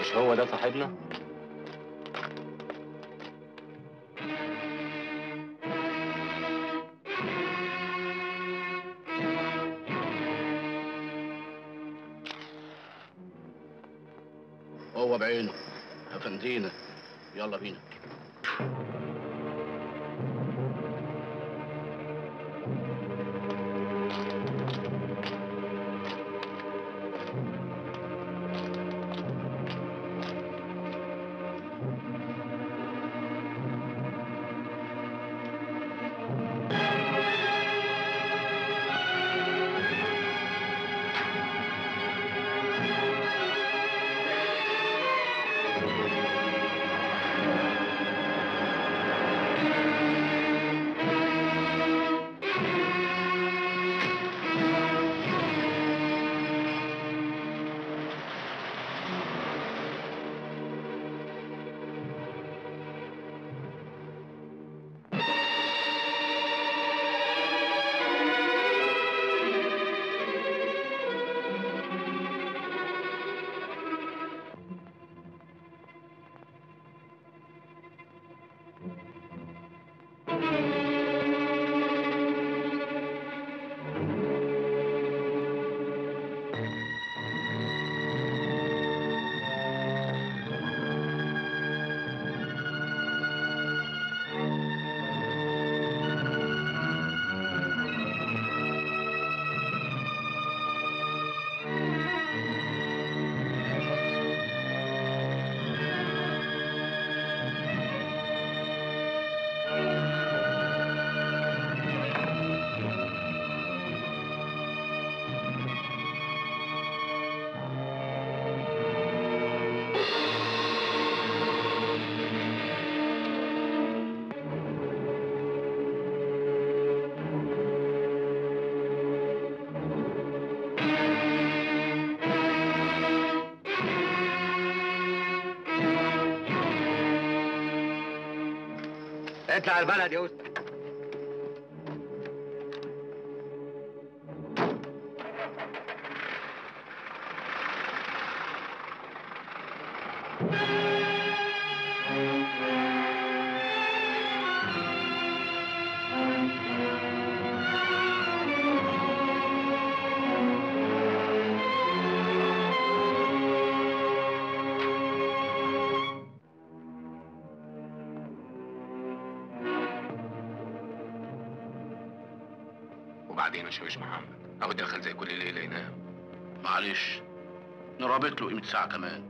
مش هو ده صاحبنا؟ هو بعينه افندينا يلا بينا اطلع البلد يا أستاذ وبعدين يا شاويش محمد اهو دخل زي كل ليله ينام معلش نرابط له قيمة ساعة كمان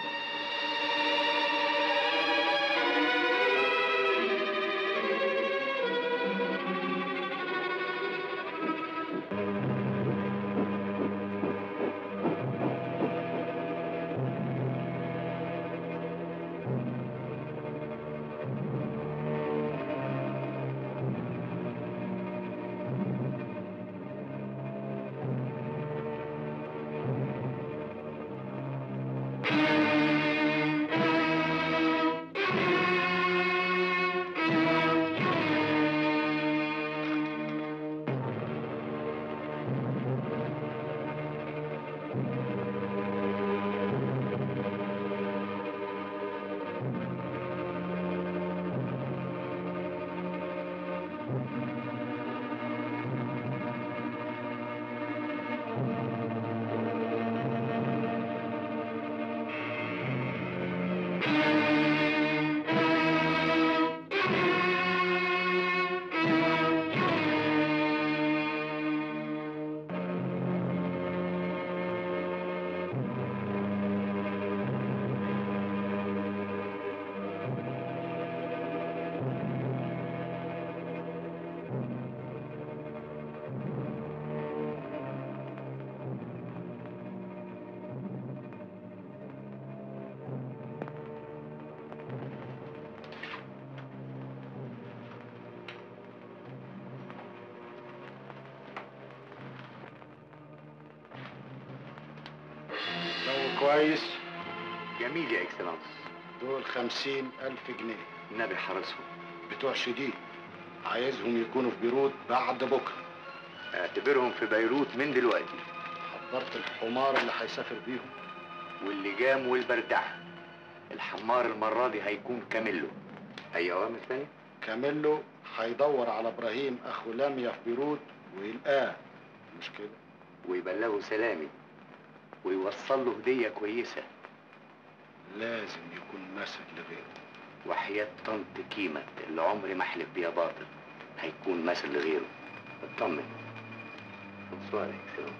جو كويس جميل يا اكسلانس دول خمسين ألف جنيه النبي حرسهم بتوع شديد عايزهم يكونوا في بيروت بعد بكرة اعتبرهم في بيروت من دلوقتي حضرت الحمار اللي هيسافر بيهم واللجام والبردعه الحمار المره دي هيكون كامله اي اوامر تانية كاميلو هيدور على ابراهيم اخو لاميا في بيروت ويلقاه مش كده ويبلغه سلامي ويوصل له هديه كويسه لازم يكون ماسك لغيره وحياة طنط كيمة اللي عمري ما احلف بيها باطل هيكون مثل لغيره اطمن بونسوار اكسلنس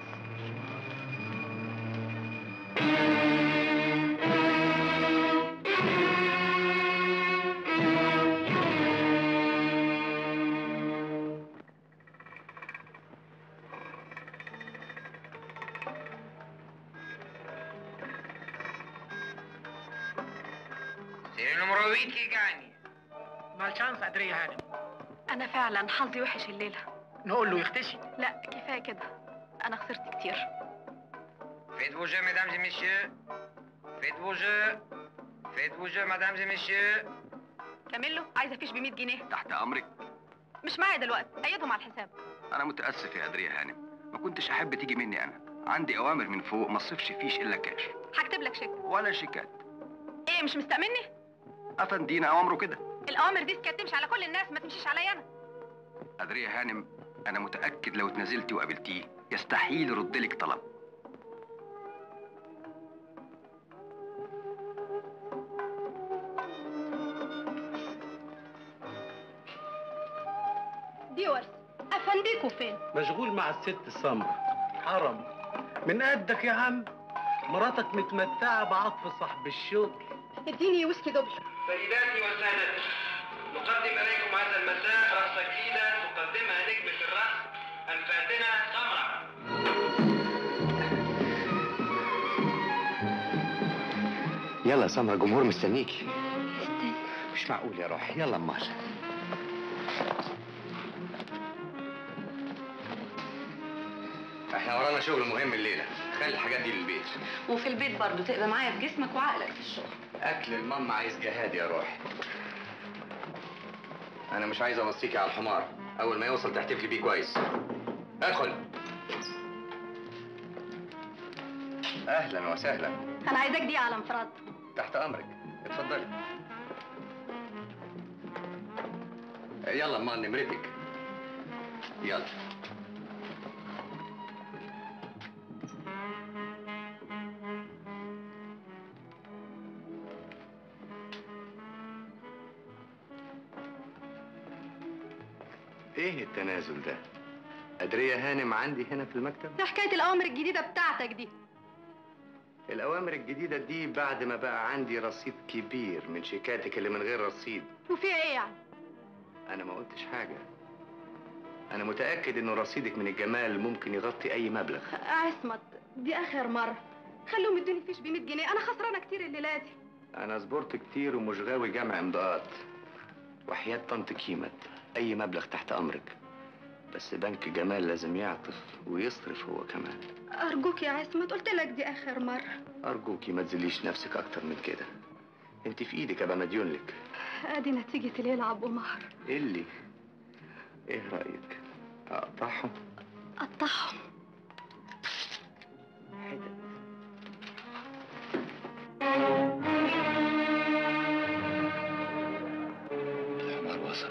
سير المرويكي يعني مالشانس أدري هانم أنا فعلا حظي وحش الليلة نقول له يختشي لا كفاية كده أنا خسرت كتير Faites vos jeux, mesdames et messieurs. Faites vos jeux. Faites vos jeux, mesdames et messieurs. كاميلو عايزة فيش ب 100 جنيه تحت امرك مش معايا دلوقتي أيدهم على الحساب انا متاسف يا ادريه هانم ما كنتش احب تيجي مني انا عندي اوامر من فوق ما اصرفش فيش الا كاش هكتب لك شيك ولا شيكات إيه مش مستأمني؟ افندينا اوامره كده الأوامر دي كانت تمشي على كل الناس ما تمشيش عليا أنا ادريه هانم انا متاكد لو اتنازلتي وقابلتيه يستحيل يرد لك طلب دي ورث أفنديكوا فين؟ مشغول مع الست السمرة حرم من قدك يا عم مراتك متمتعة بعطف صاحب الشغل اديني ويسكي دبل سيداتي وسادتي نقدم إليكم هذا المساء رقصة جديدة تقدمها نجمة الرقص الفاتنة سمرة يلا يا سمرة جمهور مستنيكي مش معقول يا روحي يلا امال احنا ورانا شغل مهم الليله خلي الحاجات دي للبيت وفي البيت برضو تبقى معايا في جسمك وعقلك في الشغل اكل الماما عايز جهاد يا روحي انا مش عايز اوصيكي على الحمار اول ما يوصل تحتفلي بيه كويس ادخل اهلا وسهلا أنا عايزاك دي على انفراد تحت امرك اتفضلي يلا امال نمرتك يلا ايه التنازل ده أدرية هانم عندي هنا في المكتب ده حكاية الأوامر الجديدة بتاعتك دي الأوامر الجديدة دي بعد ما بقى عندي رصيد كبير من شيكاتك اللي من غير رصيد وفيها إيه يعني؟ أنا ما قلتش حاجة أنا متأكد إنه رصيدك من الجمال ممكن يغطي أي مبلغ عصمت دي آخر مرة خلوهم يدوني فيش ب 100 جنيه أنا خسرانة كتير الليلة دي أنا صبرت كتير ومش غاوي جمع إمضاءات وحياة طنط كيمت أي مبلغ تحت أمرك بس بنك جمال لازم يعطف ويصرف هو كمان أرجوك يا عصمت قلت لك دي آخر مرة أرجوكي ما تذليش نفسك أكتر من كده أنت في إيدك أبقى مديون لك أدي نتيجة الليلة يا أبو مهر إيه اللي إيه رأيك أقطعهم قطعهم حتت الحمار وصل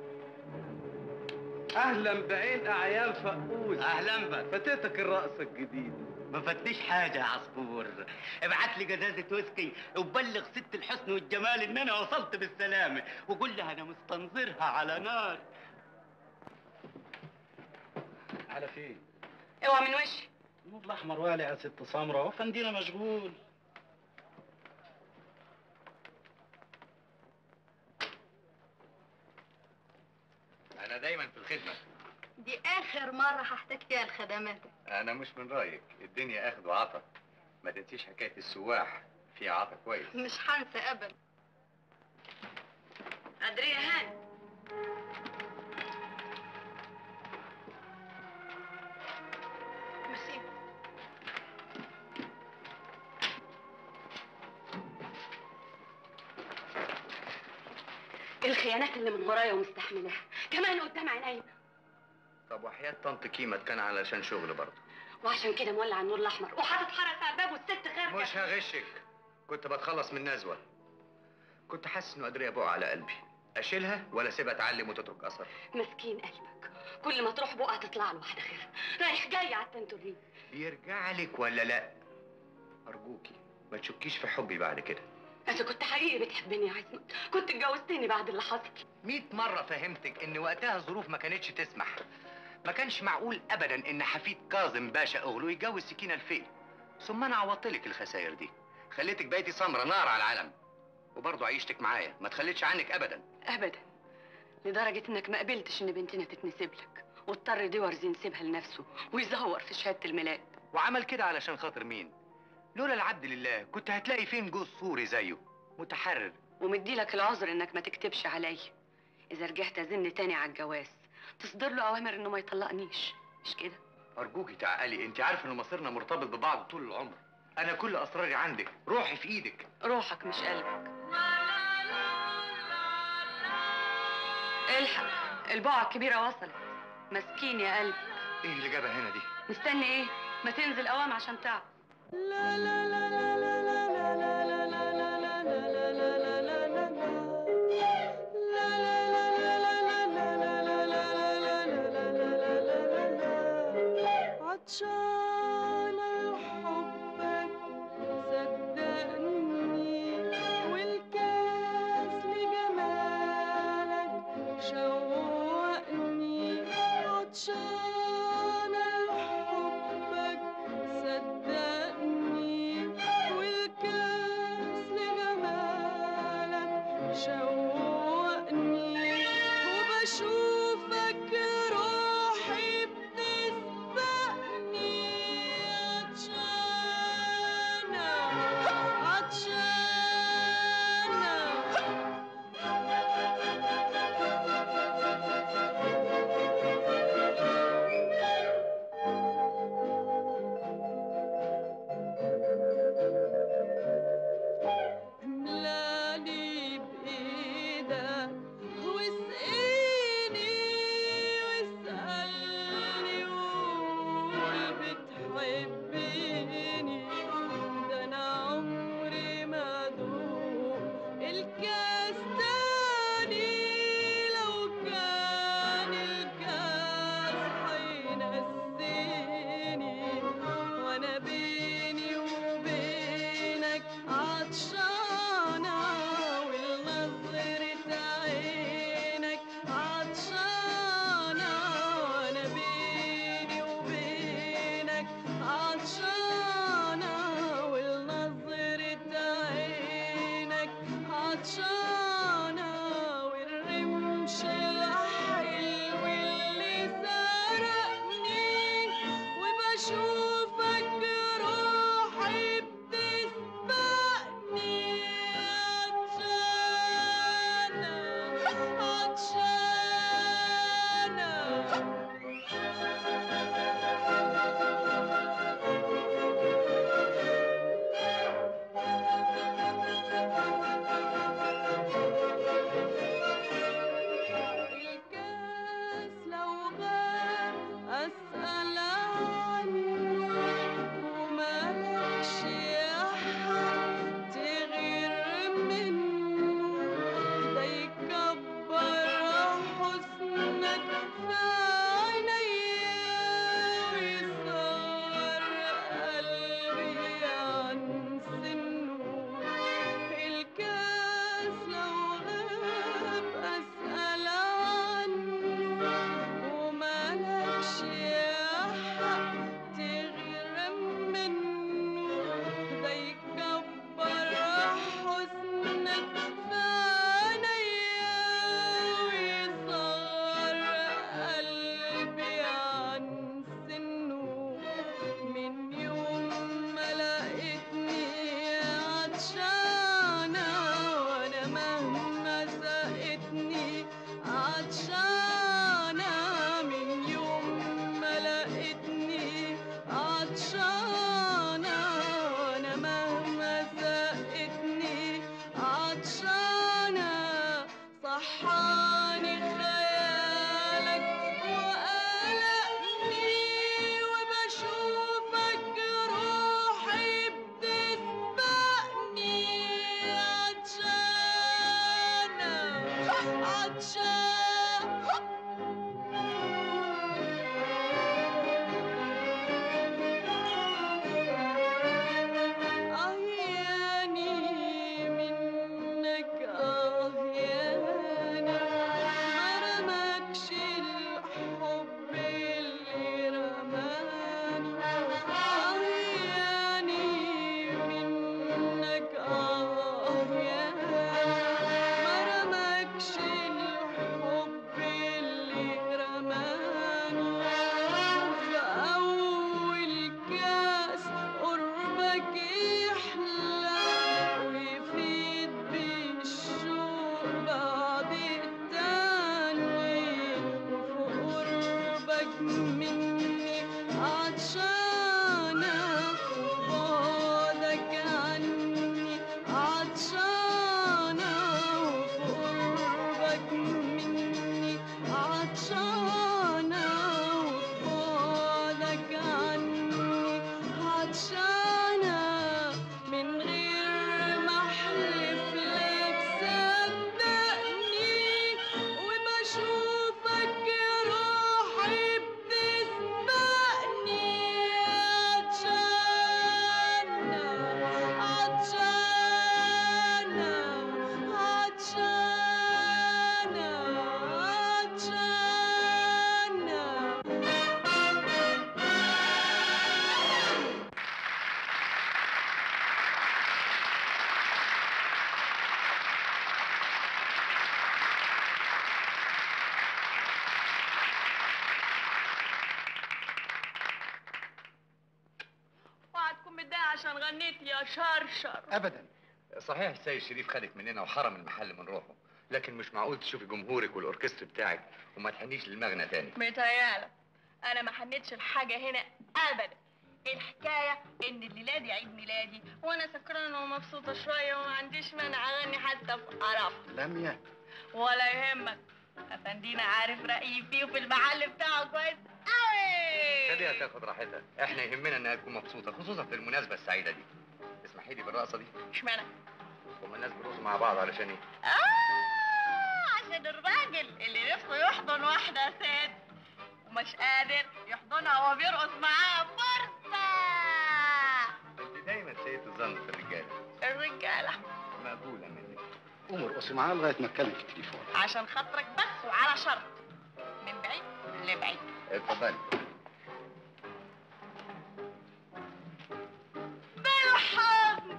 أهلا بعين أعيان فقوس اهلا بك فاتتك الرقصة الجديدة ما فاتنيش حاجه يا عصفور ابعت لي جزازه ويسكي وبلغ ست الحسن والجمال ان انا وصلت بالسلامه وقول لها انا مستنظرها على نار على فين؟ اوعى من وشي النور الأحمر والع يا ست سمرة وفندينا مشغول أنا دايما في الخدمة دي آخر مرة هحتاج فيها الخدمات أنا مش من رأيك الدنيا أخد وعطا ما تنسيش حكاية السواح في عطا كويس مش هنسى أبدا أدري هاني ميرسي الخيانات اللي من ورايا ومستحملاها كمان قدام عينيا طب وحياة طنط كيمت كان علشان شغل برضه وعشان كده مولع النور الاحمر وحاطط حرس على الباب والست خارجه مش هغشك كنت بتخلص من نزوة كنت حاسس انه قادر يبقى على قلبي اشيلها ولا اسيبها تعلم وتترك اثر مسكين قلبك كل ما تروح بقى تطلع له واحده غيرها رايح جاي على التنتورين بيرجع لك ولا لا ارجوكي ما تشكيش في حبي بعد كده انت كنت حقيقي بتحبني يا عصمت كنت اتجوزتني بعد اللي حصل مئة مرة فهمتك ان وقتها الظروف ما كانتش تسمح ما كانش معقول ابدا ان حفيد كاظم باشا اغلو يتجوز سكينة الفيل ثم انا عوضتلك الخسائر دي خليتك بقيتي سمرة نار على العلم وبرضه عيشتك معايا ما تخليتش عنك ابدا ابدا لدرجه انك ما قبلتش ان بنتنا تتنسب لك واضطر ديورز ينسبها لنفسه ويزور في شهاده الميلاد وعمل كده علشان خاطر مين لولا العبد لله كنت هتلاقي فين جوز سوري زيه متحرر ومدي لك العذر انك ما تكتبش عليا اذا رجعت ازن تاني على الجواز تصدر له اوامر انه ما يطلقنيش مش كده ارجوكي تعقلي انت عارفه ان مصيرنا مرتبط ببعض طول العمر انا كل اسراري عندك روحي في ايدك روحك مش قلبك الحق البقعة الكبيرة وصلت مسكين يا قلبي ايه اللي جابها هنا دي مستني ايه ما تنزل قوام عشان تعب عطشانة لحبك صدقني والكاس لجمالك شوقني عطشانة لحبك صدقني والكاس لجمالك شوقني وبشوفك روحي بتسبقني عطشانة عطشانة املاني بايدك واسقيني واسألني وقول بتحبيني ده انا عمري ما ادوق الكاس تاني لو كان الكاس هينسيني وانا بيني وبينك عطشانة ولنظرة عينك عطشانة وانا بيني وبينك عطشانة ولنظرة عينك عطشانة والرمش الحلو اللي سرقني وبشوفك روحي بتسبقني عطشانة عطشانة الكاس لو غاب أسأل عنه ومالكش يا حق تغير منه ده يكبر حسنك في عينيا ويصغر قلبي عن سنه الكاس لو غاب أسأل عنه ومالكش يا حق تغير منه ده يكبر حسنك في عينيا ويصغر قلبي عن سنه من يوم ما لقيتني عطشانة وأنا مهما سقتني عطشانة من يوم ما لقيتني عطشانة وأنا مهما سقتني عطشانة صحاني خيالك وقلقني وبشوف مني عطشانة وبعدك عني عطشانة وفي قربك مني عطشانة وبعدك عني عطشانة من غير ما احلف لك صدقني وبشوفك روحي بتسبقني عطشانة عطشانة عطشانة عطشانة اوعى تكون متضايق عشان غنيت يا شرشر ابدا صحيح السيد شريف خدك مننا وحرم المحل من روحه لكن مش معقول تشوفي جمهورك والاوركستر بتاعك وما تحنيش للمغنى تاني متهيألك انا ما حنيتش الحاجه هنا ابدا الحكايه ان الليله دي عيد ميلادي وانا سكرانه ومبسوطه شويه وما عنديش مانع اغني حتى في قرف لميا ولا يهمك افندينا عارف رايي فيه وفي المحل بتاعه كويس قوي خليها تاخد راحتها احنا يهمنا انها تكون مبسوطه خصوصا في المناسبه السعيده دي اسمحي لي بالرقصه دي اشمعنى هما الناس بيرقصوا مع بعض علشان ايه آه عشان الراجل اللي نفسه يحضن واحدة ست ومش قادر يحضنها وهو بيرقص معاها فرصة انت دايما سيئة الظن في الرجاله الرجالة مقبوله منك قوم ارقصي معاه لغايه ما اتكلم في التليفون عشان خاطرك بس وعلى شرط من بعيد لبعيد اتفضلي بالحضن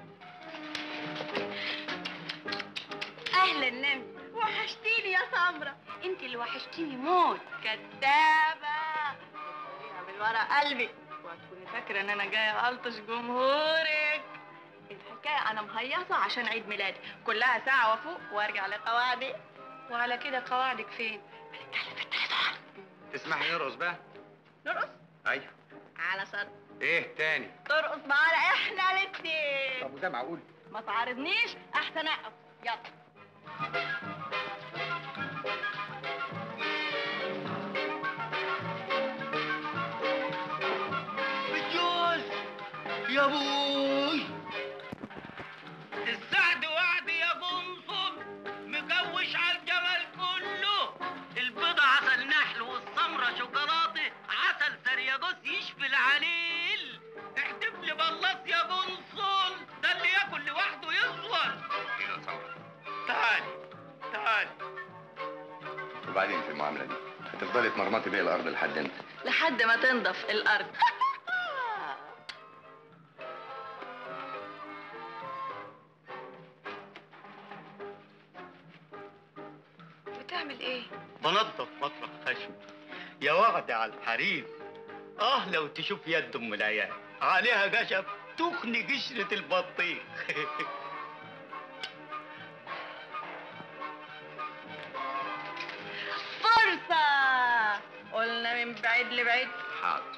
اهلا نمي وحشتيني يا سمرة انت اللي وحشتيني موت كدابة بتوريها من ورا قلبي وهتكوني فاكرة ان انا جاية الطش جمهورك الحكاية انا مهيصة عشان عيد ميلادي كلها ساعة وافوق وارجع لقواعدي وعلى كده قواعدك فين؟ بنتكلم في التليفون تسمحي نرقص بقى نرقص ايوه على شرط ايه تاني ترقص معانا احنا الاتنين طب وده معقول ما تعارضنيش احسن اقف يلا بجوز يا ابوي السعد وعد يا قنصل مجوش على الجمال كله البيضة عسل نحل والسمرة شوكولاتة عسل سرياجوس يشفي العليل احتف لي بلاص يا قنصل ده اللي ياكل لوحده يصور ايه ثورة تعالي تعالي وبعدين في المعامله دي هتفضلي تمرمطي بيا الارض لحد امتى لحد ما تنضف الارض بتعمل ايه؟ بنظف مطرح خشم يا وعد على الحريم اه لو تشوف يد ام العيال عليها خشب تخني قشرة البطيخ فرصة قلنا من بعيد لبعيد حاضر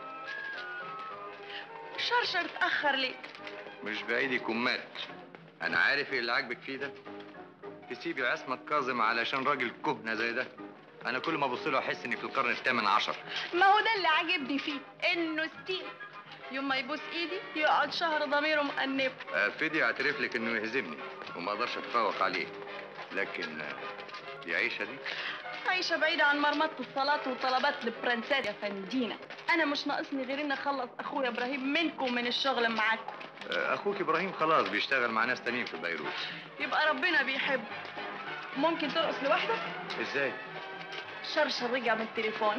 شرشر اتأخر ليه مش بعيد يكون مات انا عارف ايه اللي عاجبك فيه ده تسيبي عصمت كاظم علشان راجل كهنه زي ده انا كل ما ابص له احس اني في القرن الثامن عشر ما هو ده اللي عاجبني فيه انه ستيل يوم ما يبوس ايدي يقعد شهر ضميره مأنبه ابتدي اعترف لك انه يهزمني وما اقدرش اتفوق عليه لكن آه، دي عيشه دي عايشة بعيدة عن مرمطة الصلاة وطلبات البرنسات يا فندينا أنا مش ناقصني غير إني أخلص أخويا إبراهيم منكم من الشغل معاكم آه، اخوك ابراهيم خلاص بيشتغل مع ناس تانيين في بيروت يبقى ربنا بيحبه ممكن ترقص لوحدك ازاي شرشر رجع من التليفون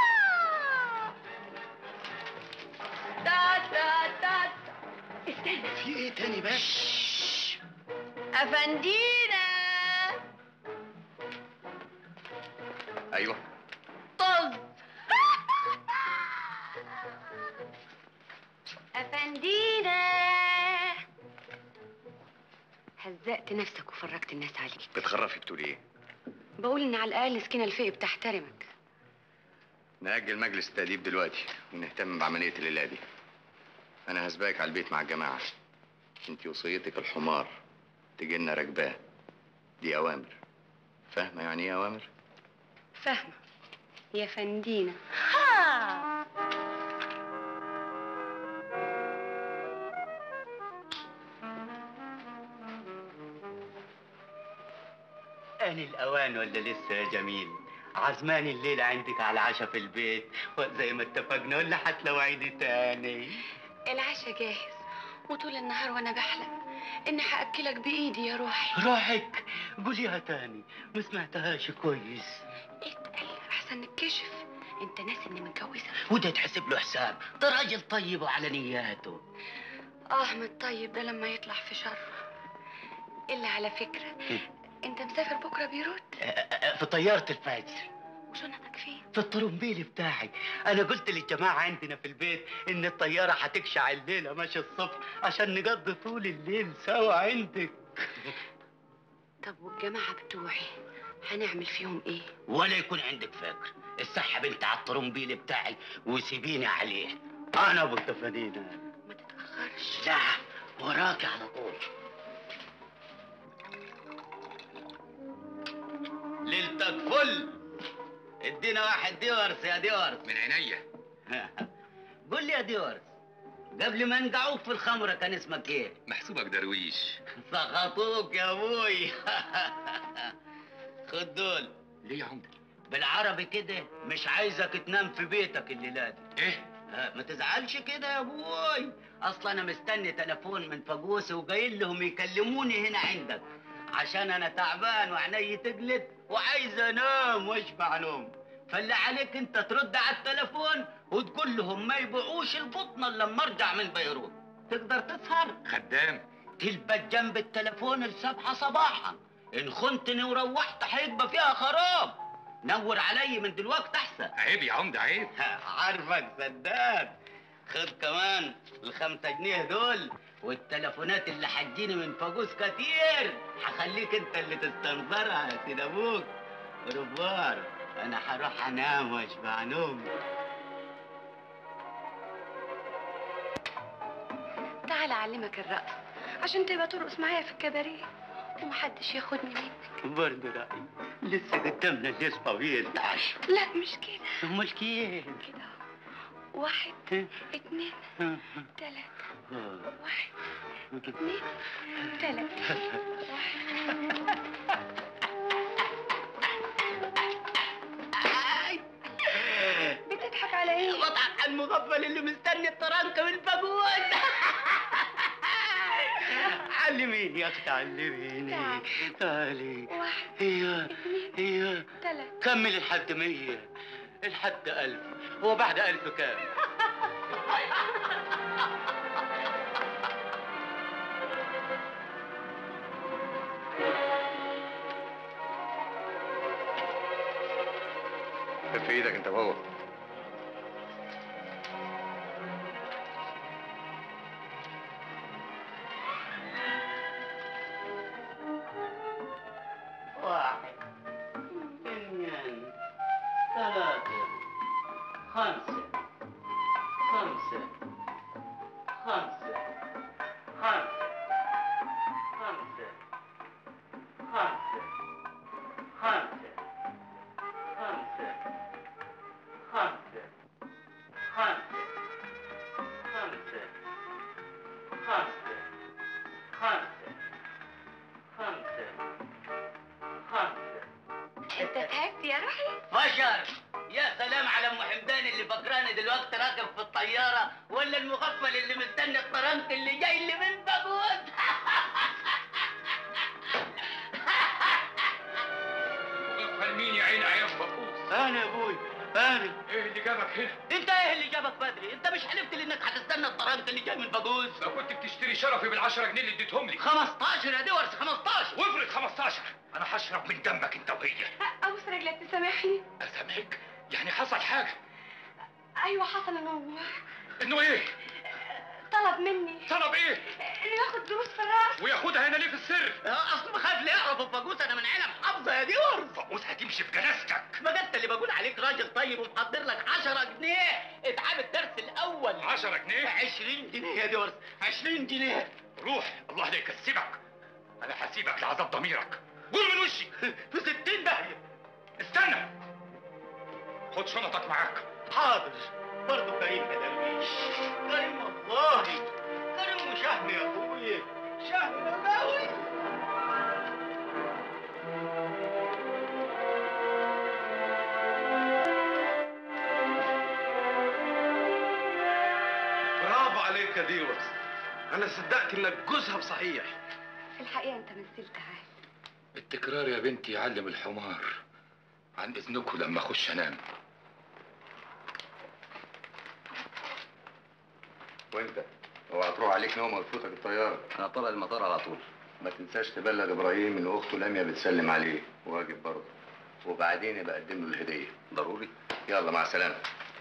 تا تا تا استنى في ايه تاني بس أفندينا ايوه طز أفندينا هزقت نفسك وفرجت الناس عليك بتخرفي بتقولي ايه بقول إن على الأقل سكينة الفئ بتحترمك نأجل مجلس التأديب دلوقتي ونهتم بعملية الليلة دي أنا هسبقك على البيت مع الجماعة أنت وصيتك الحمار تجينا راكباه دي أوامر فاهمة يعني إيه أوامر؟ فاهمة يا فندينا ها آن الأوان ولا لسه يا جميل عزماني الليلة عندك على العشاء في البيت زي ما اتفقنا ولا هتلوعيني تاني العشاء جاهز وطول النهار وانا بحلم اني هاكلك بايدي يا روحي روحك قوليها تاني ما سمعتهاش كويس اتقل احسن نتكشف انت ناسي اني متجوزه وده تحسب له حساب ده راجل طيب وعلى نياته اه من الطيب ده لما يطلع في شر الا على فكره انت مسافر بكره بيروت آه، آه، في طيارة الفجر وشنطك فين في الطرمبيل بتاعي انا قلت للجماعة عندنا في البيت ان الطيارة هتكشع الليلة ماشي الصبح عشان نقضي طول الليل سوا عندك طب والجماعه بتوعي هنعمل فيهم ايه ولا يكون عندك فكر السحب انت على الطرمبيل بتاعي وسيبيني عليه انا ابو التفانينة ما تتاخرش لا وراكي على طول ليلتك فل ادينا واحد ديورس يا ديورس من عينيا قول لي يا ديورس قبل ما نقعوك في الخمرة كان اسمك ايه؟ محسوبك درويش سخطوك يا ابوي خد دول ليه يا عمده بالعربي كده مش عايزك تنام في بيتك الليلة دي ايه آه، ما تزعلش كده يا ابوي اصلا انا مستني تليفون من فجوسي وجايين لهم يكلموني هنا عندك عشان انا تعبان وعيني تجلد وعايز انام واشبع نوم فاللي عليك انت ترد على التليفون وتقول لهم ما يبيعوش البطنه الا لما ارجع من بيروت تقدر تسهر خدام تلبس جنب التليفون السبعة صباحا ان خنتني وروحت هيبقى فيها خراب نور علي من دلوقتي احسن عيب يا عمده عيب عارفك سداد خد كمان الخمسة جنيه دول والتليفونات اللي حجيني من فاجوس كتير هخليك انت اللي تستنظرها يا سيد ابوك ربار انا هروح انام واشبع نوم تعال اعلمك الرقص عشان تبقى ترقص معايا في الكباريه ومحدش ياخدني منك برضه رأيي لسه قدامنا الليل طويل تعال لا مش كده امال كيف كده واحد اتنين تلاتة واحد اتنين تلاتة بتضحك على ايه؟ بضحك على المغفل اللي مستني الطرنكة من فجوان علميني يا اختي علميني تعال. تعالي واحد ايوه اتنين ايوه تلاتة كملي لحد مية لحد ألف هو بعد ألف كام؟ في ايدك انت وهو واحد اثنين ثلاثة خمسة خمسة خمسة خمسة خمسة خمسة خمسة خمسة خمسة خمسة خمسة خمسة خمسة خمسة خمسة انت تعبت يا روحي؟ بشر يا سلام على ام حمدان اللي فكراني دلوقتي راكب في الطياره ولا المغفل اللي مستني الطرنك اللي جاي لي من بجوز غفل مين يا عيني عيب بقوس انا يا ابوي انا ايه اللي جابك هنا انت ايه اللي جابك بدري انت مش حلفت لي انك هتستنى الطرنك اللي جاي من بجوز لو كنت بتشتري شرفي بالعشرة جنيه اللي اديتهم لي 15 يا دورس 15 وافرض 15 انا هشرب من دمك انت وهي ابوس رجلك تسامحني اسامحك يعني حصل حاجه ايوه حصل انه انه ايه طلب مني طلب ايه؟ انه ياخد دروس في الرقص وياخدها هنا ليه في السر؟ اصل خايف لا يعرف الفاجوس انا من عيله محافظه يا ديور فقوس هتمشي في جنازتك ما انت اللي بقول عليك راجل طيب ومحضر لك 10 جنيه اتعاب الدرس الاول 10 جنيه 20 جنيه يا ديور 20 جنيه روح الله لا يكسبك انا هسيبك لعذاب ضميرك قول من وشي في 60 داهيه استنى خد شنطك معاك حاضر برضه كريم يا درويش كريم والله كريم وشهم يا ابويا شهم قوي برافو عليك يا ديوس انا صدقت انك جوزها بصحيح في الحقيقه انت مثلت عادي التكرار يا بنتي يعلم الحمار عن اذنكم لما اخش انام وانت اوعى تروح عليك نوم وتفوتك الطياره انا طالع المطار على طول ما تنساش تبلغ ابراهيم ان اخته لميا بتسلم عليه واجب برضه وبعدين يبقى قدم له الهديه ضروري يلا مع السلامه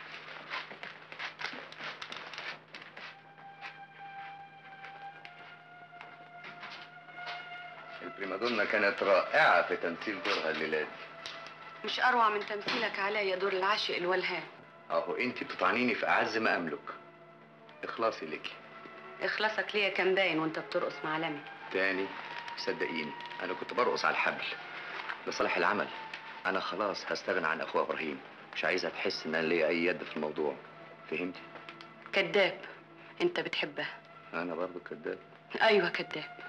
البريمادونا كانت رائعه في تمثيل دورها الليله دي مش اروع من تمثيلك عليا دور العاشق الولهان اهو انت بتطعنيني في اعز ما املك اخلاصي ليكي اخلاصك ليا كان باين وانت بترقص مع لمي تاني صدقيني انا كنت برقص على الحبل لصالح العمل انا خلاص هستغنى عن اخويا ابراهيم مش عايزها تحس ان انا ليا اي يد في الموضوع فهمتي كذاب انت بتحبها انا برضو كذاب ايوه كذاب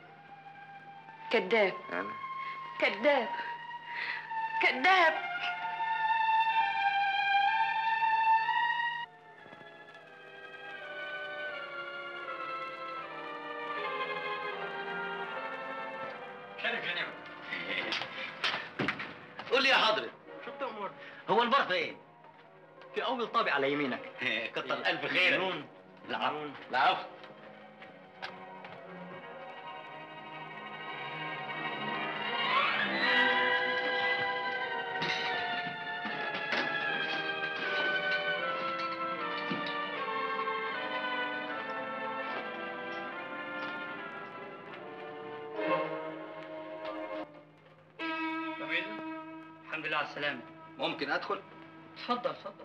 كذاب انا كذاب كذاب شرف يا نعم قول لي يا حضرة شو بتأمر؟ هو البار فين؟ في أول طابع على يمينك كتر ألف خيرك العفو العفو الحمد لله على السلامة ممكن ادخل اتفضل اتفضل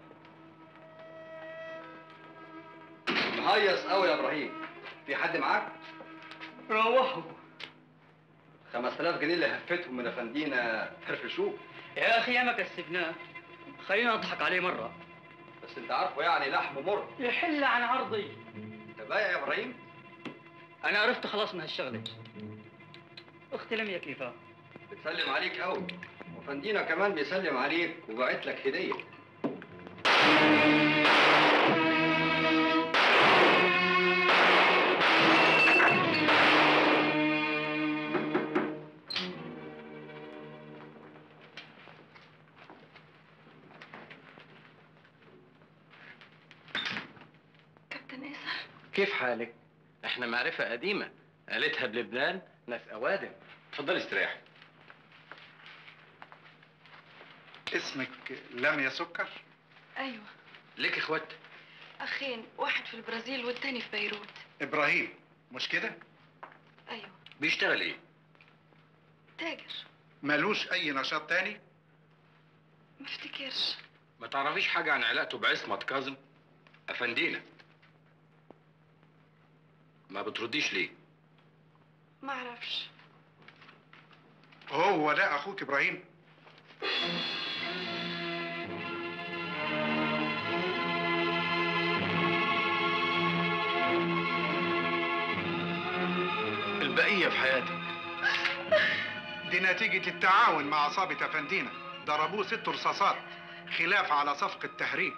مهيص قوي يا ابراهيم في حد معاك روحوا 5000 جنيه اللي هفتهم من افندينا فرفشوه يا أخي ياما كسبناه خلينا نضحك عليه مرة بس انت عارفه يعني لحم مر يحل عن عرضي انت بايع يا ابراهيم أنا عرفت خلاص من هالشغلة أختي لميا كيفها بتسلم عليك قوي وفندينا كمان بيسلم عليك وبعت لك هديه كابتن اسر كيف حالك احنا معرفه قديمه قالتها بلبنان ناس اوادم اتفضلي استريحي اسمك لميا سكر ايوه ليك اخوات اخين واحد في البرازيل والتاني في بيروت ابراهيم مش كده ايوه بيشتغل ايه تاجر مالوش اي نشاط تاني ما افتكرش ما تعرفيش حاجة عن علاقته بعصمة كاظم؟ أفندينا ما بترديش ليه؟ ما اعرفش هو ده اخوك ابراهيم البقية في حياتك دي نتيجة التعاون مع عصابة أفندينا ضربوه ست رصاصات خلاف على صفقة تهريب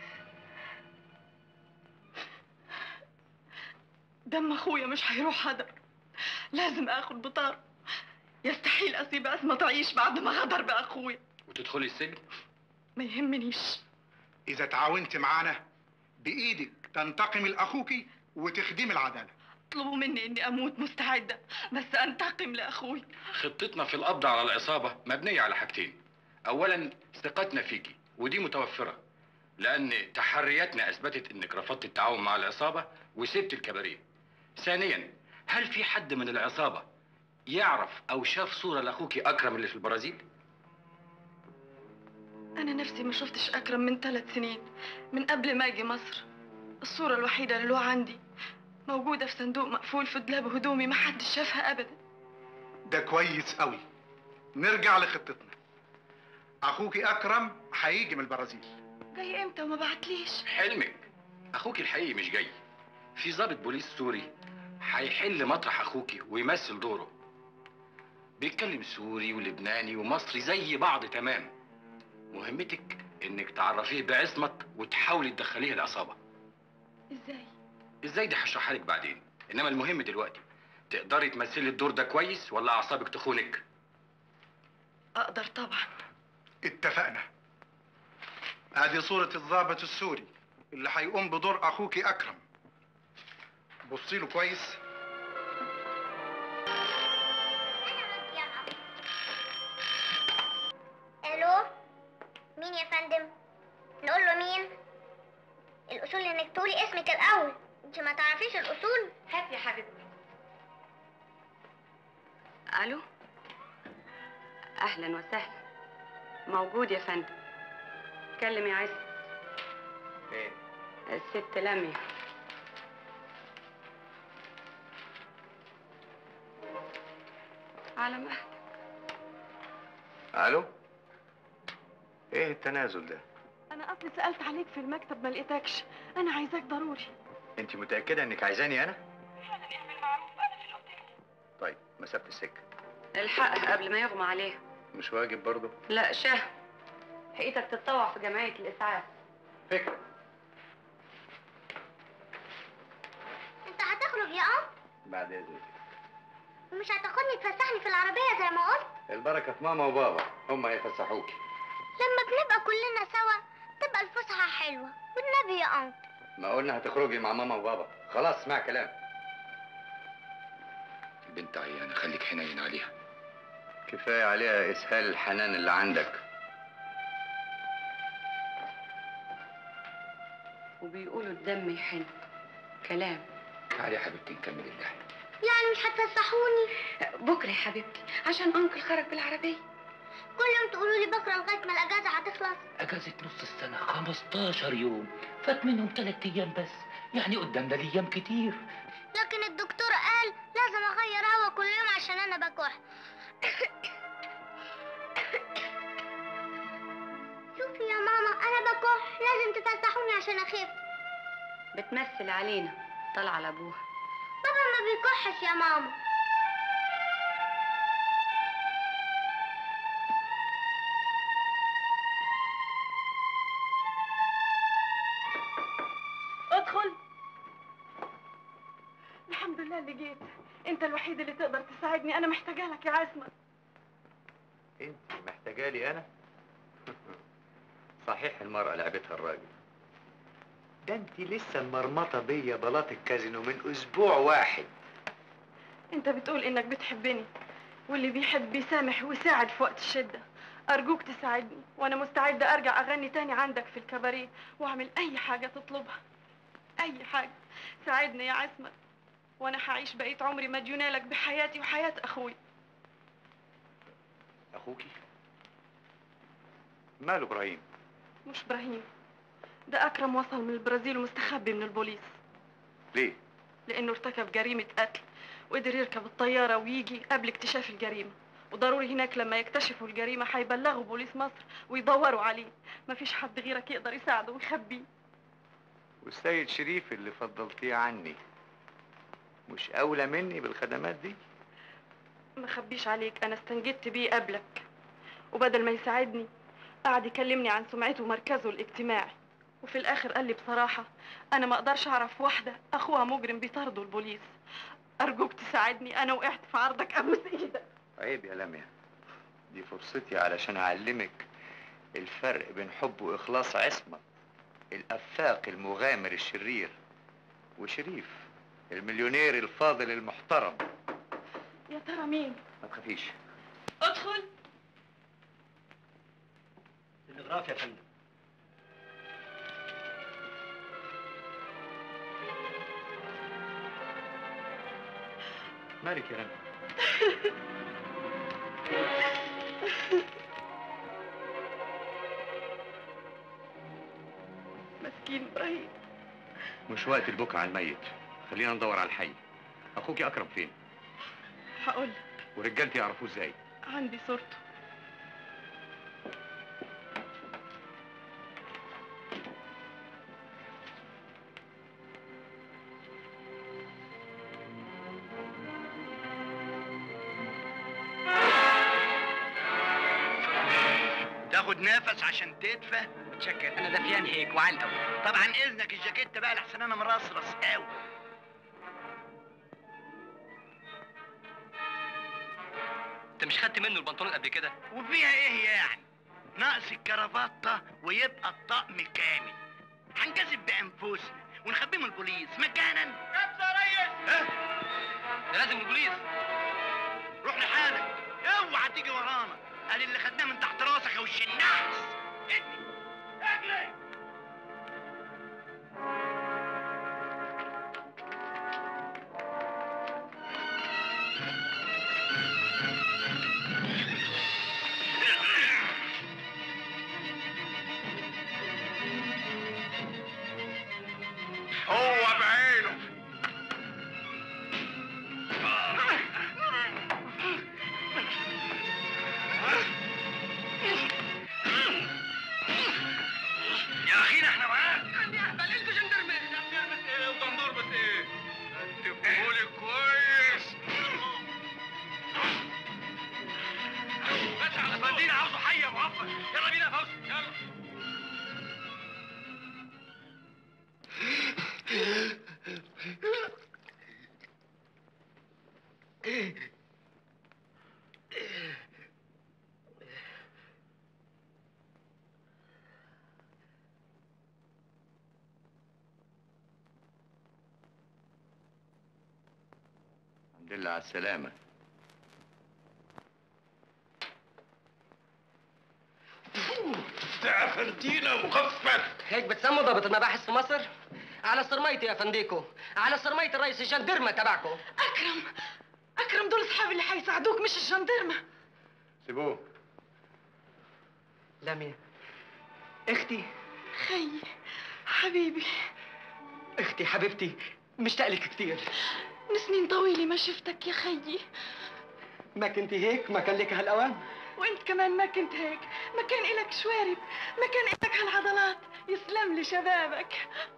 دم اخويا مش هيروح هدر لازم اخد بطار يستحيل اسيب اسمه تعيش بعد ما غدر باخويا وتدخلي السجن؟ ما يهمنيش إذا تعاونت معانا بإيدك تنتقم لأخوك وتخدمي العدالة اطلبوا مني اني اموت مستعده بس انتقم لاخوي خطتنا في القبض على العصابة مبنية على حاجتين أولا ثقتنا فيكي ودي متوفرة لأن تحرياتنا أثبتت إنك رفضت التعاون مع العصابة وسبت الكباريه. ثانيا هل في حد من العصابة يعرف أو شاف صورة لأخوك أكرم اللي في البرازيل؟ أنا نفسي ما شفتش أكرم من ثلاث سنين من قبل ما أجي مصر الصورة الوحيدة اللي له عندي موجودة في صندوق مقفول في دولاب هدومي ما حدش شافها أبدا ده كويس قوي نرجع لخطتنا اخوك اكرم هيجي من البرازيل جاي إمتى وما بعتليش حلمك أخوك الحقيقي مش جاي. في ضابط بوليس سوري هيحل مطرح أخوك ويمثل دوره. بيتكلم سوري ولبناني ومصري زي بعض تمام. مهمتك إنك تعرفيه بعصمت وتحاولي تدخليه العصابة. إزاي؟ ازاي دي هشرحها لك بعدين انما المهم دلوقتي تقدري تمثلي الدور ده كويس ولا اعصابك تخونك أقدر طبعا اتفقنا ادي صورة الضابط السوري اللي هيقوم بدور اخوك اكرم بصي له كويس الو مين يا فندم نقول له مين الاصول انك تقولي اسمك الاول انت ما تعرفيش الاصول هات يا حبيبتي الو اهلا وسهلا موجود يا فندم اتكلم يا عزت ايه الست لميا على مهلك الو ايه التنازل ده أنا أصلي سألت عليك في المكتب ما لقيتكش أنا عايزاك ضروري انت متاكده انك عايزاني انا طيب مسافه السكه الحقها قبل ما يغمى عليها مش واجب برضه لا شاه حقيقتك تتطوع في جمعية الإسعاف فكره انت هتخرج يا ام بعد اذنك ومش هتاخدني تفسحني في العربيه زي ما قلت البركه في ماما وبابا هم هيفسحوكي لما بنبقى كلنا سوا تبقى الفسحه حلوه والنبي يا ام ما قلنا هتخرجي مع ماما وبابا خلاص اسمع كلام البنت عيانه خليك حنين عليها كفايه عليها اسهال الحنان اللي عندك وبيقولوا الدم يحن كلام تعالي يا حبيبتي نكمل اللحن يعني مش هتفسحوني بكرة يا حبيبتي عشان أنكل خرج بالعربية كل يوم تقولوا لي بكره لغايه ما الاجازه هتخلص أجازة نص السنة 15 يوم فات منهم ثلاث أيام بس يعني قدامنا الأيام كتير لكن الدكتور قال لازم اغير هوا كل يوم عشان انا بكح شوفي يا ماما انا بكح لازم تفسحوني عشان اخف بتمثل علينا طالعة لأبوها بابا ما بيكحش يا ماما ادخل الحمد لله اللي جيت انت الوحيد اللي تقدر تساعدني انا محتاجه لك يا عصمت انت محتاجه لي انا صحيح المرأة لعبتها الراجل ده انت لسه مرمطة بيا بلاط الكازينو من اسبوع واحد انت بتقول انك بتحبني واللي بيحب بيسامح ويساعد في وقت الشده ارجوك تساعدني وانا مستعده ارجع اغني تاني عندك في الكباريه واعمل اي حاجه تطلبها اي حاجه ساعدني يا عصمت وانا هعيش بقيه عمري مديونه لك بحياتي وحياه اخوي اخوكي ماله ابراهيم مش ابراهيم ده اكرم وصل من البرازيل ومستخبي من البوليس ليه لانه ارتكب جريمه قتل وقدر يركب الطياره ويجي قبل اكتشاف الجريمه وضروري هناك لما يكتشفوا الجريمه هيبلغوا بوليس مصر ويدوروا عليه مفيش حد غيرك يقدر يساعده ويخبيه والسيد شريف اللي فضلتيه عني مش اولى مني بالخدمات دي ما خبيش عليك انا استنجدت بيه قبلك وبدل ما يساعدني قعد يكلمني عن سمعته ومركزه الاجتماعي وفي الاخر قال لي بصراحه انا ما اقدرش اعرف واحده اخوها مجرم بيطارده البوليس ارجوك تساعدني انا وقعت في عرضك ابوس ايدك عيب يا لميا دي فرصتي علشان اعلمك الفرق بين حب واخلاص عصمت الافاق المغامر الشرير وشريف المليونير الفاضل المحترم يا ترى مين ما تخافيش ادخل الإغراف يا فندم مالك يا رنا مسكين ابراهيم مش وقت البكا على الميت خلينا ندور على الحي اخوك اكرم فين هقول ورجالتي يعرفوه ازاي عندي صورته تاخد نفس عشان تدفى متشكر انا دفيان هيك وعلى الاول طبعا اذنك الجاكيت بقى لحسن انا مرصرص قوي انت مش خدت منه البنطلون قبل كده وفيها ايه يعني ناقص الكرافطة ويبقى الطقم كامل هنجذب بانفسنا ونخبيه من البوليس مجانا كبسة يا ريس ها ده لازم البوليس روح لحالك اوعى تيجي ورانا قال اللي خدناه من تحت راسك يا وش النحس اجري اجري هو بعينه يا اخينا احنا معاك يا اهبل انت جندرمي جندرمي ايه ودندور بس ايه انتبهولي كويس بس على فندينا عاوزه حي يا معفن يلا بينا يا فوزي يلا الحمد لله على السلامة ده فندينا مغفل هيك بتسموا ضابط المباحث في مصر؟ على صرميتي يا فنديكو على صرمية الرئيس الجندرمة تبعكم اكرم اكرم دول اصحابي اللي هيساعدوك مش الجندرمه سيبوه لميا اختي خي حبيبي اختي حبيبتي مشتاق لك كثير من سنين طويله ما شفتك يا خيي ما كنت هيك ما كان لك هالاوان وانت كمان ما كنت هيك ما كان إلك شوارب ما كان إلك هالعضلات يسلم لي شبابك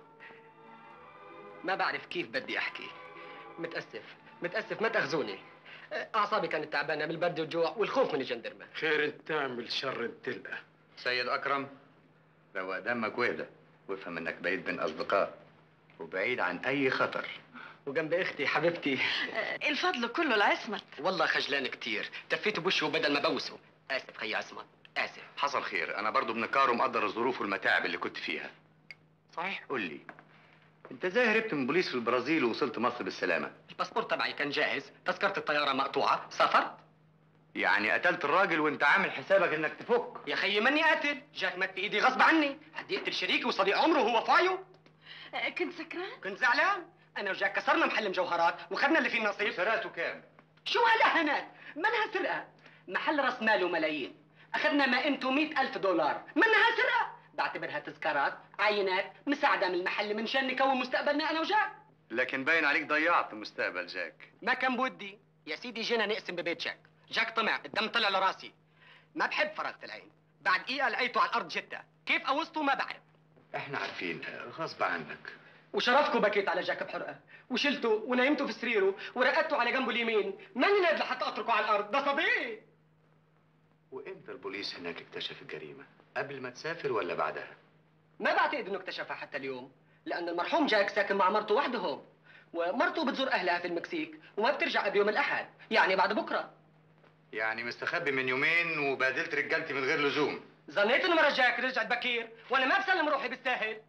ما بعرف كيف بدي احكي متاسف متاسف ما تاخذوني اعصابي كانت تعبانه من البرد والجوع والخوف من الجندرمه خير انت تعمل شر انت تلقى سيد أكرم روق دمك واهدى وافهم إنك بعيد بين أصدقاء وبعيد عن أي خطر وجنب اختي حبيبتي الفضل كله لعصمت والله خجلان كتير تفيته بوشه بدل ما بوسه اسف خي عصمت اسف حصل خير أنا برضو ابن كار ومقدر الظروف والمتاعب اللي كنت فيها صحيح قول لي أنت إزاي هربت من بوليس في البرازيل ووصلت مصر بالسلامة؟ الباسبور تبعي كان جاهز تذكره الطياره مقطوعه سافرت يعني قتلت الراجل وأنت عامل حسابك إنك تفك يا خيي ماني قاتل جاك مات في ايدي غصب عني حد يقتل شريكي وصديق عمره وهو فايو كنت سكران كنت زعلان انا وجاك كسرنا محل مجوهرات وخدنا اللي فيه النصيب سرقته كام؟ شو هالاهانات منها سرقه محل راس ماله ملايين اخذنا ما قيمته مئة ألف دولار منها سرقه بعتبرها تذكارات عينات مساعده من المحل من شان نكون مستقبلنا انا وجاك لكن باين عليك ضيعت مستقبل جاك ما كان بودي يا سيدي جينا نقسم ببيت جاك جاك طمع الدم طلع لراسي ما بحب فراغة العين بعد دقيقة لقيته على الأرض جتة كيف قوصته ما بعرف إحنا عارفين غصب عنك وشرفكم بكيت على جاك بحرقة وشلته ونيمته في سريره ورقدته على جنبه اليمين ماني نادل حتى أتركه على الأرض ده صديق وإمتى البوليس هناك اكتشف الجريمة؟ قبل ما تسافر ولا بعدها؟ ما بعتقد انه اكتشفها حتى اليوم لأن المرحوم جاك ساكن مع مرته وحدهم ومرته بتزور أهلها في المكسيك وما بترجع قبل يوم الأحد يعني بعد بكرة يعني مستخبي من يومين وبادلت رجالتي من غير لزوم ظنيت انه مرة جاك رجعت بكير وانا ما بسلم روحي بالساهل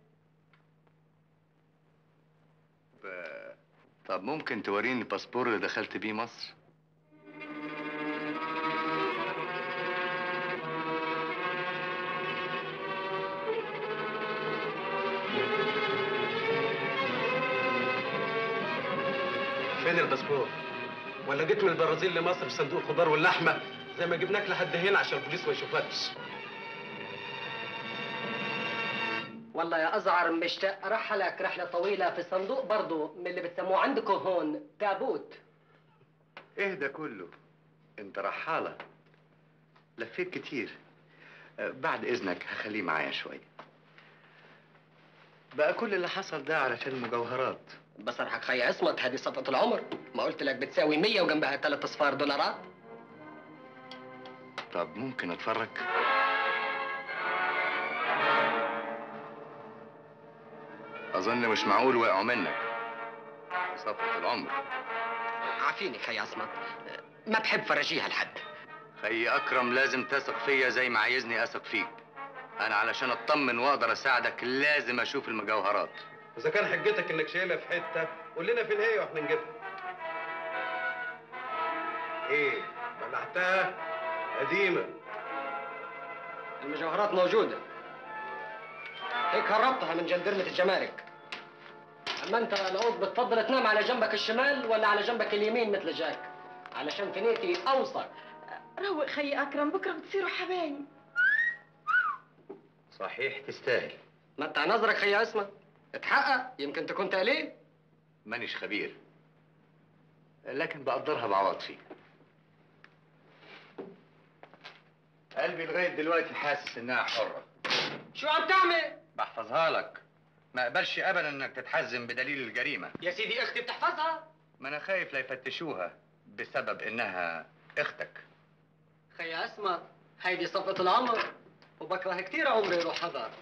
ب... طب ممكن توريني الباسبور اللي دخلت بيه مصر؟ فين الباسبور؟ ولا جيت من البرازيل لمصر بصندوق الخضار واللحمه زي ما جبناك لحد هنا عشان البوليس ما يشوفكش والله يا أزعر مشتاق رحلك رحلة طويلة في صندوق برضو من اللي بتسموه عندكم هون تابوت ايه ده كله انت رحالة لفيت كتير أه، بعد اذنك هخليه معايا شوية بقى كل اللي حصل ده علشان المجوهرات بصرحك خي عصمت هذه صفقة العمر ما قلت لك بتساوي 100 وجنبها ثلاث اصفار دولارات طب ممكن اتفرج اظن مش معقول وقعوا منك صفقة العمر عافيني خي عصمت ما بحب فرجيها لحد خي اكرم لازم تثق فيا زي ما عايزني اثق فيك انا علشان اطمن واقدر اساعدك لازم اشوف المجوهرات اذا كان حجتك انك شايلها في حته قول لنا فين هي واحنا نجيبها ايه بلعتها قديمه المجوهرات موجودة هيك هربتها من جندرمة الجمارك أما أنت العود بتفضل تنام على جنبك الشمال ولا على جنبك اليمين مثل جاك علشان في نيتي أوصل روق خي اكرم بكره بتصيروا حبايب صحيح تستاهل متع نظرك خي عصمت اتحقق يمكن تكون تقليد مانيش خبير لكن بقدرها بعواطفي قلبي لغايه دلوقتي حاسس انها حره شو عم تعمل؟ بحفظها لك ما اقبلش ابدا انك تتحزم بدليل الجريمه يا سيدي اختي بتحفظها ما انا خايف لا يفتشوها بسبب انها اختك خي عصمت هيدي صفقة العمر وبكره كتير عمري يروح هدر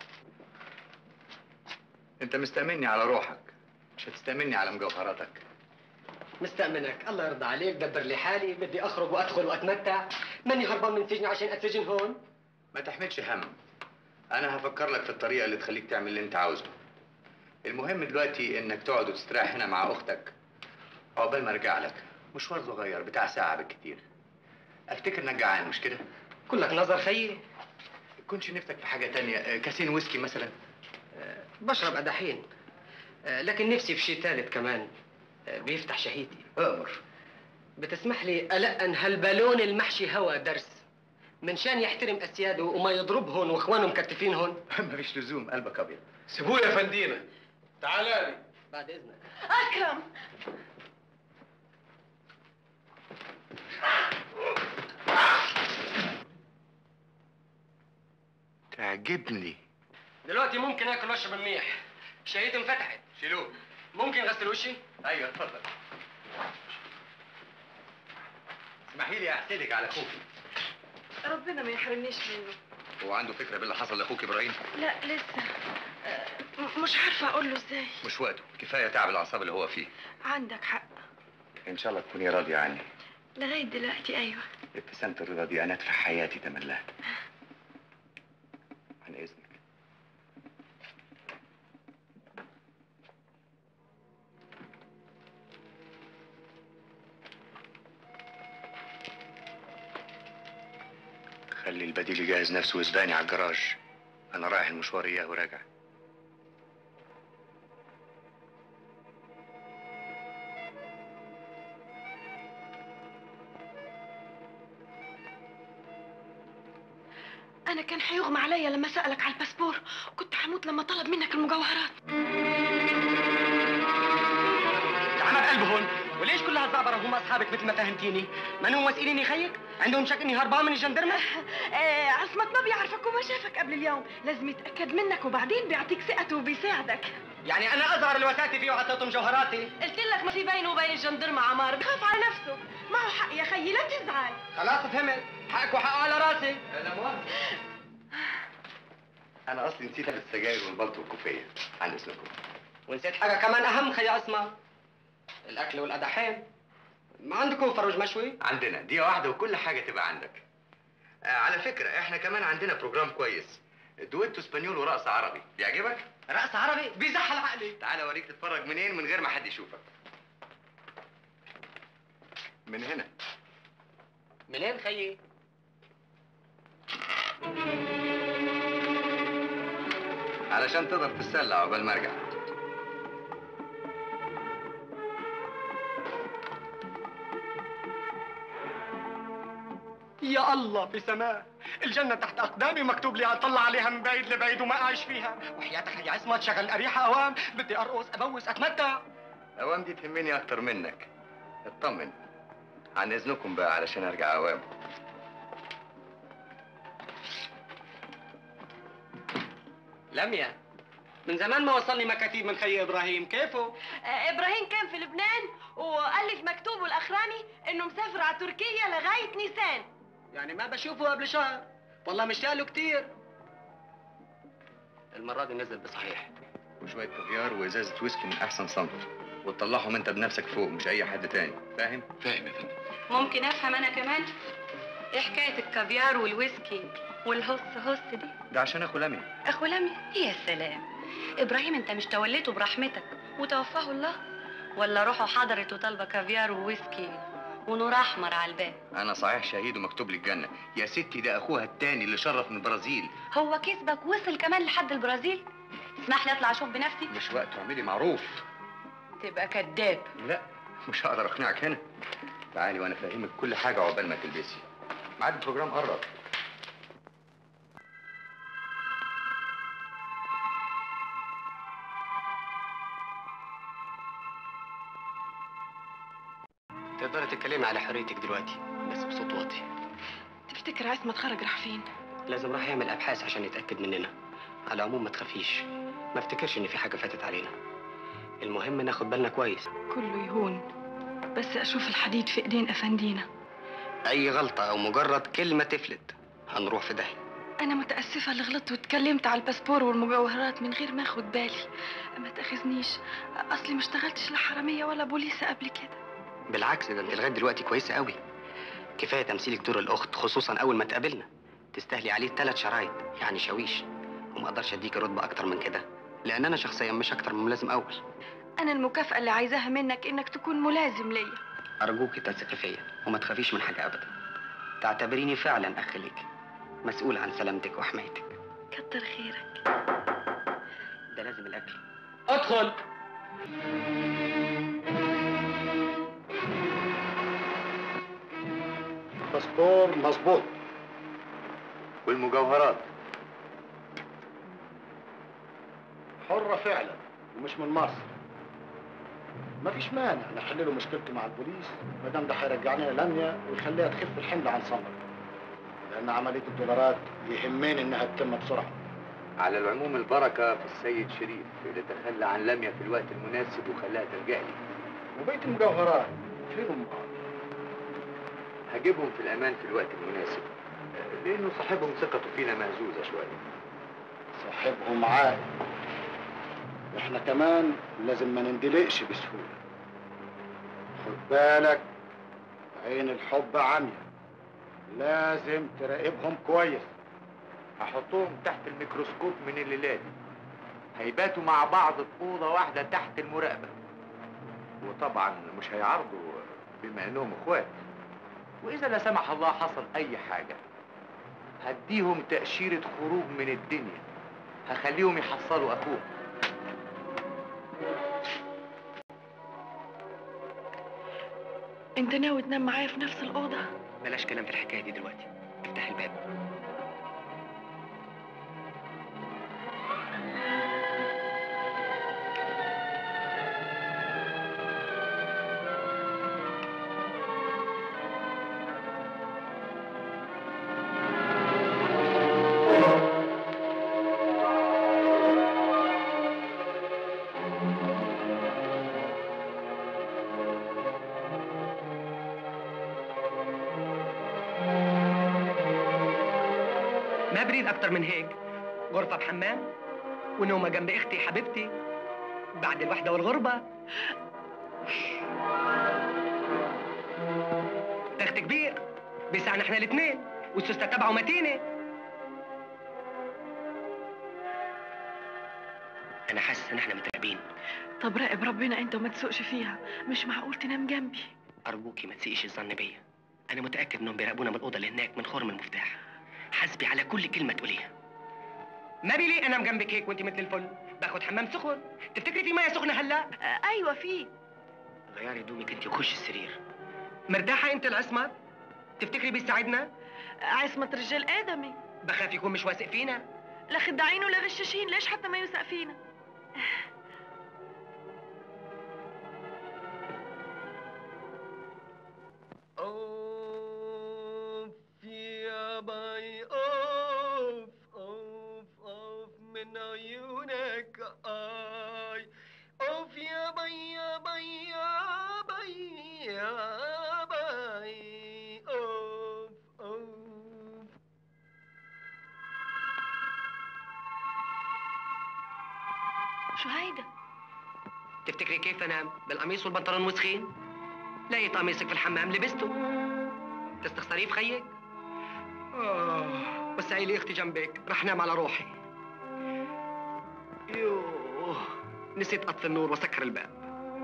انت مستأمني على روحك مش هتستأمني على مجوهراتك مستأمنك الله يرضى عليك دبر لي حالي بدي أخرج وأدخل وأتمتع ماني هربان من سجني عشان أتسجن هون ما تحملش هم انا هفكر لك في الطريقه اللي تخليك تعمل اللي انت عاوزه المهم دلوقتي انك تقعد وتستريح هنا مع اختك عقبال ما ارجع لك مشوار صغير بتاع ساعه بالكتير افتكر انك جعان مش كده كلك نظر خيي كنتش نفسك في حاجه تانية آه، كاسين ويسكي مثلا بشرب أدحين آه، لكن نفسي في شيء ثالث كمان آه، بيفتح شهيتي أمر بتسمح لي ألقن هالبالون المحشي هوا درس من شان يحترم أسياده وما يضربهن وإخوانه مكتفين هون مفيش لزوم قلبك ابيض سيبوه يا فندينا تعالى لي بعد إذنك اكرم تعجبني دلوقتي ممكن آكل واشرب منيح شهيتي انفتحت شيلوه ممكن غسل وشي ايوه اتفضل اسمحي لي احسدك على اخوك ربنا ما يحرمنيش منه هو عنده فكره باللي حصل لاخوك ابراهيم لا لسه آه، م- مش عارفه اقول له ازاي مش وقته كفايه تعب الاعصاب اللي هو فيه عندك حق ان شاء الله تكوني راضيه عني لغايه دلوقتي ايوه ابتسامه الرضا دي انا في حياتي تملاها عن اذنك خلي البديل يجهز نفسه ويسبقني على الجراج انا رايح المشوار اياه وراجع انا كان حيغمى عليا لما سالك على الباسبور كنت حموت لما طلب منك المجوهرات عمل قلب هون وليش كل هالزعبرة هم أصحابك مثل ما فهمتيني؟ ما هم مسئوليني خيك؟ عندهم شك إني هربان من الجندرمة؟ آه عصمت ما بيعرفك وما شافك قبل اليوم لازم يتاكد منك وبعدين بيعطيك ثقته وبيساعدك يعني أنا أظهر الوساتي فيه وعطيته مجوهراتي؟ قلت لك ما في بينه وبين الجندرمة عمار بخاف على نفسه معه حق يا خيي لا تزعل خلاص فهمت حقك وحقه على راسي لا مؤاخذة انا اصلي نسيت السجاير والبلط والكوفيه عند اذنكم ونسيت حاجة كمان أهم خي عصمة الأكل والأدحين ما عندكم فروج مشوي؟ عندنا دي واحده وكل حاجه تبقى عندك آه على فكره احنا كمان عندنا بروجرام كويس دويتو اسبانيول ورقص عربي بيعجبك رقص عربي بيزحل عقلي تعالى اوريك تتفرج منين من غير ما حد يشوفك من هنا منين خيي؟ علشان تقدر تتسلى عقبال ما ارجع يا الله في سماء الجنة تحت أقدامي مكتوب لي أطلع عليها من بعيد لبعيد وما أعيش فيها وحياتك يا عصمت شغل أريحة أوام بدي أرقص أبوس أتمتع اوام دي تهمني اكتر منك اطمن عن اذنكم بقى علشان ارجع اوام لميا من زمان ما وصلني مكاتيب من خي إبراهيم كيفه؟ آه، ابراهيم كان في لبنان وقال لي في مكتوبه الاخراني انه مسافر على تركيا لغايه نيسان يعني ما بشوفه قبل شهر والله مشتاق له كتير المرة دي نزل بصحيح وشويه كافيار وازازه ويسكي من احسن صنف وتطلعهم انت بنفسك فوق مش اي حد تاني فاهم فاهم يا فندم ممكن افهم انا كمان ايه حكايه الكافيار والويسكي والهص هص دي ده عشان اخو لميا اخو لمي يا سلام ابراهيم انت مش توليته برحمتك وتوفاه الله ولا روحه حضرت وطالبه كافيار وويسكي ونور احمر على الباب انا صحيح شهيد ومكتوب لي الجنه يا ستي ده اخوها التاني اللي شرف من البرازيل هو كسبك وصل كمان لحد البرازيل اسمح لي اطلع اشوف بنفسي مش وقت اعملي معروف تبقى كذاب لا مش هقدر اقنعك هنا تعالي وانا فاهمك كل حاجه عقبال ما تلبسي ميعاد البروجرام قرب تقدري تتكلمي على حريتك دلوقتي بس بصوت واطي تفتكر عصمت خرج راح فين لازم راح يعمل ابحاث عشان يتاكد مننا على العموم ما تخافيش ما افتكرش ان في حاجه فاتت علينا المهم ناخد بالنا كويس كله يهون بس اشوف الحديد في ايدين افندينا اي غلطه او مجرد كلمه تفلت هنروح في داهيه انا متاسفه اللي غلطت واتكلمت على الباسبور والمجوهرات من غير ما اخد بالي ما تاخذنيش اصلي ما اشتغلتش لا حراميه ولا بوليسه قبل كده بالعكس ده انت لغايه دلوقتي كويسه قوي كفايه تمثيلك دور الاخت خصوصا اول ما اتقابلنا تستاهلي عليه ثلاث شرايط يعني شاويش وما اقدرش اديكي رتبه اكتر من كده لان انا شخصيا مش اكتر من ملازم اول انا المكافاه اللي عايزاها منك انك تكون ملازم ليا ارجوكي تثقي فيا وما تخافيش من حاجه ابدا تعتبريني فعلا اخ ليك مسؤول عن سلامتك وحمايتك كتر خيرك ده لازم الاكل ادخل باسبور مظبوط والمجوهرات حرة فعلا ومش من مصر مفيش مانع نحل له مشكلته مع البوليس ما دام ده هيرجعني لميا ويخليها تخف الحمل عن سمر لان عمليه الدولارات يهمني انها تتم بسرعه على العموم البركه في السيد شريف اللي تخلى عن لميا في الوقت المناسب وخلاها تلجأ لي وبقيه المجوهرات فيهم هجيبهم في الامان في الوقت المناسب لانه صاحبهم ثقته فينا مهزوزه شويه صاحبهم عاقل احنا كمان لازم ما نندلقش بسهوله خد بالك عين الحب عمياء لازم تراقبهم كويس هحطهم تحت الميكروسكوب من الليله دي هيباتوا مع بعض في اوضه واحده تحت المراقبه وطبعا مش هيعرضوا بما انهم اخوات واذا لا سمح الله حصل اي حاجه هديهم تاشيره خروج من الدنيا هخليهم يحصلوا اخوهم انت ناوي تنام معايا في نفس الاوضه بلاش كلام في الحكايه دي دلوقتي افتح الباب ما بريد اكتر من هيك غرفه بحمام ونومه جنب اختي حبيبتي بعد الوحده والغربه تخت كبير بيسعنا احنا الاثنين والسوسته تبعه متينه انا حاسس ان احنا متراقبين طب راقب ربنا انت وما تسوقش فيها مش معقول تنام جنبي ارجوكي ما تسيئيش الظن بيا انا متاكد انهم بيراقبونا من الاوضه اللي هناك من خرم المفتاح حاسبي على كل كلمه تقوليها ما بيلي انام جنبك هيك وانت مثل الفل باخد حمام سخن تفتكري في ميه سخنه هلا آه ايوه في غيري هدومك انت وخش السرير مرتاحه انت العصمت تفتكري بيساعدنا عصمة رجال آدمي بخاف يكون مش واثق فينا لا خداعين ولا غشاشين ليش حتى ما يوثق فينا اوف يا باي اوف اوف اوف من عيونك اي اوف يا باي يا باي يا باي يا باي اوف اوف شو هيدا؟ تفتكري كيف انام؟ بالقميص والبنطلون وسخين؟ لقيت قميصك في الحمام لبسته تستخسريه في خيك؟ آه وسعي لي اختي جنبك رح نام على روحي يوه نسيت اطفي النور وسكر الباب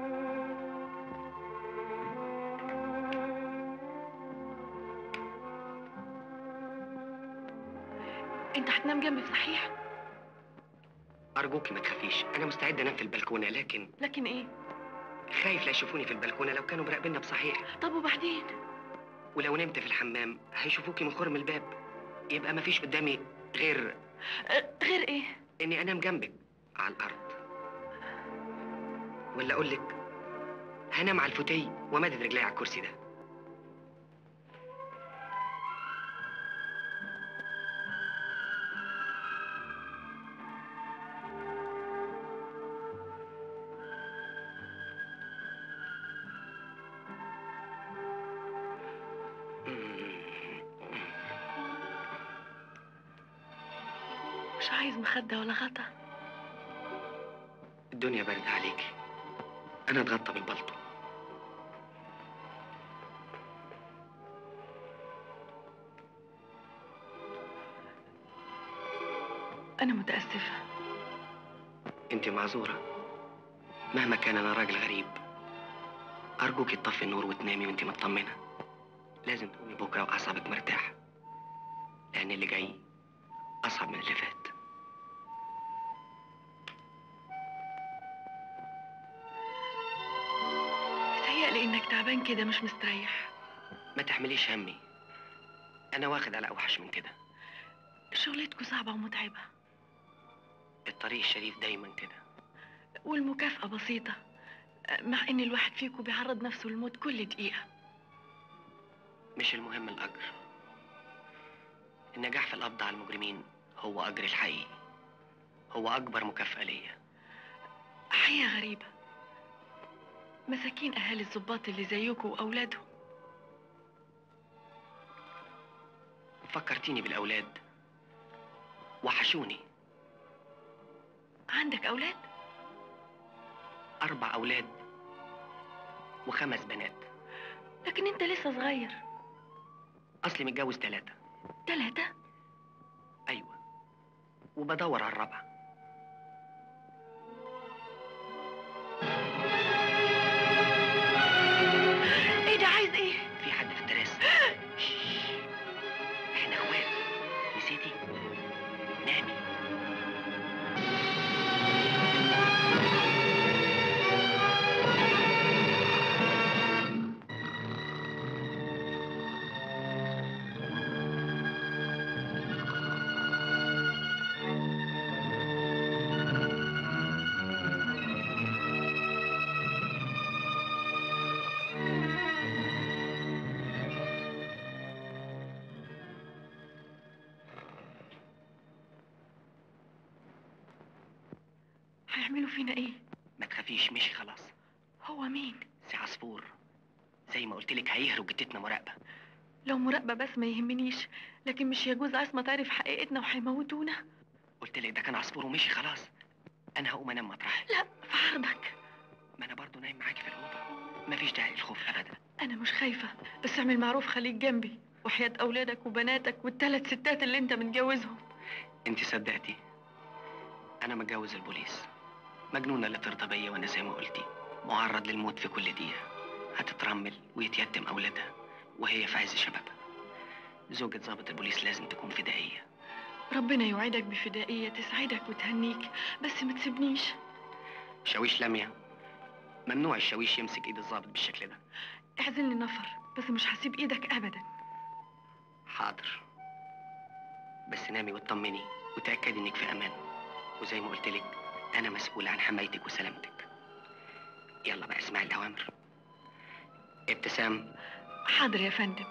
انت حتنام جنبي صحيح ارجوكي ما تخافيش انا مستعد انام في البلكونه لكن لكن ايه خايف لا يشوفوني في البلكونه لو كانوا مراقبيننا بصحيح طب وبعدين ولو نمت في الحمام هيشوفوكي من خرم الباب يبقى ما فيش قدامي غير غير ايه اني انام جنبك على الارض ولا اقول لك هنام على الفوتي ومدد رجلي على الكرسي ده مش عايز مخدة ولا غطا الدنيا برد عليكي انا اتغطى بالبلطو أنا متأسفة انت معذوره مهما كان انا راجل غريب ارجوك تطفي النور وتنامي وانت مطمنه لازم تقومي بكره واعصابك مرتاحه لان اللي جاي اصعب من اللي فات متهيألي إنك تعبان كده مش مستريح ما تحمليش همي انا واخد على اوحش من كده شغلتكوا صعبة ومتعبة الطريق الشريف دايما كده والمكافأة بسيطة مع إن الواحد فيكم بيعرض نفسه للموت كل دقيقة مش المهم الاجر النجاح في القبض على المجرمين هو اجر الحقيقي هو اكبر مكافأة ليا حياة غريبة مساكين أهالي الضباط اللي زيكم وأولادهم فكرتيني بالاولاد وحشوني عندك أولاد؟ اربع اولاد وخمس بنات لكن أنت لسه صغير اصلي متجوز ثلاثة تلاتة؟ ايوه وبدور على الرابعة إيه ده عايز إيه؟ في حد في التراس احنا اخوات نسيتي نامي هيعملوا فينا إيه؟ ما تخافيش مشي خلاص هو مين؟ سي عصفور زي ما قلت لك هيهرب جتتنا مراقبة لو مراقبة بس ما يهمنيش لكن مش يجوز عصمة تعرف حقيقتنا وهيموتونا قلت لك ده كان عصفور ومشي خلاص انا هقوم انام مطرحي لا في عرضك ما انا برضو نايم معاكي في الاوضه مفيش داعي للخوف ابدا أنا مش خايفة بس اعمل معروف خليك جنبي وحياة أولادك وبناتك والثلاث ستات اللي أنت متجوزهم انت صدقتي انا متجوز البوليس مجنونه اللي ترضى بيا وانا زي ما قلتي معرض للموت في كل دقيقه هتترمل ويتيتم اولادها وهي في عز شبابها زوجة ضابط البوليس لازم تكون فدائيه ربنا يوعدك بفدائية تسعدك وتهنيك بس ما تسيبنيش شاويش لميا ممنوع الشاويش يمسك ايد الضابط بالشكل ده اعزلني نفر بس مش هسيب ايدك ابدا حاضر بس نامي واطمني وتأكدي إنك في أمان وزي ما قلت لك أنا مسؤول عن حمايتك وسلامتك يلا بقى اسمعي الأوامر ابتسام حاضر يا فندم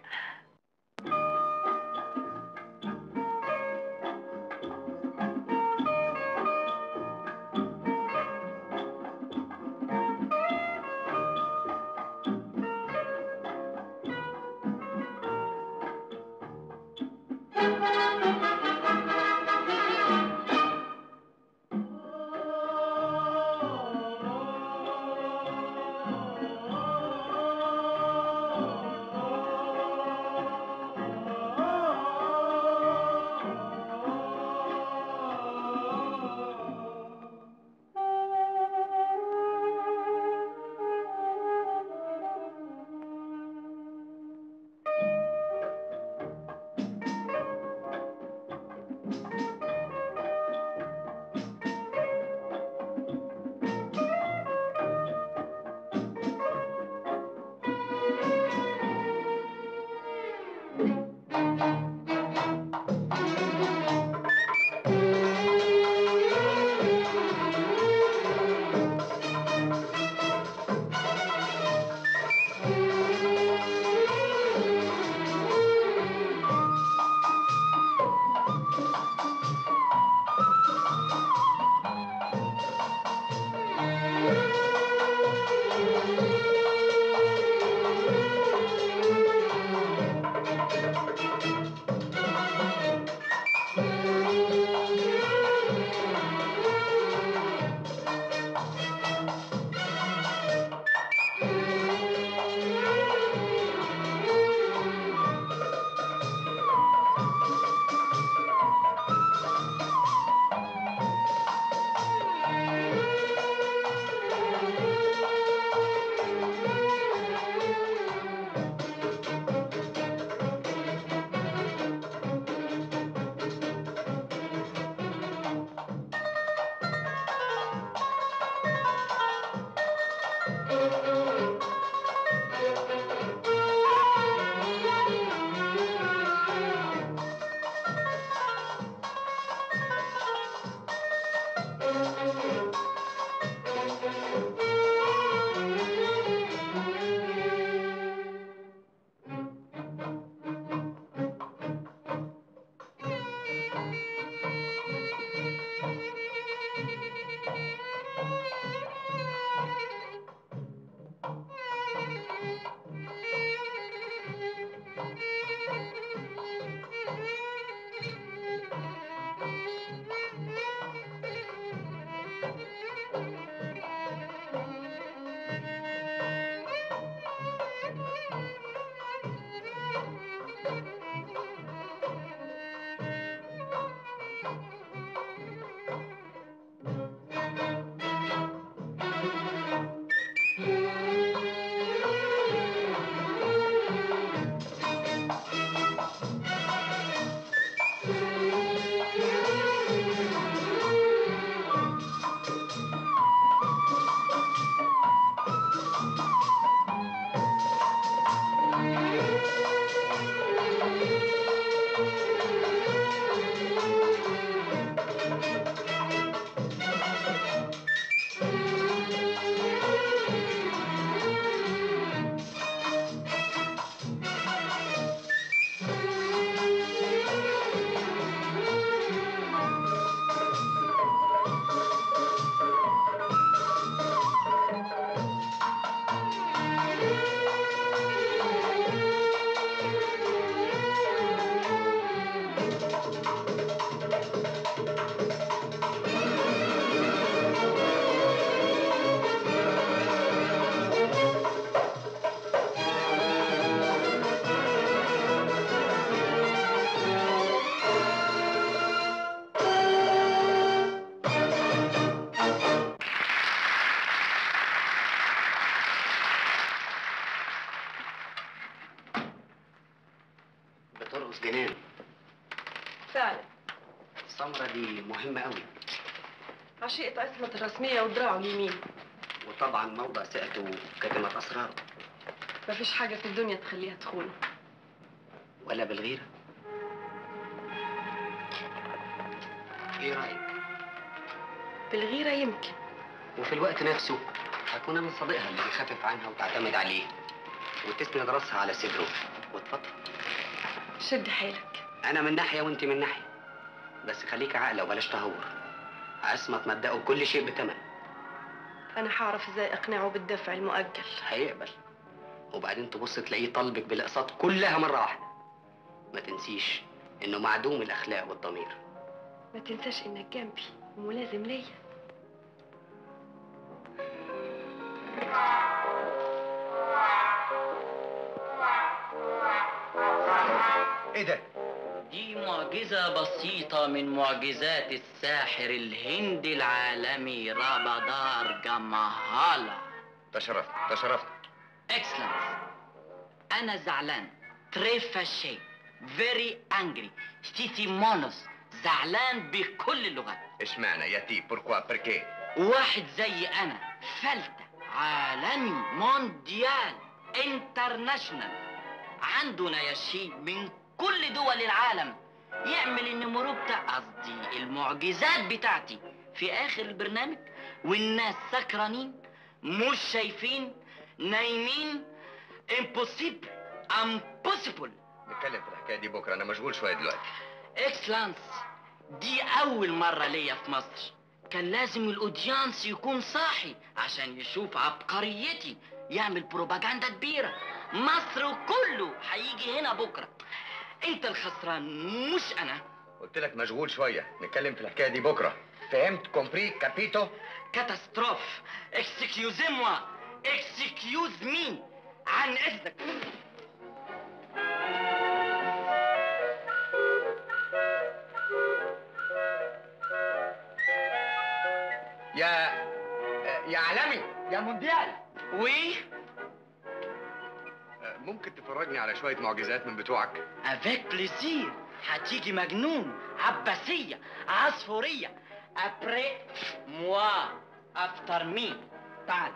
بترقص جنان فعلا السمرة دي مهمة قوي عشيقة عصمة الرسمية ودراعه اليمين وطبعا موضع ثقته وكتمة أسراره مفيش حاجة في الدنيا تخليها تخونه ولا بالغيرة ايه رايك بالغيرة يمكن وفي الوقت نفسه هكون انا صديقها اللي بيخفف عنها وتعتمد عليه وتسند راسها على صدره وتفضل شد حيلك انا من ناحيه وانت من ناحيه بس خليك عاقله وبلاش تهور عصمت مبدأه كل شيء بتمن أنا هعرف إزاي أقنعه بالدفع المؤجل هيقبل وبعدين تبص تلاقيه طالبك بالاقساط كلها مره واحده ما تنسيش انه معدوم الاخلاق والضمير ما تنساش إنك جنبي وملازم ليا ايه ده؟ دي معجزة بسيطة من معجزات الساحر الهندي العالمي رابادار جمهالا تشرفت تشرفت اكسلنس أنا زعلان تري فاشي فيري انجري ستيتي مونوس زعلان بكل اللغات اشمعنى يا تي بوركوا بركي واحد زي أنا فلتة عالمي مونديال انترناشونال عندنا يا شيء من كل دول العالم يعمل النمرو بتاع قصدي المعجزات بتاعتي في آخر البرنامج والناس سكرانين مش شايفين نايمين impossible impossible نتكلم في الحكايه دي بكره انا مشغول شويه دلوقتي اكسلانس دي أول مرة ليا في مصر كان لازم الأوديانس يكون صاحي عشان يشوف عبقريتي يعمل بروباجندا كبيرة مصر كله هيجي هنا بكرة انت الخسران مش أنا قلت لك مشغول شويه نتكلم في الحكايه دي بكره فهمت كومبري كابيتو كاتاستروف اكسكيوزي موا اكسكيوز مين عن اذنك يا يا عالمي يا مونديال وي ممكن تفرجني على شويه معجزات من بتوعك افيك بليزير هتيجي مجنون عباسية عصفورية ابري موا افتر مي تعال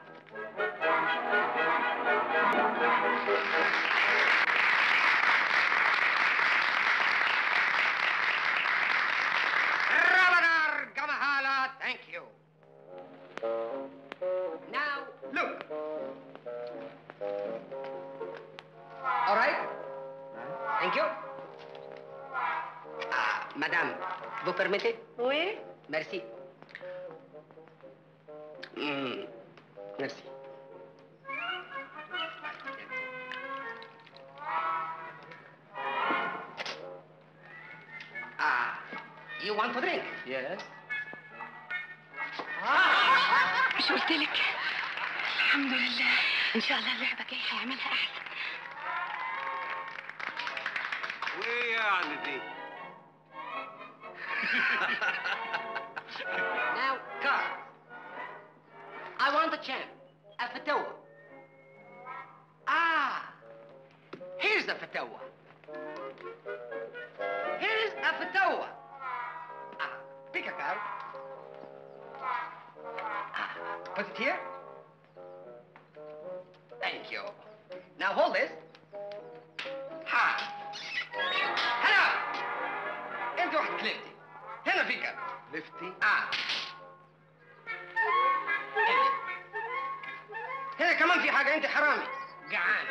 Ramadan Gamahala, thank you. Now, look. All right? Thank you. Ah, madame, vous permettez? Oui. Merci. Hmm, merci. Ah, you want to drink? Yes. مش قلت لك الحمد لله إن شاء الله اللعبة جاية هيعملها أحلى وايه يعني دي؟ Now, cards. I want a champ. A fatawa. Ah, here's a fatawa. Here's a fatawa. Ah, pick a card. Ah, put it here. Thank you. Now hold this. Ha. هلا. انت واحد كليفتي. هنا في كارت. لفتي اه هنا. هنا كمان في حاجة انت حرامي جعان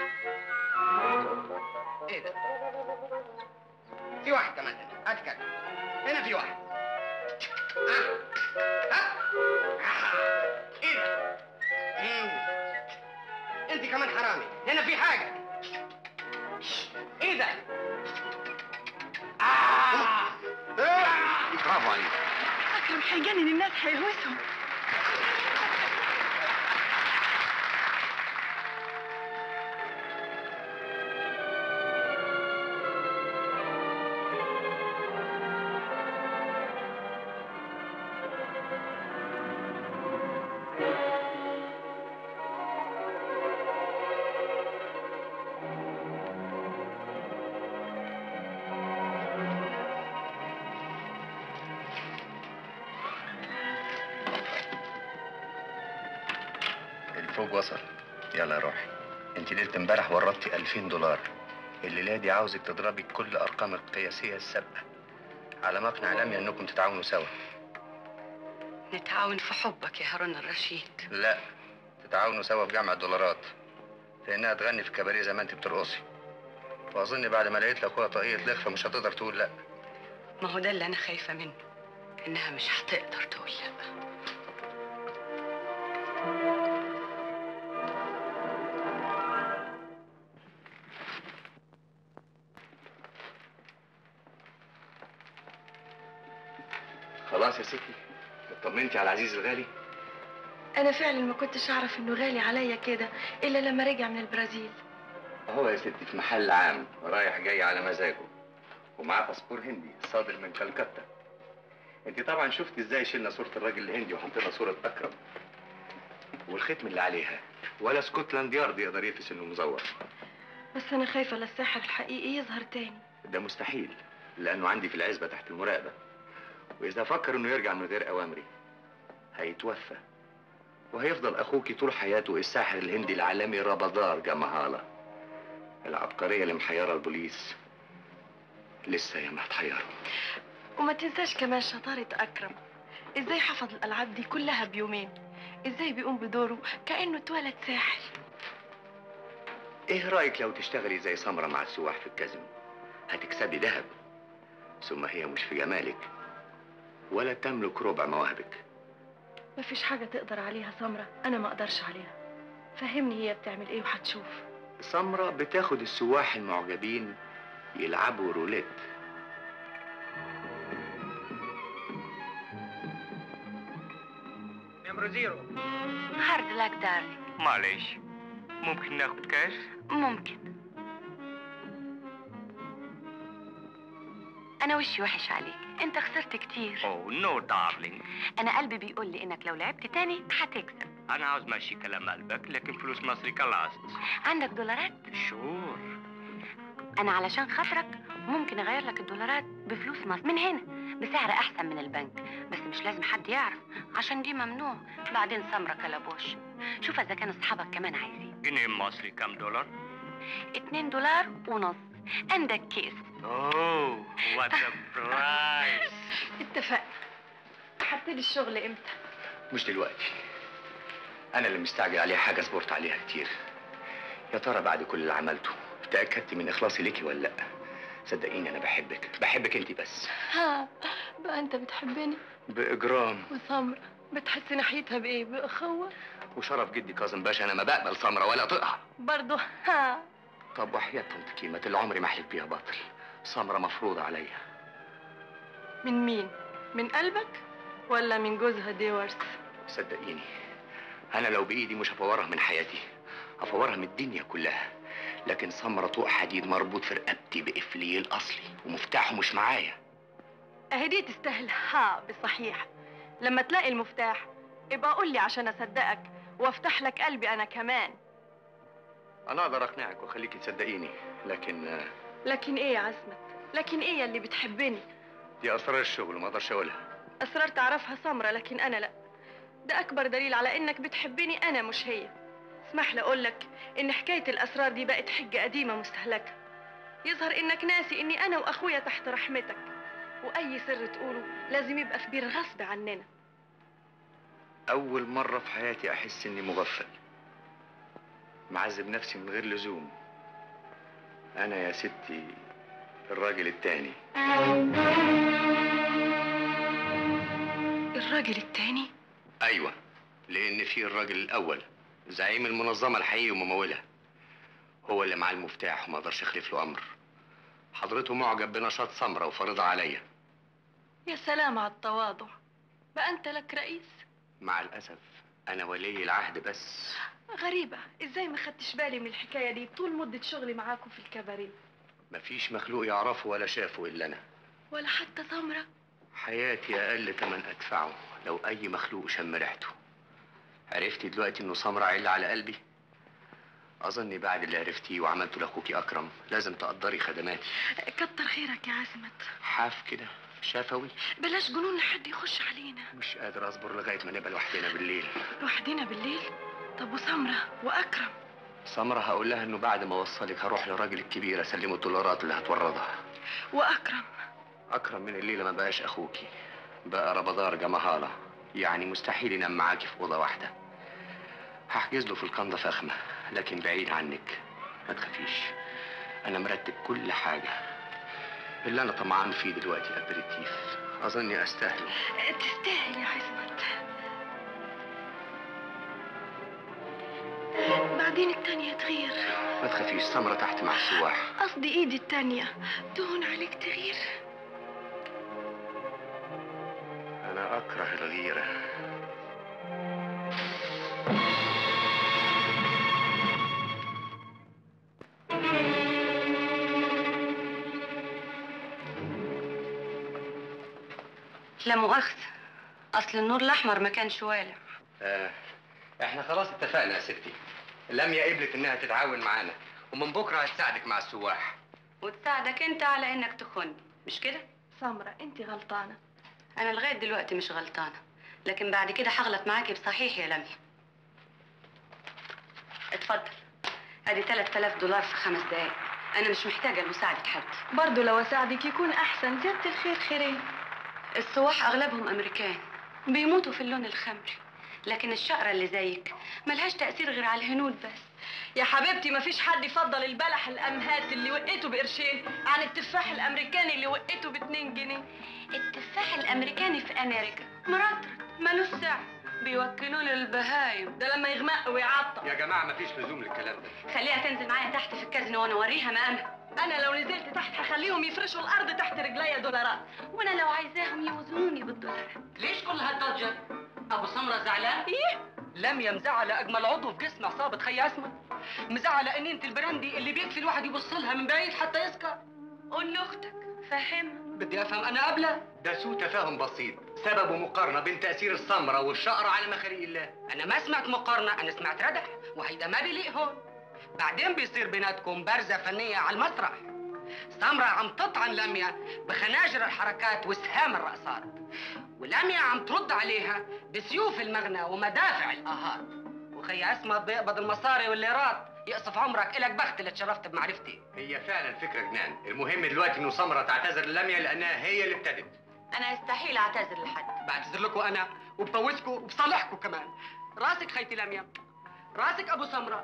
ايه ده؟ في واحد كمان هنا هات كارت. هنا في واحد اه ها آه. ايه ده؟ مم. انت كمان حرامي هنا في حاجة ايه ده؟ آه. برافو عليك أكرم هيجنن الناس هيهوسهم الفوق وصل يلا يا روحي انت ليله امبارح ورطتي 2000 دولار الليله دي عاوزك تضربي كل الارقام القياسيه السابقه على ما اقنع لميا انكم تتعاونوا سوا نتعاون في حبك يا هارون الرشيد لا تتعاونوا سوا في جمع الدولارات في انها تغني في الكباريه زي ما انت بترقصي واظن بعد ما لقيت لاخوها طاقية لخفة مش هتقدر تقول لا ما هو ده اللي انا خايفه منه انها مش هتقدر تقول لا خلاص يا ستي اطمنتي على العزيز الغالي انا فعلا ما كنتش اعرف انه غالي عليا كده الا لما رجع من البرازيل هو يا ستي في محل عام رايح جاي على مزاجه ومعاه باسبور هندي صادر من كلكتة انت طبعا شفت ازاي شلنا صورة الراجل الهندي وحطينا صورة اكرم والختم اللي عليها ولا اسكتلاند يارد يقدر يفس انه مزور بس انا خايفه للساحر الحقيقي يظهر تاني ده مستحيل لانه عندي في العزبة تحت المراقبة واذا فكر انه يرجع من غير اوامري هيتوفى وهيفضل اخوكي طول حياته الساحر الهندي العالمي رابادار جمهالة العبقرية اللي محيرة البوليس لسه يا ما هتحيره وما تنساش كمان شطاره اكرم ازاي حفظ الالعاب دي كلها بيومين ازاي بيقوم بدوره كانه اتولد ساحر ايه رايك لو تشتغلي زي سمرة مع السواح في الكازينو هتكسبي ذهب ثم هي مش في جمالك ولا تملك ربع مواهبك مفيش حاجه تقدر عليها سمره انا ما اقدرش عليها فهمني هي بتعمل ايه وهتشوف سمرة بتاخد السواح المعجبين يلعبوا روليت نمرة زيرو هارد لك دارلي معلش ممكن ناخد كاش ممكن انا وشي وحش عليك انت خسرت كتير اوه نو دارلينج انا قلبي بيقول لي انك لو لعبت تاني هتكسب انا عاوز ماشي كلام قلبك لكن فلوس مصري خلاص عندك دولارات شور انا علشان خاطرك ممكن اغير لك الدولارات بفلوس مصر من هنا بسعر احسن من البنك بس مش لازم حد يعرف عشان دي ممنوع بعدين سمرة كلبوش شوف اذا كان اصحابك كمان عايزين جنيه مصري كام دولار اتنين دولار ونص عندك كيس اوه وات برايس اتفقنا هبتدي الشغل امتى مش دلوقتي انا اللي مستعجل عليها حاجه صبرت عليها كتير يا ترى بعد كل اللي عملته تاكدت من اخلاصي ليكي ولا لا صدقيني انا بحبك بحبك انت بس ها بقى انت بتحبني باجرام وسمرة بتحس ناحيتها بايه باخوه وشرف جدي كاظم باشا انا ما بقبل سمره ولا طقها برضه ها طب وحياة طنط كيمة اللي عمري ما حلف بيها باطل سمره مفروضه عليا من مين من قلبك ولا من جوزها ديورس صدقيني انا لو بايدي مش هفورها من حياتي هفورها من الدنيا كلها لكن سمره طوق حديد مربوط في رقبتي بقفلي الاصلي ومفتاحه مش معايا اهي دي تستاهل ها بصحيح لما تلاقي المفتاح ابقى قول لي عشان اصدقك وافتح لك قلبي انا كمان انا اقدر اقنعك واخليكي تصدقيني لكن آه، لكن ايه يا عزمت لكن ايه اللي بتحبني دي اسرار الشغل وما اقدرش اقولها اسرار تعرفها سمرة لكن انا لا ده اكبر دليل على انك بتحبني انا مش هي اسمح لي اقول لك ان حكايه الاسرار دي بقت حجه قديمه مستهلكه يظهر انك ناسي اني انا واخويا تحت رحمتك واي سر تقوله لازم يبقى في بير غصب عننا اول مره في حياتي احس اني مغفل معذب نفسي من غير لزوم انا يا ستي الراجل التاني الراجل التاني ايوه لان في الراجل الاول زعيم المنظمه الحقيقي وممولها هو اللي معاه المفتاح وما اقدرش اخلف له امر حضرته معجب بنشاط سمره وفرضها عليا يا سلام على التواضع بقى انت لك رئيس مع الاسف انا ولي العهد بس غريبة ازاي ما خدتش بالي من الحكاية دي طول مدة شغلي معاكم في الكباريه مفيش مخلوق يعرفه ولا شافه الا انا ولا حتى سمرة حياتي اقل تمن ادفعه لو اي مخلوق شم ريحته عرفتي دلوقتي انه سمرة عل على قلبي اظني بعد اللي عرفتيه وعملته لاخوكي اكرم لازم تقدري خدماتي كتر خيرك يا عزمت حاف كده شفوي بلاش جنون لحد يخش علينا مش قادر اصبر لغايه ما نبقى لوحدنا بالليل لوحدنا بالليل طب وسمرة واكرم سمرة هقول لها انه بعد ما اوصلك هروح للراجل الكبير اسلمه الدولارات اللي هتوردها واكرم اكرم من الليله ما بقاش اخوكي بقى ربضار جمهاله يعني مستحيل ينام معاكي في اوضه واحده هحجز له في القنده فخمه لكن بعيد عنك ما تخافيش انا مرتب كل حاجه اللي انا طمعان فيه دلوقتي ابريتيف اظني استاهله تستاهل يا عصمت بعدين التانية تغير ما تخافيش سمره تحت مع السواح قصدي ايدي التانية تهون عليك تغير انا اكره الغيره لا مؤاخذة أصل النور الأحمر ما كانش والع آه احنا خلاص اتفقنا يا ستي لميا قبلت انها تتعاون معانا ومن بكره هتساعدك مع السواح وتساعدك أنت على إنك تخن مش كده؟ سمرة انت غلطانة أنا لغاية دلوقتي مش غلطانة لكن بعد كده هغلط معاكي بصحيح يا لميا اتفضل ادي 3000 دولار في خمس دقايق انا مش محتاجه لمساعده حد برضو لو اساعدك يكون احسن زيادة الخير خيرين السواح اغلبهم امريكان بيموتوا في اللون الخمري لكن الشقرة اللي زيك ملهاش تأثير غير على الهنود بس يا حبيبتي مفيش حد يفضل البلح الامهات اللي وقيته بقرشين عن التفاح الامريكاني اللي وقيته باتنين جنيه التفاح الامريكاني في امريكا مرطرط ملوش سعر بيوكلوه للبهايم ده لما يغمق ويعطل يا جماعه مفيش لزوم للكلام ده خليها تنزل معايا تحت في الكازينو وانا اوريها مقامها انا لو نزلت تحت هخليهم يفرشوا الارض تحت رجليا دولارات وانا لو عايزاهم يوزنوني بالدولارات ليش كل هالضجة؟ أبو سمرة زعلان؟ إيه؟ لم مزعلة أجمل عضو في جسم عصابة خي أسمة مزعلة إنينة البراندي اللي بيكفي الواحد يبص لها من بعيد حتى يسكر قول لاختك فهمها بدي أفهم أنا قبلها ده سوء تفاهم بسيط سببه مقارنه بين تاثير السمره والشقره على مخاريق الله أنا ما سمعت مقارنة أنا سمعت ردح وهيدا ما بيليق هون بعدين بيصير بيناتكم برزة فنية على المسرح سمرة عم تطعن لميا بخناجر الحركات وسهام الرقصات ولميا عم ترد عليها بسيوف المغنى ومدافع الآهات وخي أسمة بيقبض المصاري والليرات يقصف عمرك إلك بخت اللي تشرفت بمعرفتي هي فعلا فكره جنان المهم دلوقتي انه سمره تعتذر للميا لانها هي اللي ابتدت انا استحيل اعتذر لحد بعتذر لكم أنا وبفوزكم وبصالحكم كمان راسك خيتي لميا راسك أبو سمرة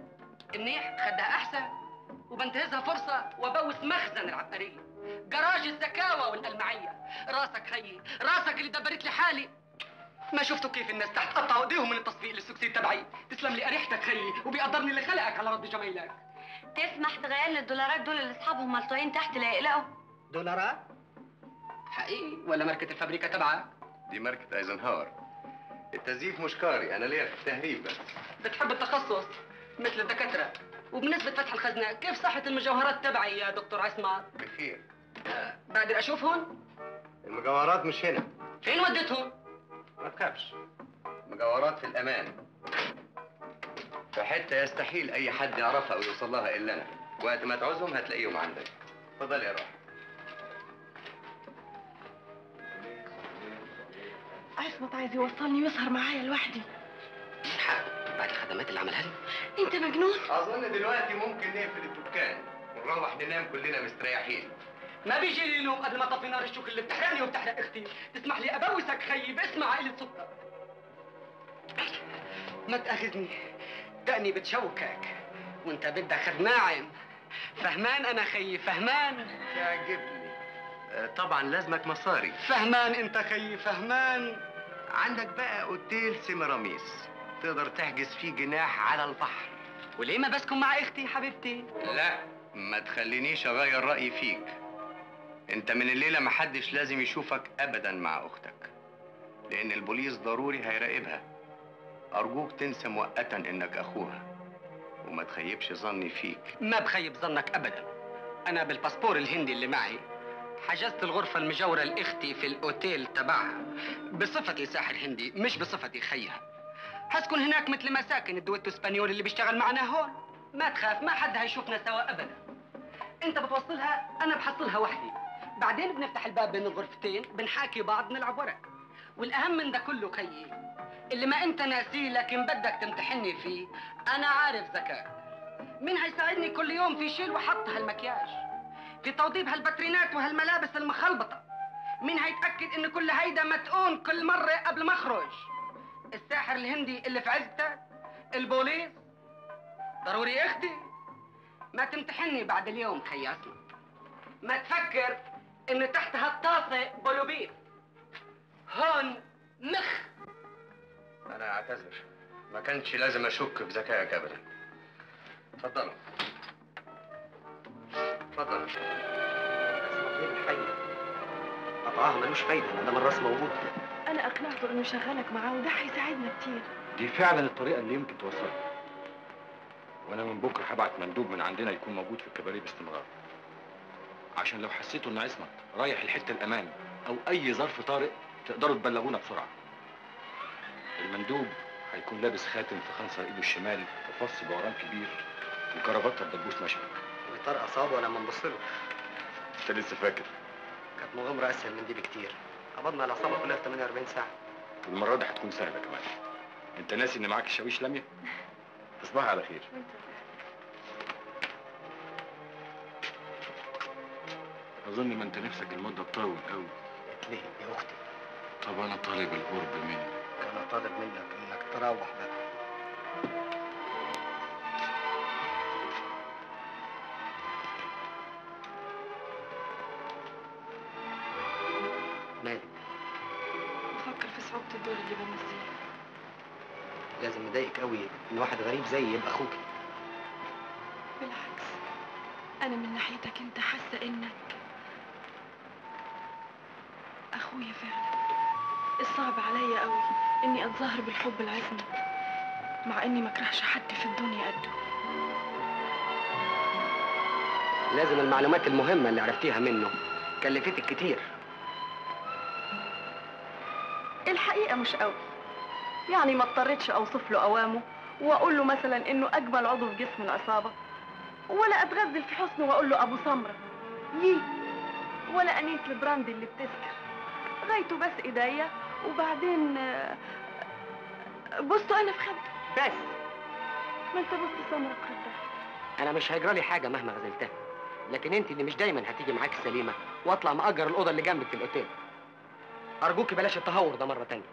منيح خدها أحسن وبنتهزها فرصة وبوس مخزن العبقرية جراج الزكاوة والألمعية راسك خيي راسك اللي دبرت لي حالي ما شفتوا كيف الناس تحت قطعوا ايديهم من التصفيق للسكسي تبعي تسلم لي اريحتك خيي وبيقدرني اللي خلقك على رد جميلك تسمح تغير لي الدولارات دول اللي اصحابهم ملطوعين تحت لا يقلقوا دولارات حقيقي ولا ماركة الفابريكا تبعك دي ماركه ايزنهاور التزييف مش كاري انا ليا في التهريب بس بتحب التخصص مثل الدكاترة وبالنسبة فتح الخزنة كيف صحة المجوهرات تبعي يا دكتور عصمت بخير بقدر اشوفهم المجوهرات مش هنا فين وديتهم ما تخافش مجوهرات في الامان في حته يستحيل اي حد يعرفها او يوصل لها الا انا وقت ما تعوزهم هتلاقيهم عندك اتفضل يا روح عصمت عايز يوصلني ويسهر معايا لوحدي بعد الخدمات اللي عملها لي انت مجنون اظن دلوقتي ممكن نقفل الدكان ونروح ننام كلنا مستريحين ما بيجي لي نوم قبل ما اطفي نار الشوك اللي بتحرقني وبتحرق اختي تسمح لي ابوسك خيي باسم عائلة سكر ما تاخذني دقني بتشوكك وانت بدك خد ناعم فهمان انا خيي فهمان يعجبني آه، طبعا لازمك مصاري فهمان انت خيي فهمان عندك بقى اوتيل سيمراميس تقدر تحجز فيه جناح على البحر وليه ما بسكن مع اختي حبيبتي لا ما تخلينيش اغير رايي فيك انت من الليله محدش لازم يشوفك ابدا مع اختك لان البوليس ضروري هيراقبها ارجوك تنسى مؤقتا انك اخوها وما تخيبش ظني فيك ما بخيب ظنك ابدا انا بالباسبور الهندي اللي معي حجزت الغرفة المجاورة لأختي في الأوتيل تبعها بصفتي ساحر هندي مش بصفتي خيها حسكن هناك مثل ما ساكن الدويتو اسبانيول اللي بيشتغل معنا هون ما تخاف ما حد هيشوفنا سوا أبدا أنت بتوصلها أنا بحصلها وحدي بعدين بنفتح الباب بين الغرفتين بنحاكي بعض نلعب ورق والأهم من ده كله خيي اللي ما أنت ناسيه لكن بدك تمتحني فيه أنا عارف ذكاء مين هيساعدني كل يوم في شيل وحط هالمكياج في توضيب هالباترينات وهالملابس المخلبطة مين هيتأكد إن كل هيدا متقون كل مرة قبل ما أخرج الساحر الهندي اللي في عزتك البوليس ضروري يا اختي ما تمتحني بعد اليوم خي اسمع ما تفكر انه تحت هالطاسه بولوبيف هون مخ انا اعتذر ما كانش لازم اشك في ذكائك ابدا اتفضلوا اتفضل قطعها ملوش فايده ما دام الراس موجود انا اقنعته انه شغلك معاه وده هيساعدنا كتير دي فعلا الطريقه اللي يمكن توصلها وانا من بكره هبعت مندوب من عندنا يكون موجود في الكباريه باستمرار عشان لو حسيتوا ان عصمت رايح الحته الامان او اي ظرف طارئ تقدروا تبلغونا بسرعه المندوب هيكون لابس خاتم في خنصر ايده الشمال وفص بعران كبير وكرافته بدبوس مشهد طرق اصابه لما نبص له انت لسه فاكر كانت مغامره اسهل من دي بكتير قبضنا على العصابه كلها في 48 ساعه المره دي هتكون سهله كمان انت ناسي ان معاك الشاويش لمية تصبح على خير اظن ما انت نفسك المده تطول قوي ليه يا اختي طب انا طالب القرب منك انا طالب منك انك تروح بقى مالك بفكر في صعوبة الدور اللي بمثله لازم يضايقك قوي ان واحد غريب زيي يبقى اخوك بالعكس انا من ناحيتك انت حاسه انك اخويا فعلا الصعب عليا قوي اني اتظاهر بالحب العزمي مع اني ما اكرهش حد في الدنيا قده لازم المعلومات المهمه اللي عرفتيها منه كلفتك كتير الحقيقه مش قوي يعني ما اضطريتش اوصف له اوامه واقول له مثلا انه اجمل عضو في جسم العصابه ولا اتغزل في حسنه واقول له ابو سمره يي ولا انيس البراند اللي بتسكر غايته بس ايديا وبعدين آه، بصوا انا في خدته بس ما انت بص سمره في خدها انا مش هيجرى لي حاجه مهما غزلتها لكن انت اللي مش دايما هتيجي معاك السليمه واطلع مأجر الاوضه اللي جنبك في الاوتيل ارجوكي بلاش التهور ده مره تانية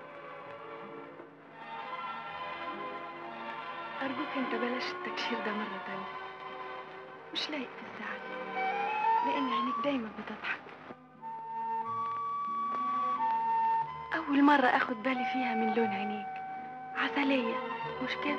ارجوك انت بلاش التكشير ده مره تانية مش لايق في الساعه دي لان عينيك دايما بتضحك اول مره اخد بالي فيها من لون عينيك عسليه مش كده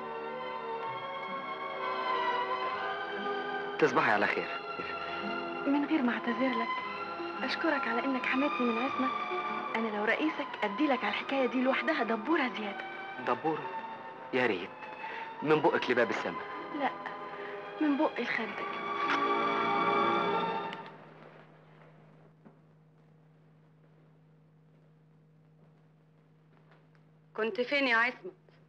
تصبحي على خير من غير ما اعتذر لك اشكرك على انك حماتني من عصمت انا لو رئيسك ادي لك على الحكايه دي لوحدها دبوره زياده دبوره يا ريت من بقك لباب السما لا من بق لخدك كنت فين يا عصمت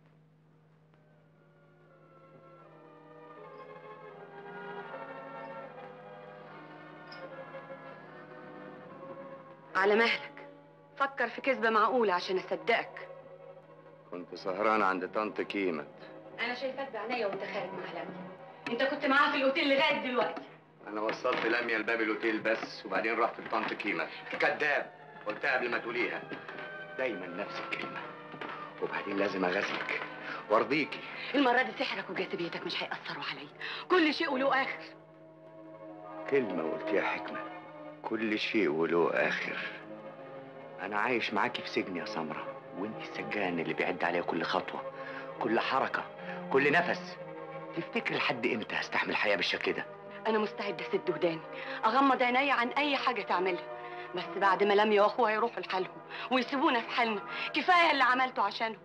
على مهلك فكر في كذبة معقولة عشان أصدقك كنت سهران عند طنط كيمت أنا شايفاك بعينيا وأنت خارج مع لميا أنت كنت معاها في الأوتيل لغاية دلوقتي انا وصلت لميا لباب الاوتيل بس وبعدين رحت لطنط كيمت كذاب قلتها قبل ما تقوليها دايما نفس الكلمه وبعدين لازم اغازلك وارضيكي المرة دي سحرك وجاذبيتك مش هيأثروا عليا كل شيء وله آخر كلمه قلتيها حكمه كل شيء وله اخر انا عايش معاكي في سجن يا سمره وانت السجان اللي بيعد عليا كل خطوه كل حركه كل نفس تفتكر لحد امتى هستحمل حياه بالشكل ده أنا مستعدة أسد وداني أغمض عيني عن أي حاجة تعملها بس بعد ما لميا وأخوها يروحوا لحالهم ويسيبونا في حالنا كفاية اللي عملته عشانهم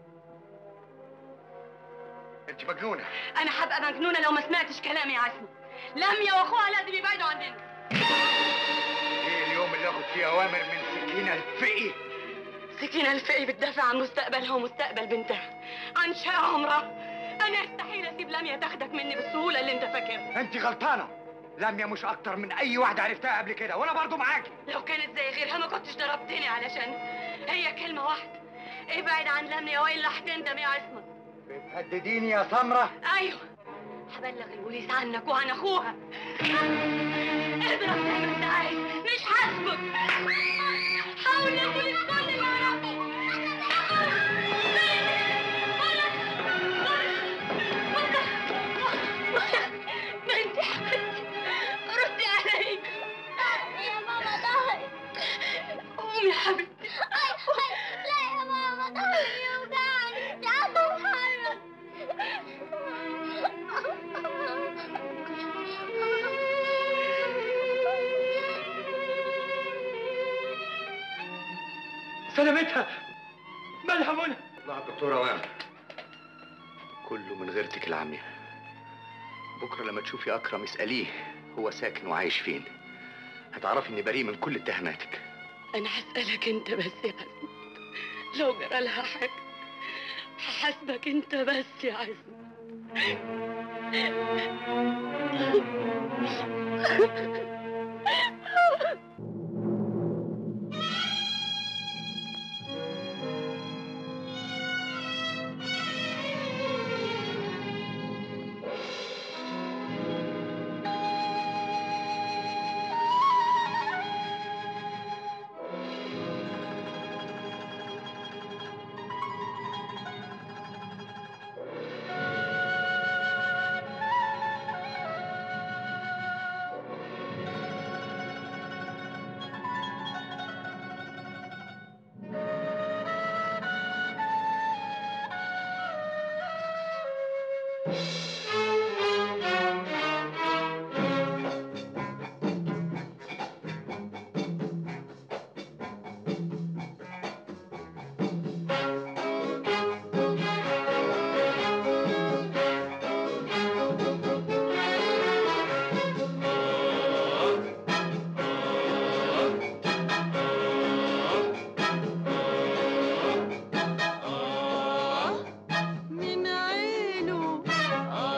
انت مجنونه أنا هبقى مجنونة لو ما سمعتش كلامي يا عزمي لميا وأخوها لازم يبعدوا عننا ايه اليوم اللي اخد فيه اوامر من سكينه الفقي سكينة الفقي بتدافع عن مستقبلها ومستقبل بنتها عن شقى عمرها أنا استحيل أسيب لميا تاخدك مني بالسهولة اللي أنت فاكرها انت غلطانه لميا مش اكتر من اي واحده عرفتها قبل كده وانا برضو معاكي لو كانت زي غيرها ما كنتش ضربتني علشان هي كلمة واحدة ابعد عن لميا وإلا هتندم يا عصمت بتهدديني يا سمره أيوه هبلغ البوليس عنك وعن أخوها اضرب زي ما انت عايز مش هسكت حاول اقول كل اللي اعرفه بنتي حبيبتي ردي علي يا ماما ضهري قومي يا حبيبتي لا يا ماما ضهري يوجعني مش عارفة اتحرك سلامتها مالها منى الله الدكتور اوام كله من غيرتك العامية بكرة لما تشوفي أكرم اسأليه هو ساكن وعايش فين هتعرفي إني بريء من كل اتهاماتك انا هسألك انت بس يا عزمي لو جرى لها حاجة هحاسبك انت بس يا عزمي من عينه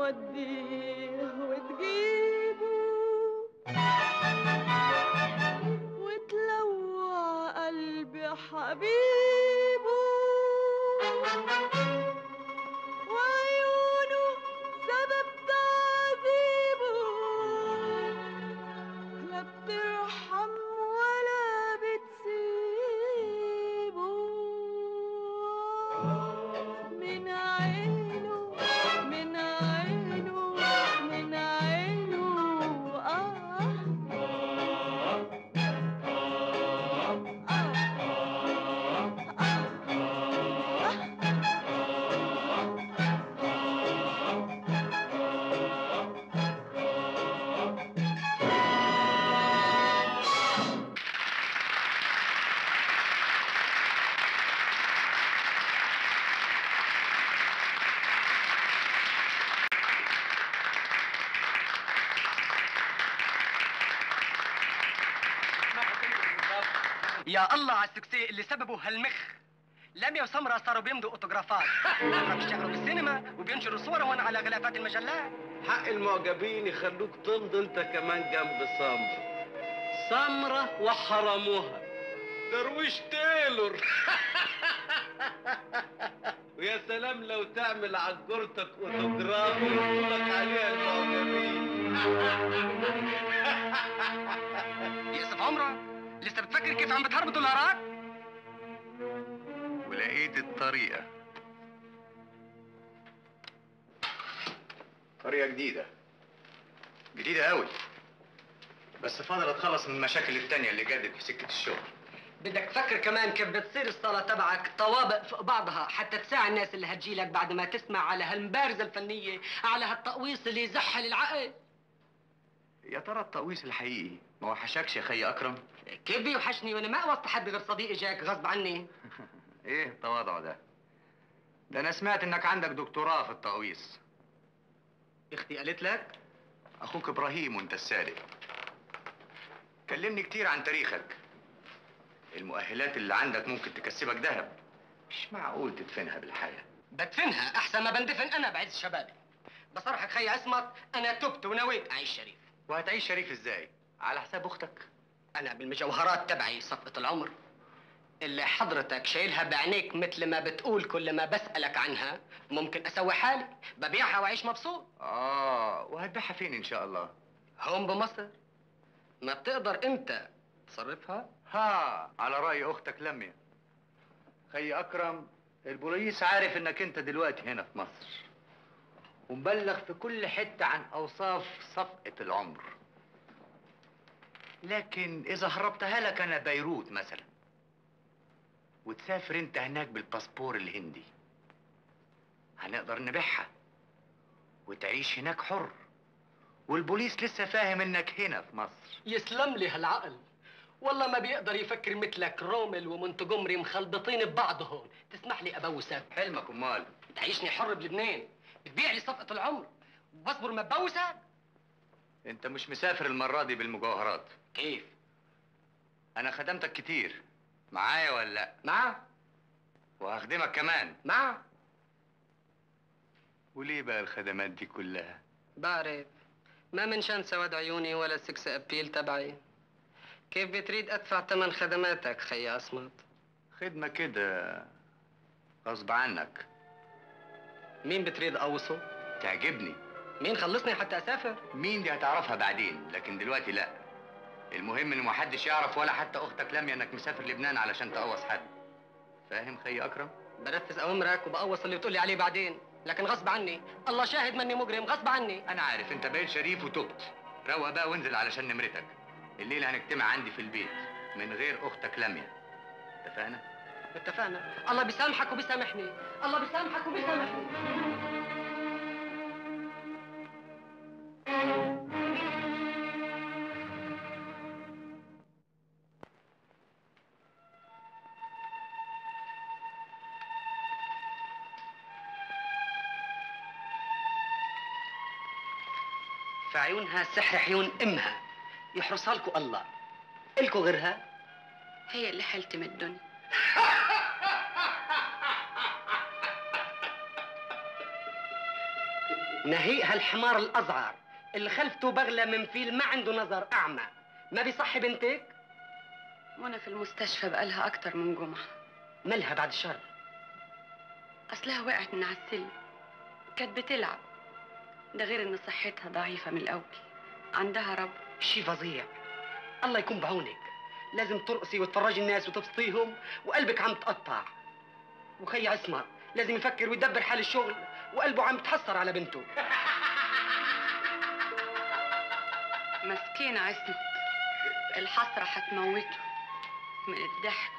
توديه وتجيبه وتلوع قلبي حبيبه وعيونه سبب تعذيبه لا بترحم ولا بتسيبه من عينه من عينه من عينه آه يا الله على السكسي اللي سببه هالمخ لميا وسمرة صاروا بيمضوا اوتوغرافات بكره بيشتغلوا بالسينما وبينشروا صورهم على غلافات المجلات حق المعجبين يخلوك تمضي انت كمان جنب سمرة سمرة وحرموها درويش تايلور ويا سلام لو تعمل عجورتك اوتوجراف ويقولك عليها المعجبين يقصف عمره لسه بتفكر كيف عم بتهرب دولارات ولقيت الطريقة طريقة جديدة جديدة قوي بس فاضل اتخلص من المشاكل التانية اللي جدت في سكة الشغل بدك تفكر كمان كيف بتصير الصالة تبعك طوابق فوق بعضها حتى تساعد الناس اللي هتجيلك بعد ما تسمع على هالمبارزة الفنية على هالتقويص اللي يزحل العقل يا ترى التقويص الحقيقي ما وحشكش يا خي أكرم؟ كيف بيوحشني وانا ما وسط حد غير صديقي جاك غصب عني ايه التواضع ده؟ ده أنا سمعت إنك عندك دكتوراه في التقويص اختي قالت لك؟ أخوك إبراهيم وأنت الصادق كلمني كتير عن تاريخك المؤهلات اللي عندك ممكن تكسبك ذهب مش معقول تدفنها بالحياة بدفنها احسن ما بندفن انا بعز شبابي بصرحك خي عصمت انا تبت ونويت اعيش شريف وهتعيش شريف ازاي؟ على حساب أختك؟ انا بالمجوهرات تبعي صفقة العمر اللي حضرتك شايلها بعينيك مثل ما بتقول كل ما بسألك عنها ممكن اسوي حالي ببيعها واعيش مبسوط آه وهتبيعها فين إن شاء الله؟ هون بمصر ما بتقدر انت تصرفها ها على رأي أختك لميا خي أكرم البوليس عارف إنك أنت دلوقتي هنا في مصر ومبلغ في كل حتة عن أوصاف صفقة العمر لكن إذا هربتها لك أنا بيروت مثلا وتسافر أنت هناك بالباسبور الهندي هنقدر نبيعها وتعيش هناك حر والبوليس لسه فاهم إنك هنا في مصر يسلم لي هالعقل والله ما بيقدر يفكر مثلك رومل ومنتجمري مخلبطين ببعض هون تسمح لي ابوسك حلمك امال تعيشني حر بلبنان بتبيع لي صفقة العمر وبصبر ما اتجوزك أنت مش مسافر المرة دي بالمجوهرات كيف؟ أنا خدمتك كتير معايا ولا لأ؟ معاه وهخدمك كمان معاه وليه بقى الخدمات دي كلها؟ بعرف ما من شان سواد عيوني ولا السكس ابيل تبعي كيف بتريد ادفع ثمن خدماتك خي عصمت خدمة كده غصب عنك مين بتريد اوصه تعجبني مين خلصني حتى اسافر مين دي هتعرفها بعدين لكن دلوقتي لا المهم ان محدش يعرف ولا حتى اختك لميا انك مسافر لبنان علشان تقوص حد فاهم خي اكرم بنفذ اوامرك وبقوص اللي بتقولي عليه بعدين لكن غصب عني الله شاهد مني مجرم غصب عني انا عارف انت بقيت شريف وتبت روق بقى وانزل علشان نمرتك الليله هنجتمع عندي في البيت من غير اختك لميا اتفقنا اتفقنا الله بيسامحك وبيسامحني الله بيسامحك وبيسامحني في عيونها سحر عيون امها يحرسها لكم الله الكوا غيرها هي اللي حلت من الدنيا نهيئها الحمار الأزعر اللي خلفته بغلة من فيل ما عنده نظر أعمى ما بيصحي بنتك؟ منى في المستشفى بقالها أكتر من جمعة مالها بعد الشر أصلها وقعت من على السلم كانت بتلعب ده غير إن صحتها ضعيفة من الأول عندها رب شي فظيع الله يكون بعونك لازم ترقصي وتفرجي الناس وتبسطيهم وقلبك عم تقطع وخي عصمت لازم يفكر ويدبر حال الشغل وقلبه عم يتحسر على بنته مسكين عصمت الحسرة هتموته من الضحك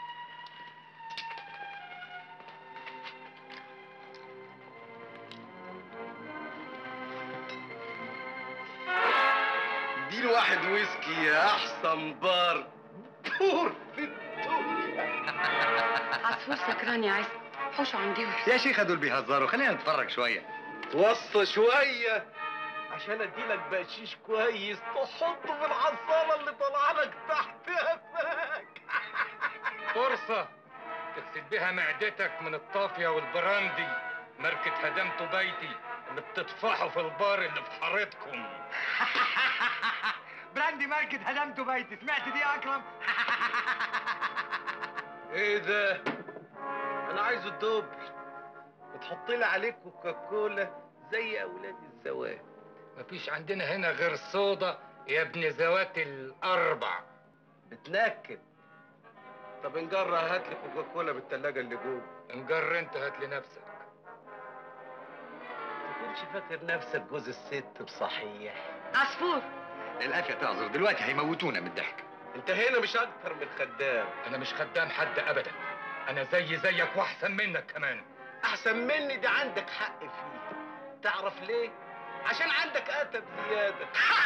دي واحد ويسكي يا احسن بار بور في عصفور سكران يا عصمت حوشه عندي يا شيخة دول بيهزروا خلينا نتفرج شوية توصى شوية عشان اديلك بقشيش كويس تحطه في الحصالة اللي طالعة لك تحت قفاك فرصة تغسل بيها معدتك من الطافية والبراندي ماركة هدمت بيتي اللي بتطفحوا في البار اللي في حارتكم براندي ماركة هدمته بيتي سمعت دي يا اكرم ايه ده انا عايزه الدبل وتحط لي عليه كوكاكولا زي اولاد الزواج مفيش عندنا هنا غير صودا يا ابن ذوات الأربع بتنكد طب انجر هات لي كوكاكولا بالتلاجة اللي جوه انجر انت هات لنفسك تكونش فاكر نفسك جوز الست بصحيح عصفور القافية تعذر دلوقتي هيموتونا من الضحك انت هنا مش اكتر من خدام انا مش خدام حد ابدا انا زي زيك واحسن منك كمان احسن مني دي عندك حق فيه تعرف ليه عشان عندك ادب زياده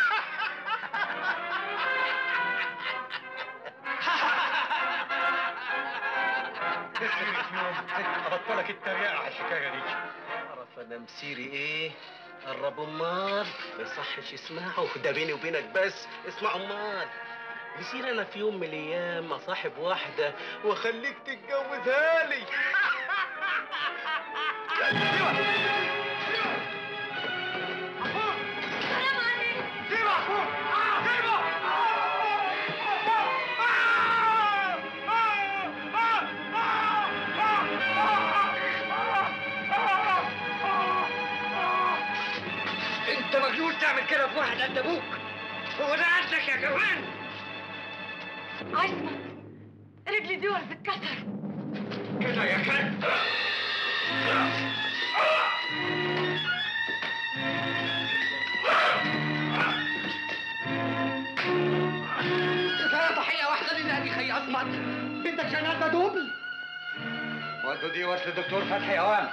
ابطلك التريقة على الحكاية دي اعرف انا مسيري ايه قرب امال ما يصحش يسمعوا ده بيني وبينك بس اسمع امال يصير انا في يوم من الايام اصاحب واحده واخليك تتجوزها لي انت مجنون تعمل كده في واحد قد ابوك هو ده عندك يا كمان عصمت رجلي دي ورد اتكسر كده يا كلب كفايه ضحيه واحده لله خي عصمت بدك جنازه دوبل ودوا دي وصل الدكتور فتحي اوام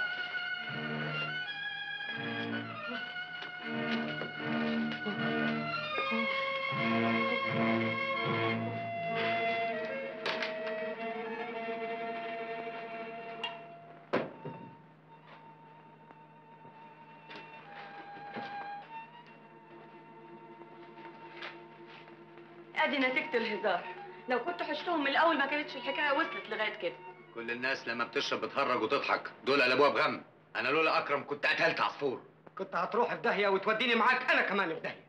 ادي نتيجة الهزار لو كنت حشتهم من الاول ما كانتش الحكاية وصلت لغاية كده كل الناس لما بتشرب بتهرج وتضحك دول قلبوها بغم انا لولا اكرم كنت قتلت عصفور كنت هتروح في داهيه وتوديني معاك انا كمان في داهيه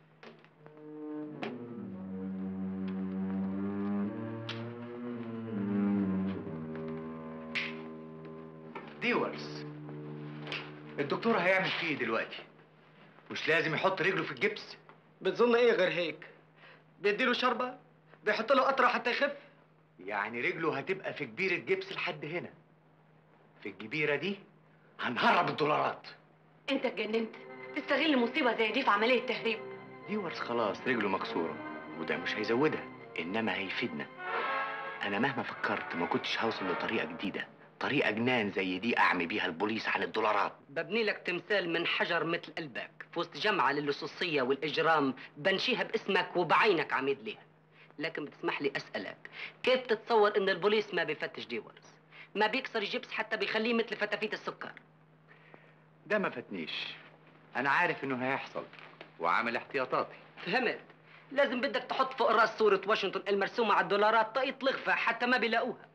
ديورز الدكتور هيعمل فيه ايه دلوقتي مش لازم يحط رجله في الجبس بتظن ايه غير هيك بيديله شربة بيحط له قطرة حتى يخف يعني رجله هتبقى في كبيرة جبس لحد هنا في الجبيرة دي هنهرب الدولارات انت اتجننت تستغل مصيبة زي دي في عملية تهريب ديورز خلاص رجله مكسورة وده مش هيزودها إنما هيفيدنا أنا مهما فكرت ما كنتش هوصل لطريقة جديدة طريقة جنان زي دي أعمي بيها البوليس عن الدولارات ببني لك تمثال من حجر مثل قلبك في وسط جامعة للصوصية والإجرام بنشيها باسمك وبعينك عميد ليها لكن بتسمح لي أسألك كيف تتصور إن البوليس ما بيفتش ديورز ما بيكسر جبس حتى بيخليه مثل فتافيت السكر ده ما فاتنيش أنا عارف إنه هيحصل وعامل احتياطاتي فهمت لازم بدك تحط فوق راس صورة واشنطن المرسومة على الدولارات طاقية لغفة حتى ما بيلاقوها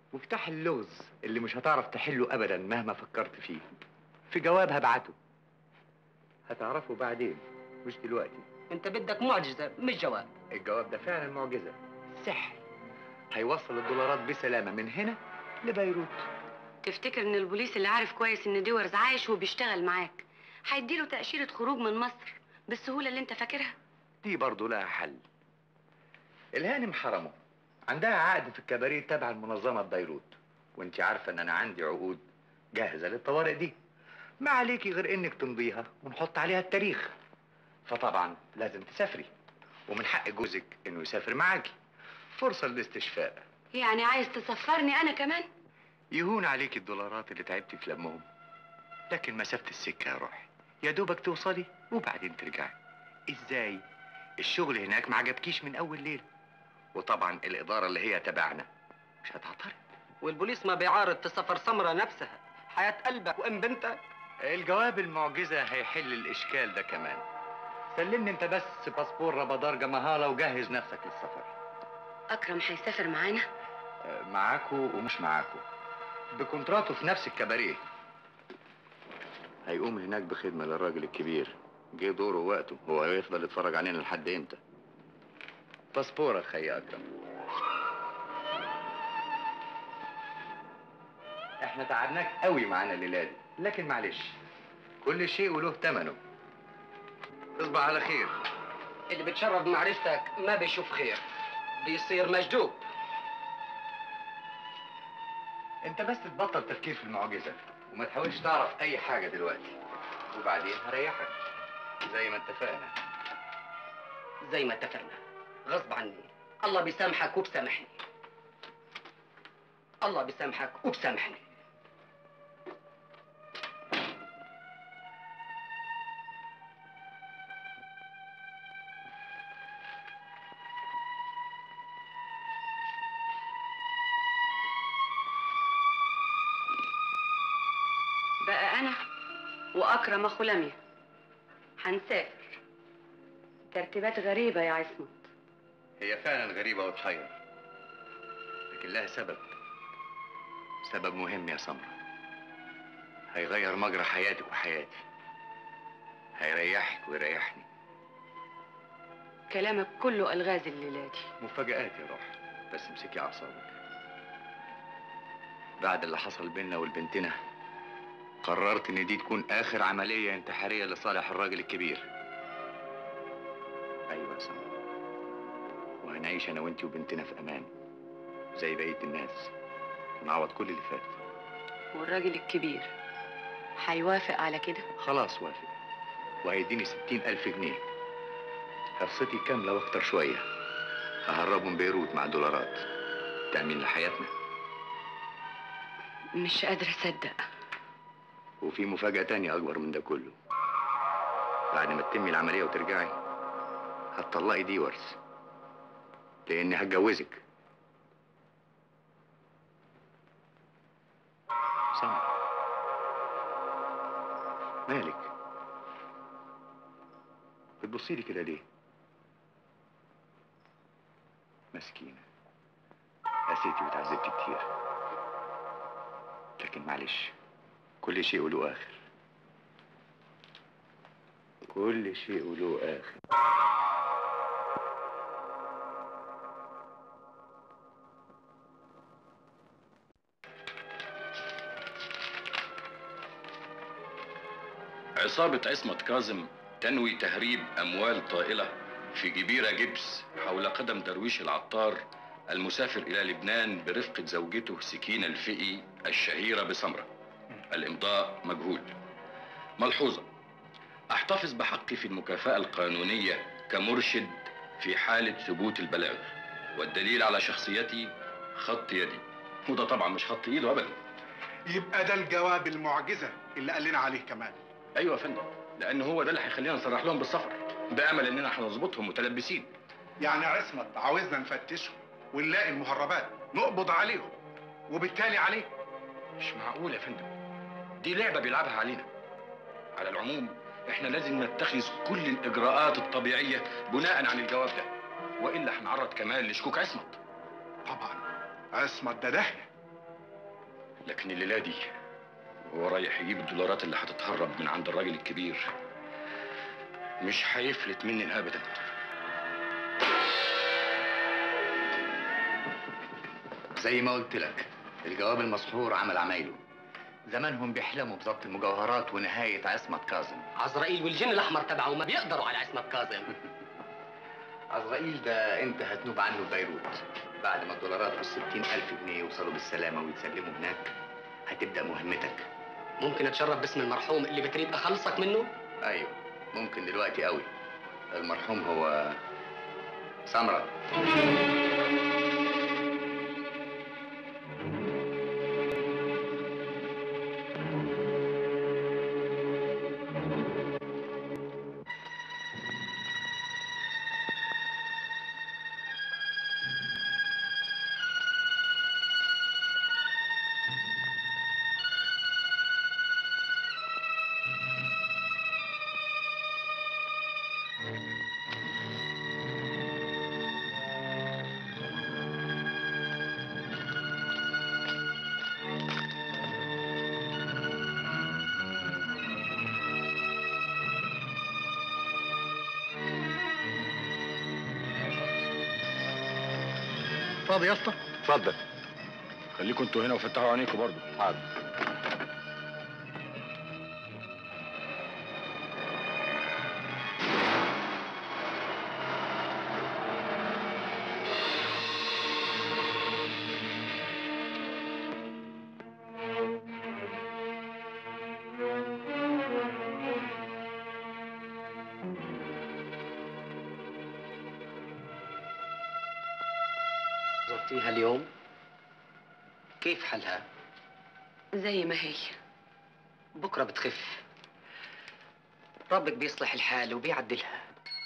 مفتاح اللغز اللي مش هتعرف تحله أبدا مهما فكرت فيه في جواب هبعته هتعرفوا بعدين مش دلوقتي انت بدك معجزه مش جواب الجواب ده فعلا معجزه سحر هيوصل الدولارات بسلامه من هنا لبيروت تفتكر ان البوليس اللي عارف كويس ان ديورز عايش وبيشتغل معاك هيديله تأشيرة خروج من مصر بالسهولة اللي انت فاكرها دي برضه لها حل الهانم حرمه عندها عقد في الكباريه تبع المنظمه بيروت وانت عارفه ان انا عندي عقود جاهزه للطوارئ دي ما عليكي غير انك تمضيها ونحط عليها التاريخ فطبعا لازم تسافري ومن حق جوزك انه يسافر معاكي فرصه للاستشفاء يعني عايز تسفرني انا كمان يهون عليك الدولارات اللي تعبتي في لمهم لكن مسافة السكة يا روحي يا دوبك توصلي وبعدين ترجعي ازاي الشغل هناك ما عجبكيش من اول ليلة وطبعا الادارة اللي هي تبعنا مش هتعترض والبوليس ما بيعارض في سفر سمرة نفسها حياة قلبك وام بنتك الجواب المعجزة هيحل الاشكال ده كمان سلمني انت بس باسبور رمضان جمهالة وجهز نفسك للسفر اكرم هيسافر معانا آه، معاكو ومش معاكو بكونتراته في نفس الكباريه هيقوم هناك بخدمة للراجل الكبير جه دوره وقته هو هيفضل يتفرج علينا لحد امتى باسبورك خي اكرم احنا تعبناك قوي معانا الليله دي لكن معلش كل شيء وله ثمنه تصبح على خير اللي بتشرب معرفتك ما بيشوف خير بيصير مجدوب انت بس تبطل تفكير في المعجزه وما تحاولش تعرف اي حاجه دلوقتي وبعدين هريحك زي ما اتفقنا زي ما اتفقنا غصب عني الله بيسامحك وبسامحني الله بيسامحك وبسامحني بقى انا واكرم اخو لميا هنسافر ترتيبات غريبة يا عصمت هي فعلا غريبه وتحير لكن لها سبب سبب مهم يا سمرة هيغير مجرى حياتك وحياتي هيريحك ويريحني كلامك كله الغاز الليلة دي مفاجآت يا روح بس امسكي اعصابك بعد اللي حصل بينا والبنتنا قررت ان دي تكون اخر عمليه انتحاريه لصالح الراجل الكبير ايوه يا سمرة وهنعيش انا وانتي وبنتنا في امان زي بقيه الناس ونعوض كل اللي فات والراجل الكبير هيوافق على كده خلاص وافق وهيديني ستين ألف جنيه حصتي كاملة وأكتر شوية ههربهم بيروت مع دولارات تأمين لحياتنا مش قادرة أصدق وفي مفاجأة تانية أكبر من ده كله بعد ما تتمي العملية وترجعي هتطلقي ديورز لأني هتجوزك سمر مالك بتبصي لي كده ليه مسكينة قسيتي وتعذبتي كتير لكن معلش كل شيء وله آخر كل شيء وله آخر عصابة عصمت كاظم تنوي تهريب أموال طائلة في جبيرة جبس حول قدم درويش العطار المسافر إلى لبنان برفقة زوجته سكينة الفقي الشهيرة بسمرة الإمضاء مجهول ملحوظة أحتفظ بحقي في المكافأة القانونية كمرشد في حالة ثبوت البلاغ والدليل على شخصيتي خط يدي وده طبعا مش خط ايده ابدا يبقى ده الجواب المعجزه اللي قال لنا عليه كمان ايوه يا فندم لان هو ده اللي هيخلينا نصرح لهم بالسفر بامل اننا هنظبطهم متلبسين يعني عصمت عاوزنا نفتشهم ونلاقي المهربات نقبض عليهم وبالتالي عليه مش معقول يا فندم دي لعبه بيلعبها علينا على العموم احنا لازم نتخذ كل الاجراءات الطبيعيه بناء عن الجواب ده والا هنعرض كمان لشكوك عصمت طبعا عصمت ده داهيه لكن الليله دي وهو رايح يجيب الدولارات اللي هتتهرب من عند الراجل الكبير مش هيفلت مني ابدا زي ما قلت لك الجواب المسحور عمل عمايله زمانهم بيحلموا بضبط المجوهرات ونهاية عصمة كاظم عزرائيل والجن الاحمر تبعه ما بيقدروا على عصمة كاظم عزرائيل ده انت هتنوب عنه في بيروت بعد ما الدولارات والستين ألف جنيه يوصلوا بالسلامة ويتسلموا هناك هتبدأ مهمتك ممكن اتشرف باسم المرحوم اللي بتريد اخلصك منه أيوه ممكن دلوقتي قوي المرحوم هو سمرة فاضي يا اسطى اتفضل خليكم انتوا هنا وفتحوا عينيكم برضه حاضر زرتيها اليوم كيف حالها زي ما هي بكره بتخف ربك بيصلح الحال وبيعدلها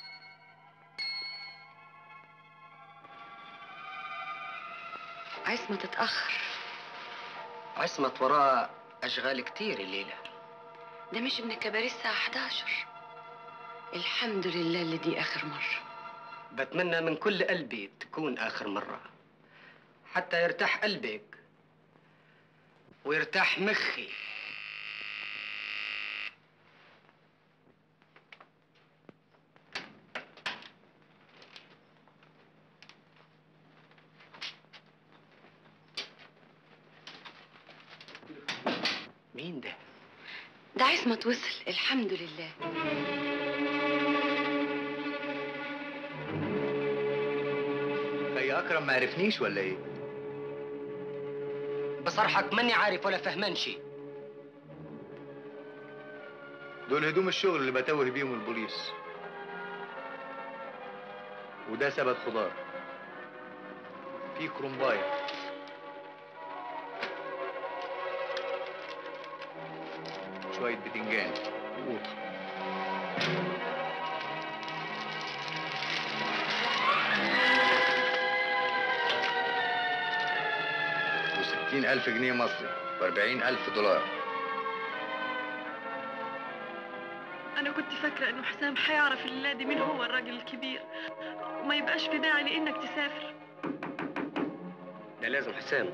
عصمة تتأخر عصمت وراه اشغال كتير الليله ده مش من الكباريه الساعة 11 الحمد لله اللي دي آخر مرة بتمنى من كل قلبي تكون اخر مره حتى يرتاح قلبك ويرتاح مخي مين ده؟ ده عصمة وصل الحمد لله هي أكرم ما عرفنيش ولا إيه؟ بصرحك ماني عارف ولا فهمان شي دول هدوم الشغل اللي بتوه بيهم البوليس وده سبت خضار في كرومبايه شوية بتنجان وقوط وستين ألف جنيه مصري وأربعين ألف دولار أنا كنت فاكرة إنه حسام هيعرف الليلة دي مين هو الراجل الكبير وما يبقاش في داعي لإنك تسافر ده لازم حسام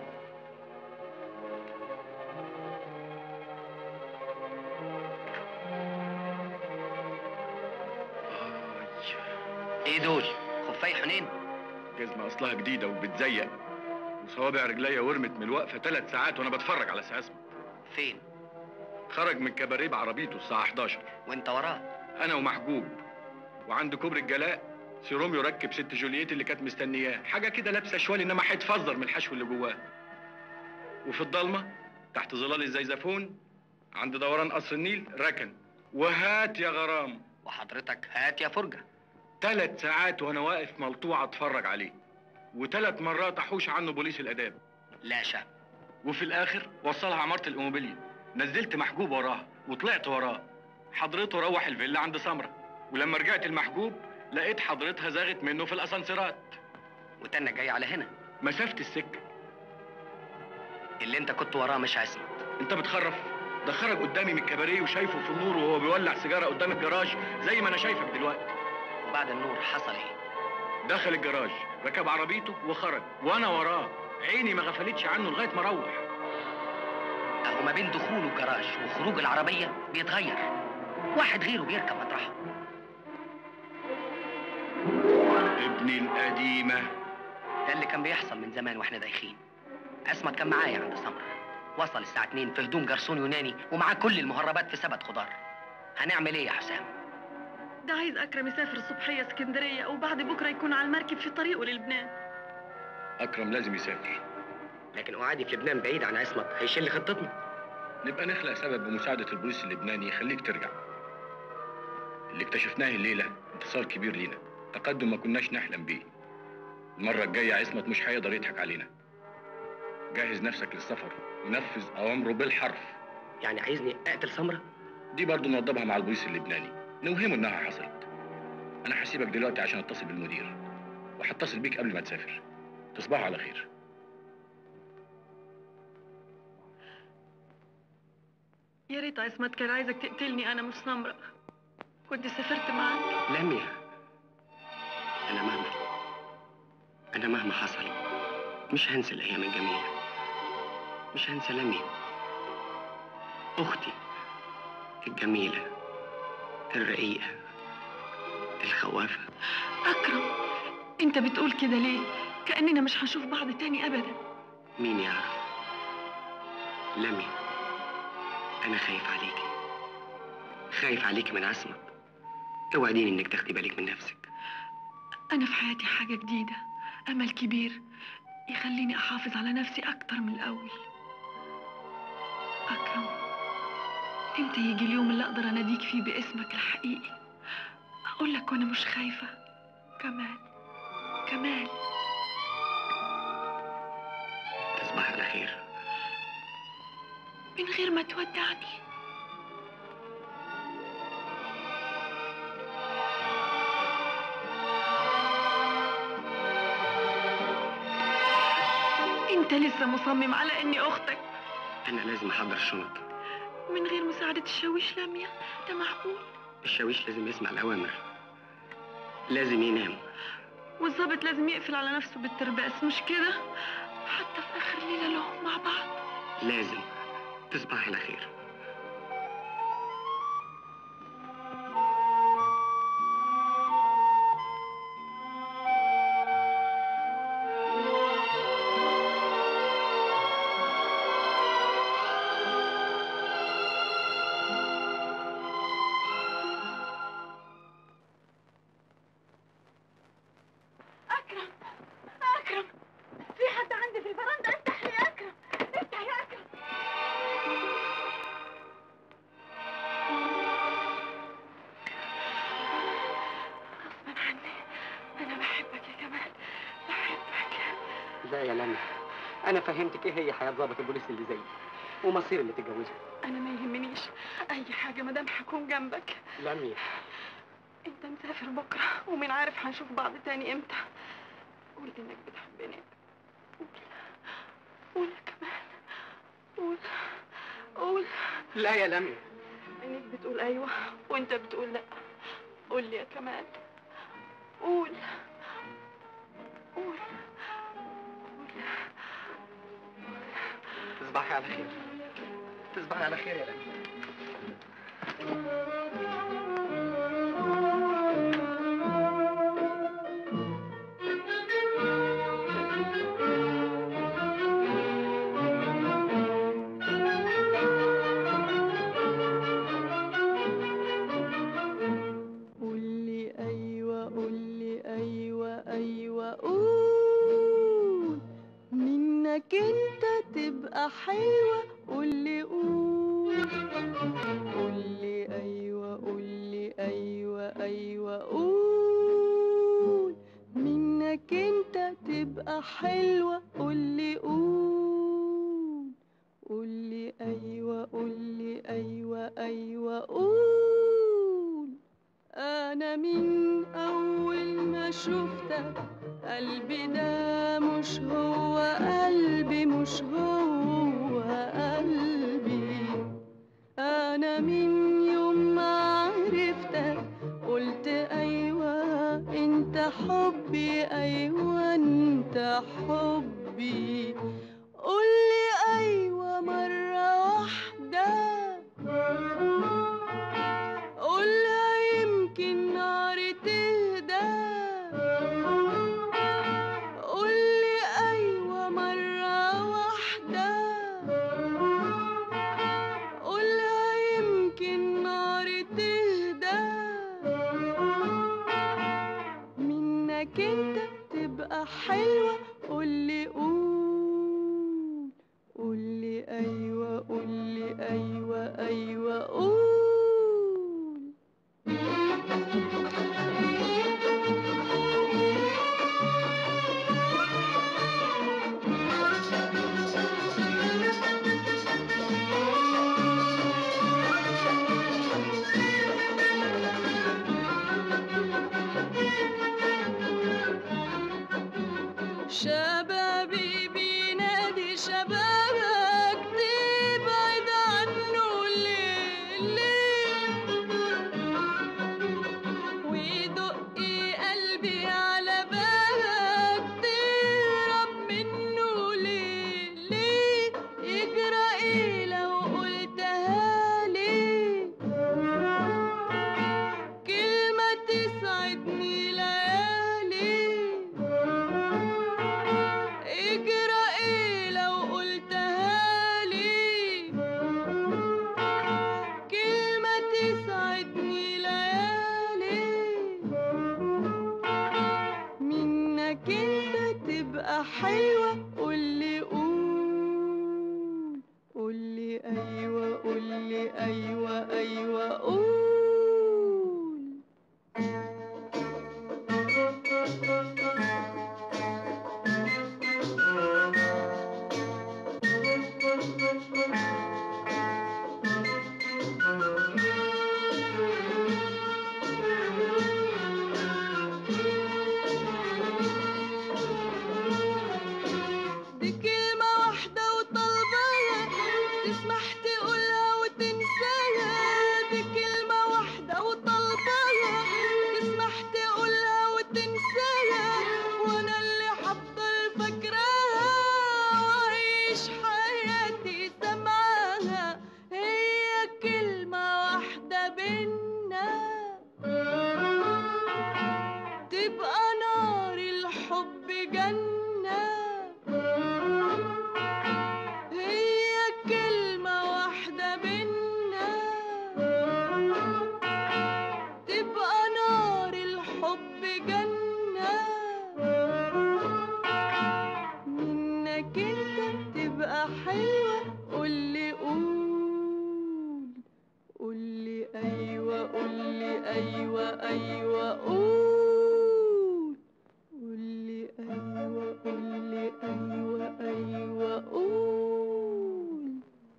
ايه دول؟ خفاي حنين؟ جزمة أصلها جديدة وبتزيق وصوابع رجليا ورمت من الوقفة ثلاث ساعات وأنا بتفرج على ساسمة فين؟ خرج من كباريه بعربيته الساعة 11 وأنت وراه؟ أنا ومحجوب وعند كوبري الجلاء سيروم يركب ست جولييت اللي كانت مستنياه حاجة كده لابسة شوال إنما هيتفزر من الحشو اللي جواه وفي الضلمة تحت ظلال الزيزفون عند دوران قصر النيل ركن وهات يا غرام وحضرتك هات يا فرجة ثلاث ساعات وانا واقف ملطوع اتفرج عليه وثلاث مرات احوش عنه بوليس الاداب لا شك وفي الاخر وصلها عماره الاوموبيليا نزلت محجوب وراها وطلعت وراه حضرته روح الفيلا عند سمره ولما رجعت المحجوب لقيت حضرتها زاغت منه في الاسانسيرات وتنى جاي على هنا مسافه السكه اللي انت كنت وراه مش عصمت انت بتخرف ده خرج قدامي من الكباريه وشايفه في النور وهو بيولع سيجاره قدام الجراج زي ما انا شايفك دلوقتي وبعد النور حصل ايه دخل الجراج ركب عربيته وخرج وانا وراه عيني ما غفلتش عنه لغايه ما روح اهو ما بين دخوله الجراج وخروج العربيه بيتغير واحد غيره بيركب مطرحه ابن القديمة ده اللي كان بيحصل من زمان واحنا دايخين اسمت كان معايا عند سمرة وصل الساعة 2 في هدوم جرسون يوناني ومعاه كل المهربات في سبت خضار هنعمل ايه يا حسام؟ ده عايز أكرم يسافر الصبحية اسكندرية وبعد بكرة يكون على المركب في طريقه للبنان أكرم لازم يسافر لكن قعادي في لبنان بعيد عن عصمت هيشل خطتنا نبقى نخلق سبب بمساعدة البوليس اللبناني يخليك ترجع اللي اكتشفناه الليلة انتصار كبير لينا تقدم ما كناش نحلم بيه المرة الجاية عصمت مش هيقدر يضحك علينا جهز نفسك للسفر ونفذ أوامره بالحرف يعني عايزني أقتل سمرة؟ دي برضه نوضبها مع البوليس اللبناني نوهمه إنها حصلت أنا هسيبك دلوقتي عشان أتصل بالمدير وهتصل بيك قبل ما تسافر تصبحوا على خير يا ريت عصمت كان عايزك تقتلني أنا مش سمرة كنت سافرت معاك لميا أنا مهما أنا مهما حصل مش هنسى الأيام الجميلة مش هنسى لميا أختي الجميلة الرقيقة الخوافة أكرم أنت بتقول كده ليه؟ كأننا مش هنشوف بعض تاني أبدا مين يعرف لميا أنا خايف عليكي خايف عليكي من عصمت اوعديني إنك تاخدي بالك من نفسك أنا في حياتي حاجة جديدة أمل كبير يخليني أحافظ على نفسي أكتر من الأول أكرم إمتى يجي اليوم اللي أقدر أناديك فيه باسمك الحقيقي أقول لك وأنا مش خايفة كمال كمال تصبح على خير من غير ما تودعني انت لسه مصمم على اني اختك أنا لازم أحضر الشنط من غير مساعدة الشاويش لميا ده معقول الشاويش لازم يسمع الأوامر لازم ينام والظابط لازم يقفل على نفسه بالترباس مش كده حتى في اخر ليلة لهم مع بعض لازم تصبح على خير اكرم اكرم في حد عندي في البرندة افتح لي يا اكرم افتح يا اكرم غصبا عني انا بحبك يا كمال بحبك لا يا لميا أنا فهمتك إيه هي حياة ضابط البوليس اللي زيي ومصير اللي تتجوزه انا ما يهمنيش اي حاجة مادام هكون جنبك لميا انت مسافر بكرة ومين عارف هنشوف بعض تاني امتى قول انك بتحبني قول قول يا كمال قول قول لا يا لميا عينيك بتقول ايوه وانت بتقول لا قول لي يا كمال قول قول تصبحي على خير تصبحي على خير يا لميا قول لي ايوه قول لي ايوه ايوه قول منك انت تبقى حلوه قول لي قول قول لي ايوه قول لي ايوه ايوه قول منك انت تبقى حلوه قول لي قول قول لي ايوه قول لي ايوه ايوه قول انا من اول ما شفتك قلبي ده مش هو قلبي مش هو قلبي انا من يوم ما عرفتك قلت ايوه انت حبي ايوه انت حبي قولي ايوه مره واحده قولها يمكن ناري تهدى تبقى حلوة قولي قول قولي أيوة قولي أيوة أيوة قول شبابي بينادي شبابك تبعد عنه ليه ليه ويدق قلبي على بالك تهرب منه ليه ليه يجرى ايه لو قلتها ليه كلمة تسعدني ليالي اجرى ايه لو قلتها لي كلمة تسعدني ليالي منك انت تبقى حلوة قولي قول قولي ايوه قولي ايوه ايوه قول دي كلمة واحدة وطلبها تسمح تقولها وتنساها دي كلمة واحدة وطلبها تسمح تقولها وتنساها وانا اللي حفضل فاكراها وعيش حياتي سمعاها هي كلمة واحدة بينا تبقى نار الحب جنة هي كلمة واحدة بينا تبقى نار الحب جنة منك انت تبقى حلوة قولي قول قولي ايوه قولي ايوه ايوه قول قولي ايوه قولي ايوه ايوه قول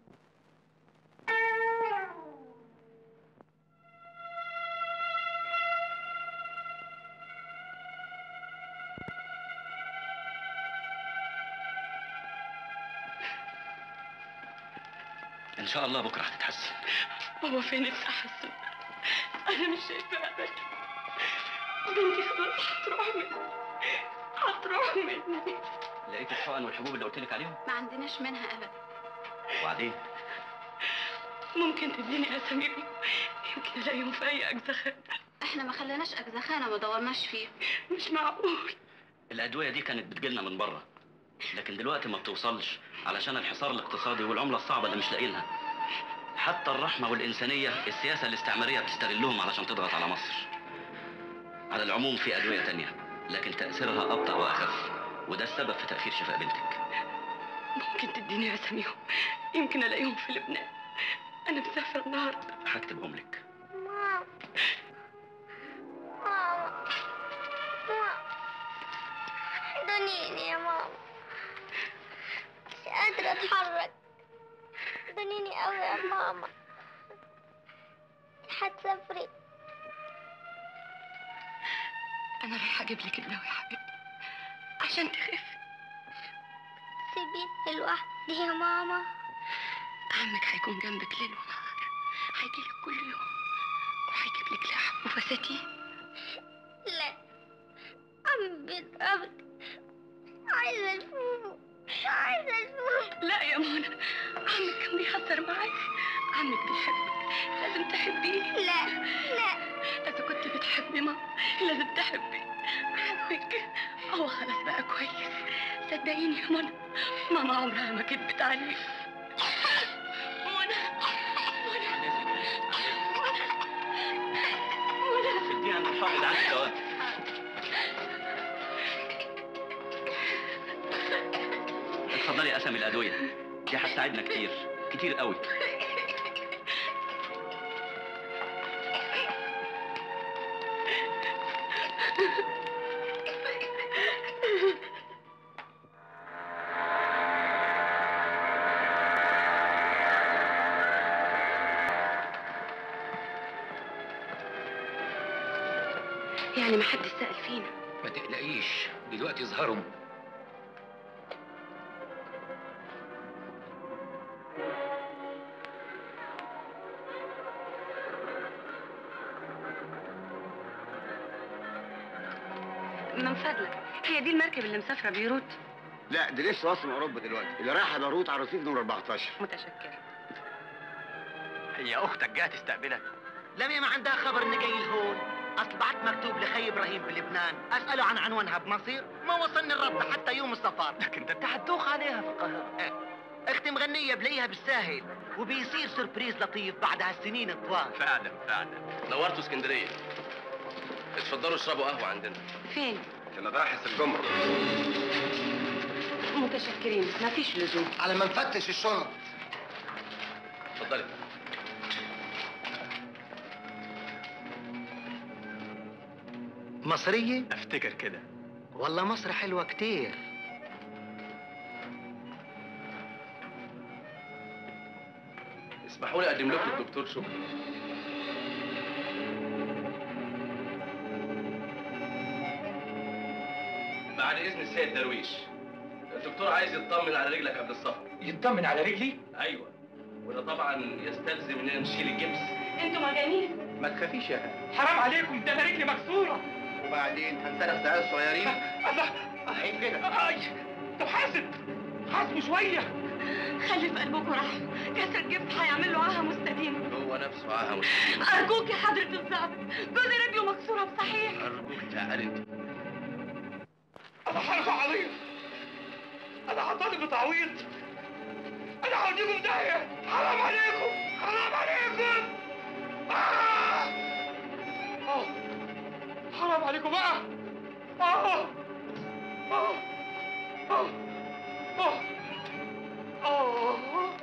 ان شاء الله بكره هتتحسن هو فين التحسن انا مش شايفه ابدا بنتي خلاص هتروح مني هتروح مني لقيت الحقن والحبوب اللي قلت لك عليهم ما عندناش منها ابدا وبعدين ممكن تديني اساميهم يمكن الاقيهم في اي اجزخان احنا ما خليناش اجزخانه ما دورناش فيه مش معقول الادويه دي كانت بتجيلنا من بره لكن دلوقتي ما بتوصلش علشان الحصار الاقتصادي والعمله الصعبه اللي مش لاقيينها حتى الرحمه والانسانيه السياسه الاستعماريه بتستغلهم علشان تضغط على مصر على العموم في ادويه تانية لكن تاثيرها ابطا واخف وده السبب في تاخير شفاء بنتك ممكن تديني اساميهم يمكن الاقيهم في لبنان انا مسافره النهارده هكتبهم لك ماما ماما ماما دنيني يا ماما مش قادرة اتحرك دنيني قوي يا ماما هتسافري انا رايحه اجيب لك الدواء يا حبيبتي عشان تخفي سيبيني لوحدي يا ماما عمك هيكون جنبك ليل ونهار هيجيلك كل يوم وهيجيب لك لحم وفساتين لا عم بيضربني عايزة اشوفه عايزة اشوفه لا يا منى عمك كان بيهزر معاك عمك بيحبك لازم تحبيه لا لا اذا كنت بتحبي ماما لازم تحبي عمك هو خلاص بقى كويس صدقيني يا منى ماما عمرها ما كدبت عليك منى اديها من الحائط عن الدواء حضري اسامي الادويه دي هتساعدنا كتير كتير قوي يعني ما حد سأل فينا ما تقلقيش دلوقتي يظهروا من فضلك هي دي المركب اللي مسافرة بيروت لا دي لسه واصل من اوروبا دلوقتي اللي رايحه بيروت على رصيف نمر 14 متشكرة هي اختك جايه تستقبلك لميا ما عندها خبر اني جاي لهون اصل بعت مكتوب لخي ابراهيم بلبنان اساله عن عنوانها بمصير ما وصلني الرد حتى يوم السفر لكن انت حتدوخ عليها في القاهره اختي مغنيه بلاقيها بالساهل وبيصير سربريز لطيف بعد هالسنين الطوال فعلا فعلا نورتوا اسكندريه اتفضلوا اشربوا قهوه عندنا فين في مباحث الجمرك متشكرين ما فيش لزوم على ما نفتش الشنط اتفضلي مصريه افتكر كده والله مصر حلوه كتير اسمحوا لي اقدم لكم الدكتور شكري بعد اذن السيد درويش الدكتور عايز يطمن على رجلك قبل السفر يطمن على رجلي ايوه وده طبعا يستلزم اننا نشيل الجبس انتوا مجانين ما تخافيش يا هاني حرام عليكم ده انا رجلي مكسوره وبعدين هنسرق ساعات صغيرين الله عيب كده اي طب حاسب حاسبوا شويه خلي في قلبكم رحمة كسر الجبس هيعمل له عاهة مستديمة هو نفسه عاها مش أرجوك يا حضرة الضابط جوزي رجله مكسورة بصحيح ارجوك تعالي انت انا حرف عليا انا هطالب بتعويض انا هوديكم داهيه حرام عليكم حرام عليكم آه! آه! حرام عليكم بقى آه! آه! آه! آه! آه!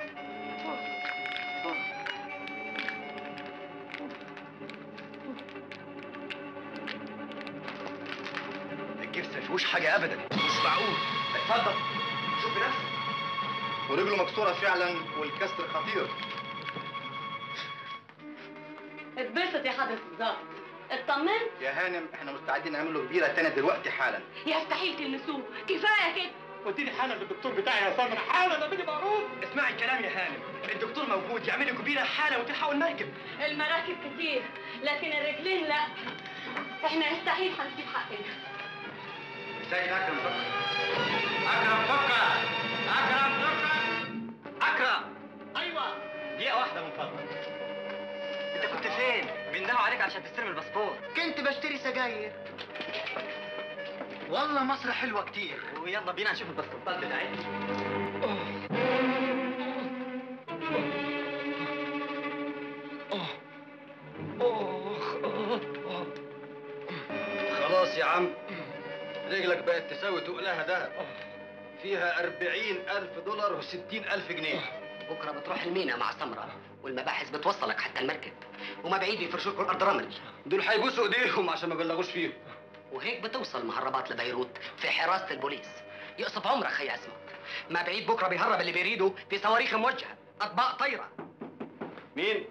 الجبس ما فيهوش حاجه ابدا مش معقول اتفضل شوف بنفسك ورجله مكسوره فعلا والكسر خطير اتبسط يا حضرة الضابط اطمنت يا هانم احنا مستعدين نعمل له كبيره تانية دلوقتي حالا يستحيل تلمسوه كفاية كده وديني حالا للدكتور بتاعي يا سمرة حالا اعملي معروف اسمعي الكلام يا هانم الدكتور موجود يعملوا كبيره حاله وتلحقوا المركب المراكب كتير لكن الرجلين لا احنا يستحيل هنسيب حقنا ازيك يا اكرم اكرم سكر اكرم سكر اكرم ايوه دقيقه واحده من فضلك انت كنت فين بيندهوا عليك عشان تستلم الباسبور كنت بشتري سجاير والله مصر حلوه كتير ويلا بينا نشوف الباسبورتات بتاعتنا خلاص يا عم رجلك بقت تساوي تقلها دهب فيها أربعين ألف دولار وستين ألف جنيه بكره بتروح المينا مع سمره والمباحث بتوصلك حتى المركب وما بعيد يفرشوك الارض رمل دول هيبوسوا ايديهم عشان ما بلغوش فيهم وهيك بتوصل مهربات لبيروت في حراسه البوليس يقصف عمرك خي اسمك ما بعيد بكره بيهرب اللي بيريده في صواريخ موجهه اطباق طايره مين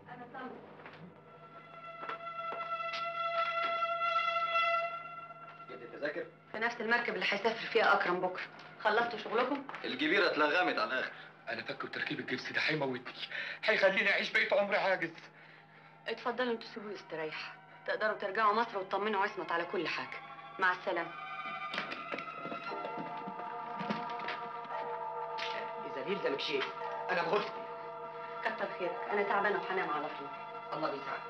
جبت التذاكر في نفس المركب اللي هيسافر فيها أكرم بكرة خلصتوا شغلكم؟ الجبيره اتلغمت على الاخر انا فاكر تركيب الجبس ده هيموتني هيخليني اعيش بقيت عمري عاجز اتفضلوا انتوا سيبوه يستريح تقدروا ترجعوا مصر وتطمنوا عصمت على كل حاجة مع السلامة اذا بيلزمك شيء انا بغرفتي كتر خيرك أنا تعبانة وهنام على طول الله بيساعدك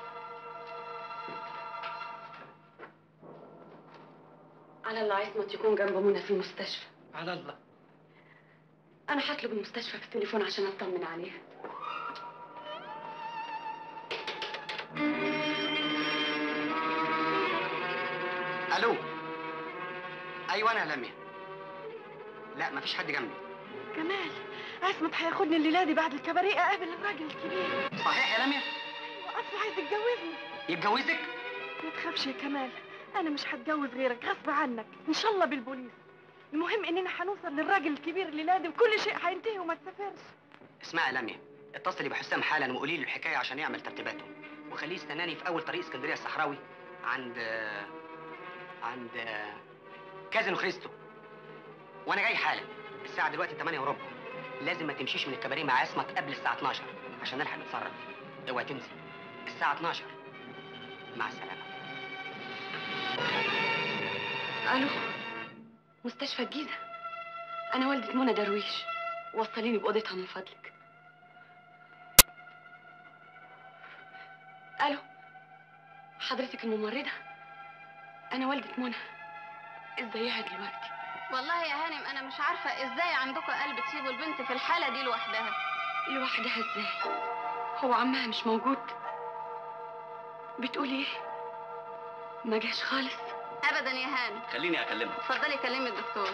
على الله عصمت يكون جنب منى في المستشفى على الله أنا هطلب المستشفى في التليفون عشان أطمن عليها الو ايوه انا لميا لا مفيش حد جنبي كمال عصمت هياخدني الليله دي بعد الكباريه اقابل الراجل الكبير صحيح يا لميا اصله عايز يتجوزني يتجوزك ما تخافش يا كمال انا مش هتجوز غيرك غصب عنك ان شاء الله بالبوليس المهم اننا هنوصل للراجل الكبير الليله دي وكل شيء هينتهي وما تسافرش اسمعي يا لميا اتصلي بحسام حالا وقولي له الحكايه عشان يعمل ترتيباته وخليه يستناني في اول طريق اسكندريه الصحراوي عند عند كازينو خريستو وانا جاي حالا الساعه دلوقتي 8 وربع لازم ما تمشيش من الكباريه مع عصمت قبل الساعه 12 عشان نلحق نتصرف اوعي تنسي الساعه 12 مع السلامه الو مستشفى الجيزه انا والده منى درويش وصليني باوضتها من فضلك الو حضرتك الممرضه انا والده منى ازيها دلوقتي والله يا هانم انا مش عارفه ازاي عندكم قلب تسيبوا البنت في الحاله دي لوحدها لوحدها ازاي هو عمها مش موجود بتقولي ايه ما جاش خالص ابدا يا هانم خليني اكلمها اتفضلي كلمي الدكتور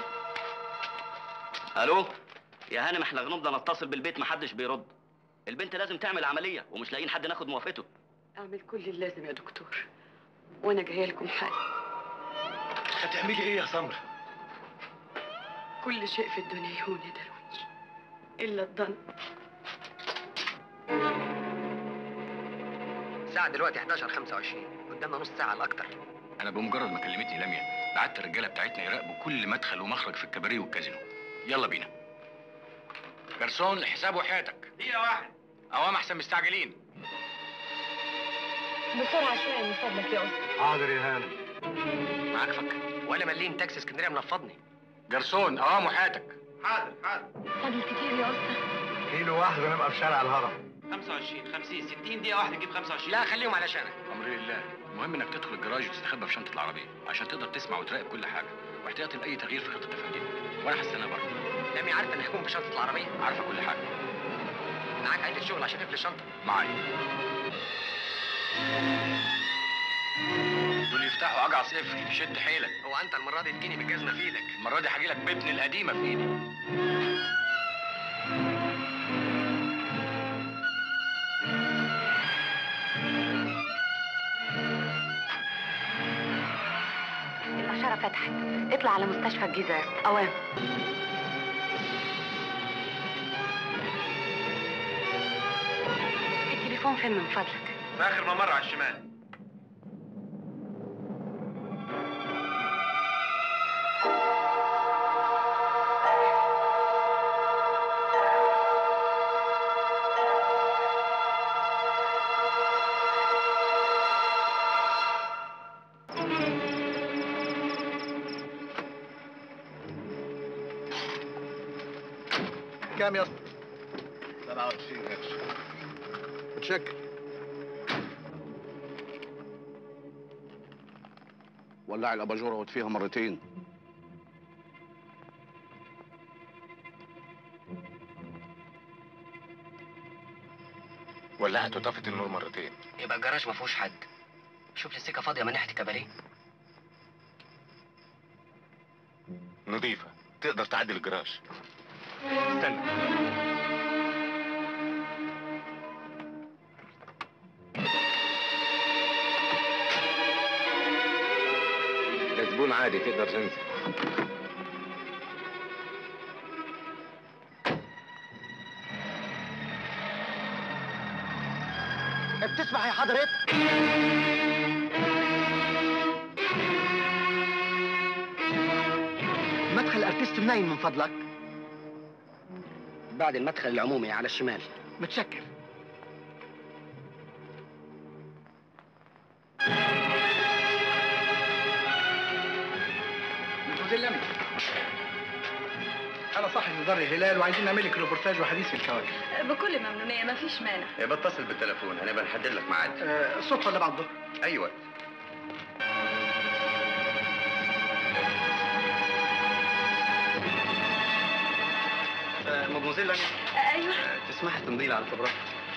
الو يا هانم احنا غنوبنا نتصل بالبيت محدش بيرد البنت لازم تعمل عمليه ومش لاقيين حد ناخد موافقته اعمل كل اللازم يا دكتور وانا جايه لكم حالا هتعملي ايه يا سمرة؟ كل شيء في الدنيا يهون يا درويش الا الظن الساعه دلوقتي 11 25 قدامنا نص ساعه الاكتر انا بمجرد ما كلمتني لميا بعت الرجاله بتاعتنا يراقبوا كل مدخل ومخرج في الكباريه والكازينو يلا بينا جرسون الحساب وحياتك دقيقة واحد اوام احسن مستعجلين بسرعه شويه من فضلك يا استاذ حاضر يا هانم معاك فك ولا مليم تاكسي اسكندريه منفضني جرسون اوام وحياتك حاضر حاضر فضل كتير يا استاذ كيلو واحد ونبقى في شارع الهرم 25 50 60 دقيقة واحدة تجيب 25 لا خليهم علشانك امر لله المهم انك تدخل الجراج وتستخبى في شنطه العربيه عشان تقدر تسمع وتراقب كل حاجه واحتياطي لاي تغيير في خطه تفندينا وانا هستنى بره لمي عارفه ان هيكون في شنطه العربيه عارفه كل حاجه معاك عيله الشغل عشان تقفل الشنطه معايا دول يفتحوا اجعص قفل شد حيلك هو انت المره دي تجيني بالجزمه في ايدك المره دي هجيلك بابن القديمه في ايدي الاشاره فتحت اطلع على مستشفى الجيزه يا اسطى اوام التليفون فين من فضلك في آخر ممر على الشمال كام يا اسطى؟ 27 قرش متشكر ولعي الاباجوره واطفيها مرتين ولعت وطفت النور مرتين يبقى الجراج ما فيهوش حد شوف لي السكه فاضيه من ناحيه الكباريه نظيفه تقدر تعدي الجراج استنى ده زبون عادي تقدر تنزل بتسمع يا حضرتك مدخل ارتست منين من فضلك بعد المدخل العمومي على الشمال متشكر مدير لمي انا صاحب مدار الهلال وعايزين نعمل لك ريبورتاج وحديث في الكواكب بكل ممنونيه مفيش مانع يبقى اتصل بالتليفون هنبقى نحدد لك ميعاد آه، الصبح ولا بعد الظهر اي وقت مدموزيل لمي ايوه تسمح تمضي لي على الفبراير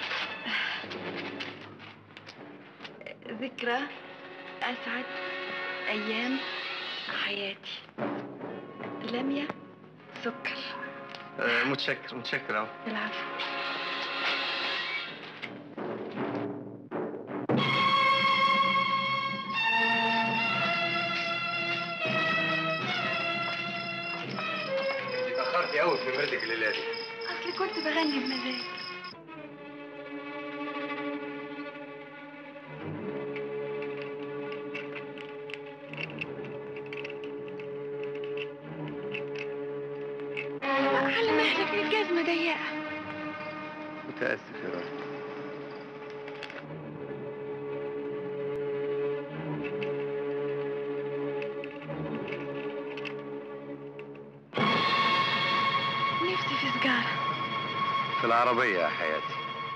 ذكرى اسعد ايام حياتي لميا سكر آه، متشكر متشكر اهو العفو انت اتاخرتي قوي في نمرتك الليله دي اصلي كنت بغني بمزاج على مهلك الجزمة ضيقة متاسف يا راجل نفسي في سجارة في العربيه يا حياتي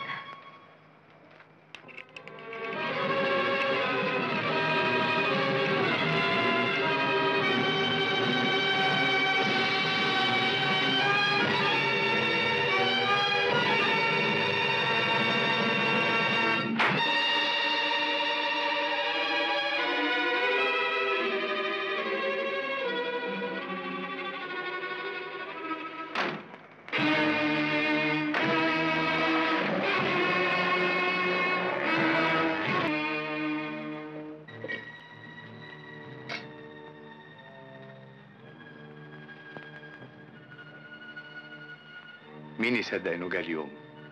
مين يصدق انه جه اليوم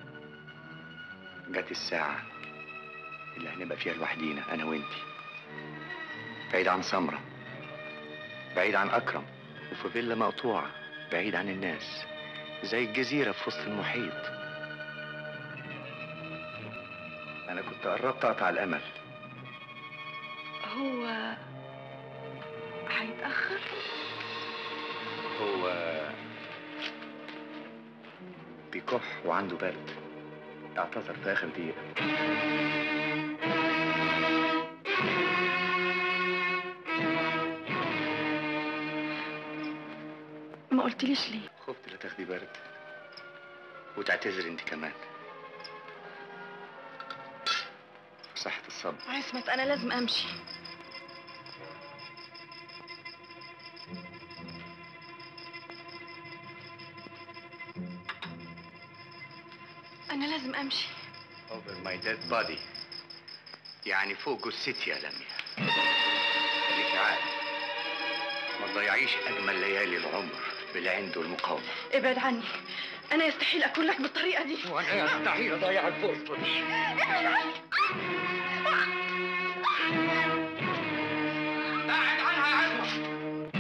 جت الساعة اللي هنبقى فيها لوحدينا انا وانتي بعيد عن سمرة بعيد عن اكرم وفي فيلا مقطوعة بعيد عن الناس زي الجزيرة في وسط المحيط انا كنت قربت اقطع الامل هو هيتأخر هو بيكح وعنده برد اعتذر في اخر دقيقة ما قلتليش ليه خفت لا تاخدي برد وتعتذر انت كمان صحة الصبر عصمت انا لازم امشي انا لازم امشي over my dead body يعني فوق جثتي يا لميا خليكي عاقل ما تضيعيش اجمل ليالي العمر بالعند والمقاومه ابعد عني انا يستحيل اكون لك بالطريقه دي وانا يستحيل اضيع الفرصه دي ابعد عني بعد عنها يا عزمة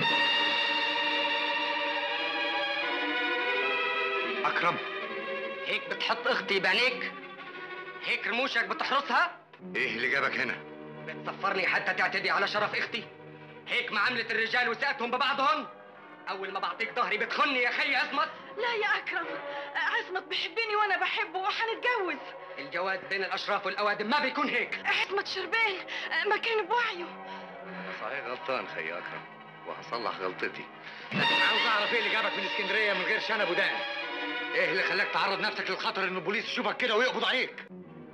اكرم هيك بتحط اختي بعينيك هيك رموشك بتحرسها ايه اللي جابك هنا بتصفرني حتى تعتدي على شرف اختي هيك معاملة الرجال وثقتهم ببعضهم اول ما بعطيك ظهري بتخني يا خي اسمت لا يا اكرم عصمت بيحبني وانا بحبه وحنتجوز الجواز بين الاشراف والاوادم ما بيكون هيك عصمت شربين ما كان بوعيه انا صحيح غلطان خي اكرم وهصلح غلطتي لكن عاوز اعرف ايه اللي جابك من اسكندريه من غير شنب ودان ايه اللي خلاك تعرض نفسك للخطر ان البوليس يشوفك كده ويقبض عليك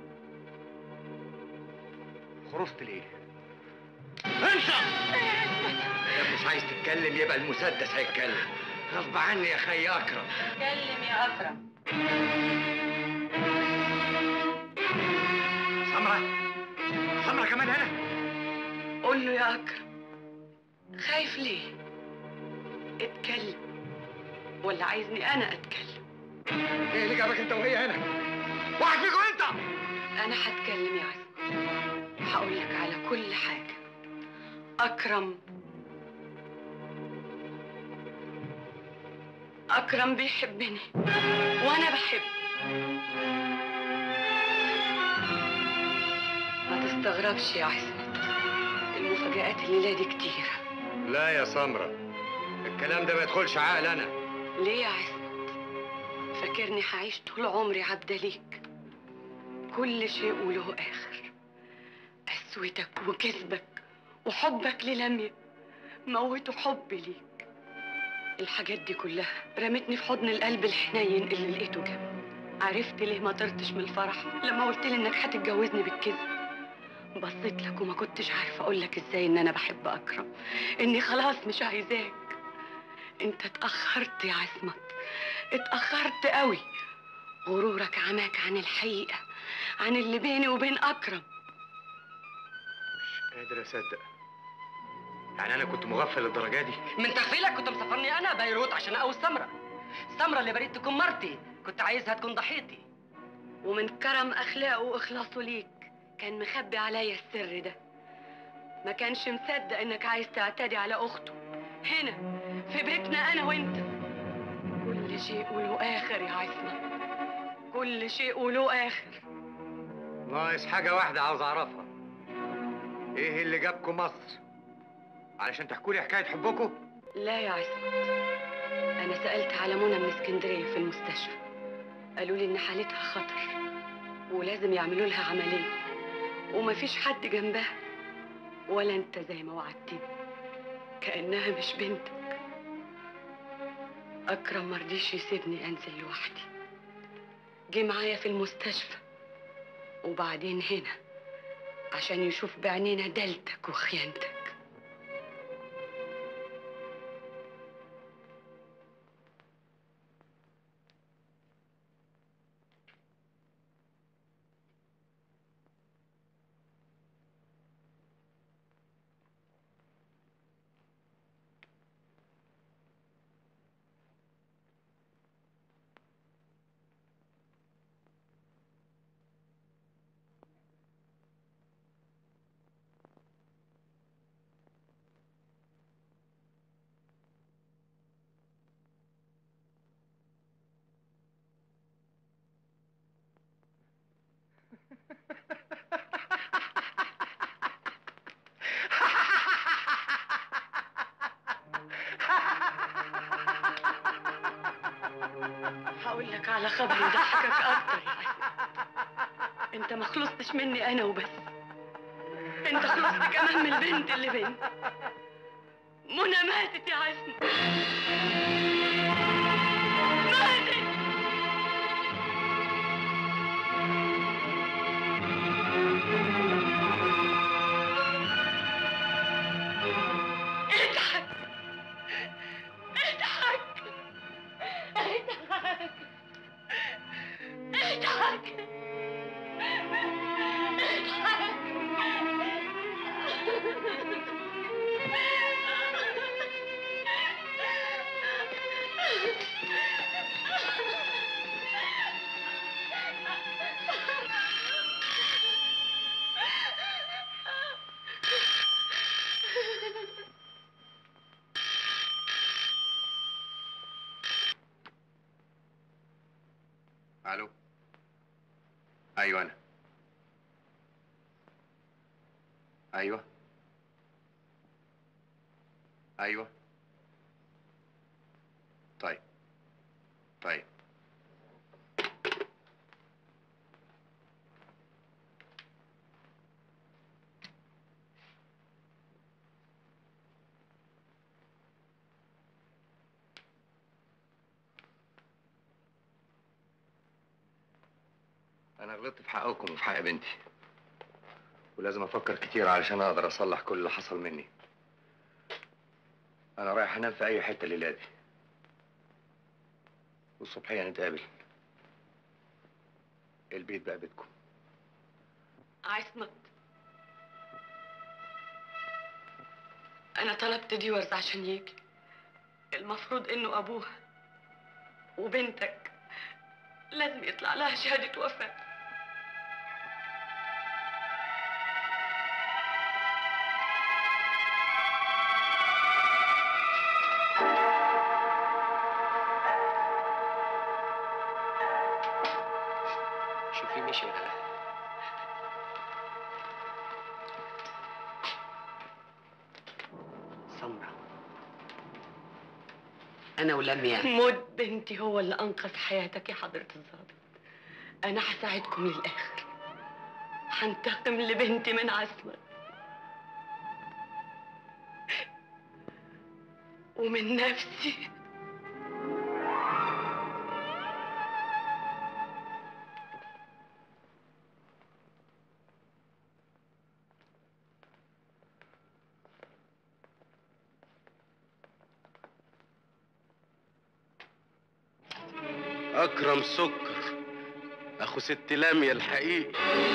خرجت ليه انت انت مش عايز تتكلم يبقى المسدس هيتكلم غصب عني يا خي اكرم اتكلم يا اكرم سمرة سمرة كمان هنا قول له يا اكرم خايف ليه اتكلم ولا عايزني انا اتكلم ايه اللي جابك انت وهي هنا واحد فيكم انت انا هتكلم يا عزمي هقول لك على كل حاجه اكرم اكرم بيحبني وانا بحبه ما تستغربش يا عصمت المفاجآت الليلة دي كتيرة لا يا سمرة الكلام ده ما يدخلش عقل انا ليه يا عصمت فاكرني هعيش طول عمري عبدة ليك كل شيء وله آخر قسوتك وكذبك وحبك للميا موتوا حبي ليك الحاجات دي كلها رمتني في حضن القلب الحنين اللي لقيته جنبي عرفت ليه ما طرتش من الفرح لما قلت لي انك هتتجوزني بالكذب بصيت لك وما كنتش عارفه اقول لك ازاي ان انا بحب اكرم اني خلاص مش عايزاك انت اتاخرت يا عصمت اتأخرت قوي غرورك عماك عن الحقيقة عن اللي بيني وبين أكرم قادر اصدق يعني انا كنت مغفل للدرجه دي من تغفيلك كنت مسافرني انا بيروت عشان اقوي سمرة سمرة اللي بريت تكون مرتي كنت عايزها تكون ضحيتي ومن كرم أخلاقه وإخلاصه ليك كان مخبي عليا السر ده ما كانش مصدق إنك عايز تعتدي على أخته هنا في بيتنا أنا وأنت كل شيء وله آخر يا عصمت كل شيء وله آخر ناقص حاجه واحده عاوز اعرفها ايه اللي جابكم مصر علشان تحكوا لي حكايه حبكم لا يا عصمت أنا سألت على منى من اسكندرية في المستشفى قالوا لي إن حالتها خطر ولازم يعملوا لها عملية ومفيش حد جنبها ولا أنت زي ما وعدتني كأنها مش بنتك أكرم مرضيش يسيبني أنزل لوحدي جه معايا في المستشفى وبعدين هنا عشان يشوف بعينينا دلتك وخيانتك هقول لك على خبر يضحكك اكتر يا عسل انت ما خلصتش مني انا وبس انت خلصت كمان من البنت اللي بنت منى ماتت يا عسل ماتت اضحك اضحك اضحك اضحك الو ايوه انا ايوه ايوه طيب طيب انا غلطت في حقكم وفي حق بنتي ولازم افكر كتير علشان اقدر اصلح كل اللي حصل مني انا رايح انام في اي حته الليله دي والصبحيه نتقابل البيت بقى بيتكم عصمت انا طلبت ديورز عشان يجي المفروض انه ابوها وبنتك لازم يطلع لها شهادة وفاة شوفي مشي ولا لا سمرة أنا ولميا موت بنتي هو اللي أنقذ حياتك يا حضرة الضابط أنا هساعدكم للآخر هنتقم لبنتي من عصمت ومن نفسي اكرم سكر اخو ست لامية الحقيقي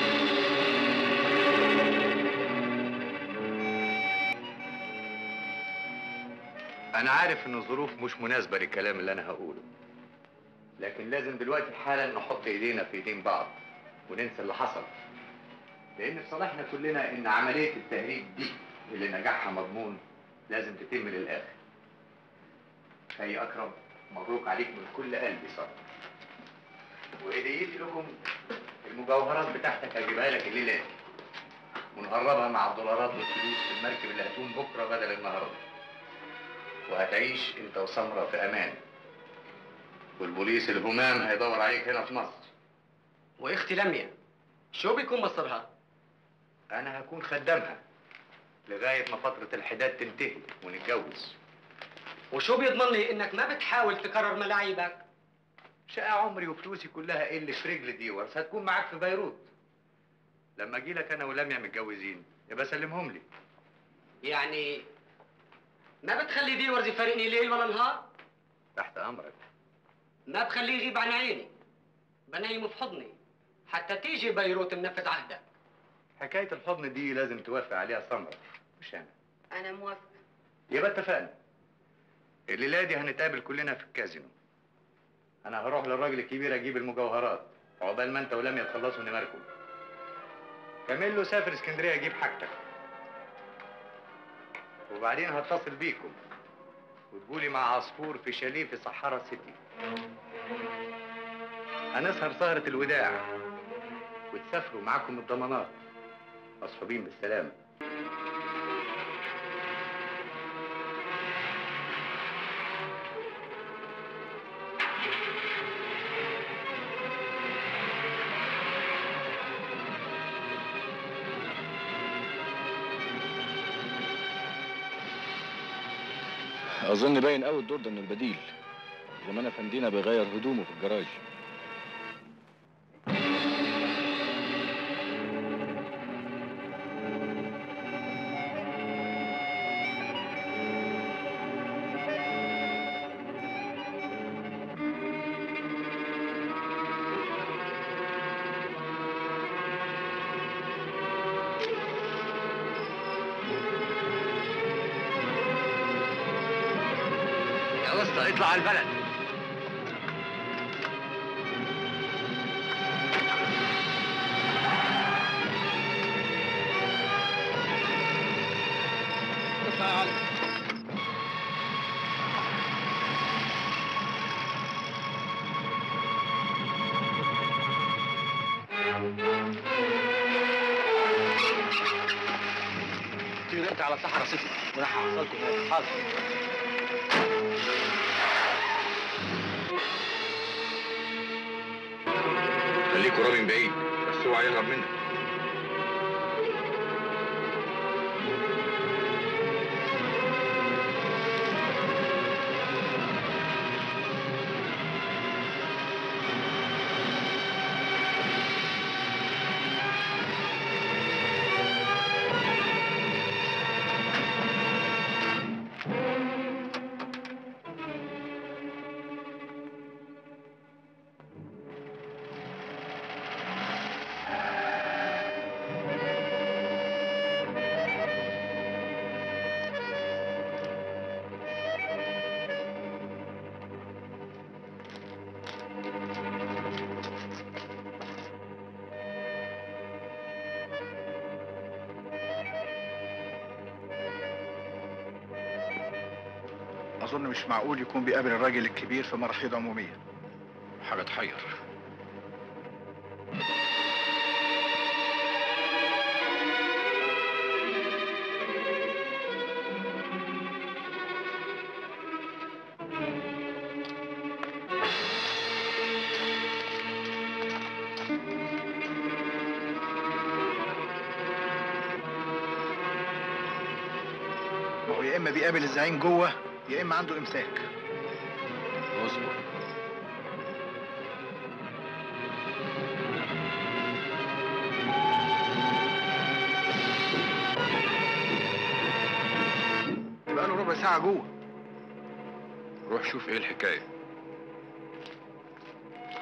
أنا عارف إن الظروف مش مناسبة للكلام اللي أنا هقوله لكن لازم دلوقتي حالا نحط إيدينا في إيدين بعض وننسى اللي حصل لأن في صالحنا كلنا إن عملية التهريب دي اللي نجاحها مضمون لازم تتم للآخر خي أكرم مبروك عليك من كل قلبي صح وهديتي لكم المجوهرات بتاعتك هجيبها لك الليلة دي ونقربها مع الدولارات والفلوس في المركب اللي هتقوم بكرة بدل النهارده وهتعيش انت وسمرة في امان والبوليس الهمام هيدور عليك هنا في مصر واختي لميا شو بيكون مصيرها؟ انا هكون خدامها لغاية ما فترة الحداد تنتهي ونتجوز وشو بيضمن لي انك ما بتحاول تكرر ملاعيبك؟ شقى عمري وفلوسي كلها ايه اللي في رجل ديورس هتكون معاك في بيروت لما اجي لك انا ولميا متجوزين يبقى سلمهم لي يعني ما بتخلي ديورز يفارقني ليل ولا نهار؟ تحت امرك ما بخليه يغيب عن عيني بنيمه في حضني حتى تيجي بيروت منفذ عهدك حكاية الحضن دي لازم توافق عليها سمرة مش انا انا موافقه يبقى اتفقنا الليلة دي هنتقابل كلنا في الكازينو انا هروح للراجل الكبير اجيب المجوهرات عقبال ما انت ولميا تخلصوا نمركم كاميلو سافر اسكندريه اجيب حاجتك وبعدين هتصل بيكم وتقولي مع عصفور في شاليه في صحارى سيتي هنسهر سهرة الوداع وتسافروا معاكم الضمانات مصحوبين بالسلامة اظن باين قوي الدور ده من البديل زمان افندينا بيغير هدومه في الجراج يا وسطى اطلع على البلد اطلع يا علي تيجي انت على صحرا سيتي وانا هوصلكم هناك حاضر خليكوا رامي من بعيد بس اوعى يهرب منك اظن مش معقول يكون بيقابل الراجل الكبير في مراحيض عموميه حاجه تحير ما هو يا اما بيقابل الزعيم جوه يا اما عنده امساك اصبر يبقى له ربع ساعه جوه روح شوف ايه الحكايه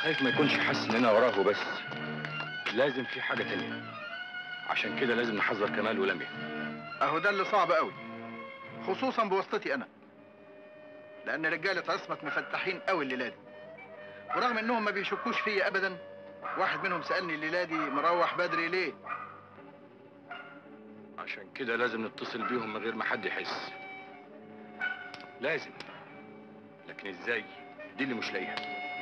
خايف ما يكونش حاسس اننا وراه بس لازم في حاجه تانية عشان كده لازم نحذر كمال ولميا اهو ده اللي صعب قوي خصوصا بواسطتي انا لان رجاله عصمت مفتحين قوي الليله دي ورغم انهم ما بيشكوش فيا ابدا واحد منهم سالني الليله دي مروح بدري ليه عشان كده لازم نتصل بيهم من غير ما حد يحس لازم لكن ازاي دي اللي مش لاقيها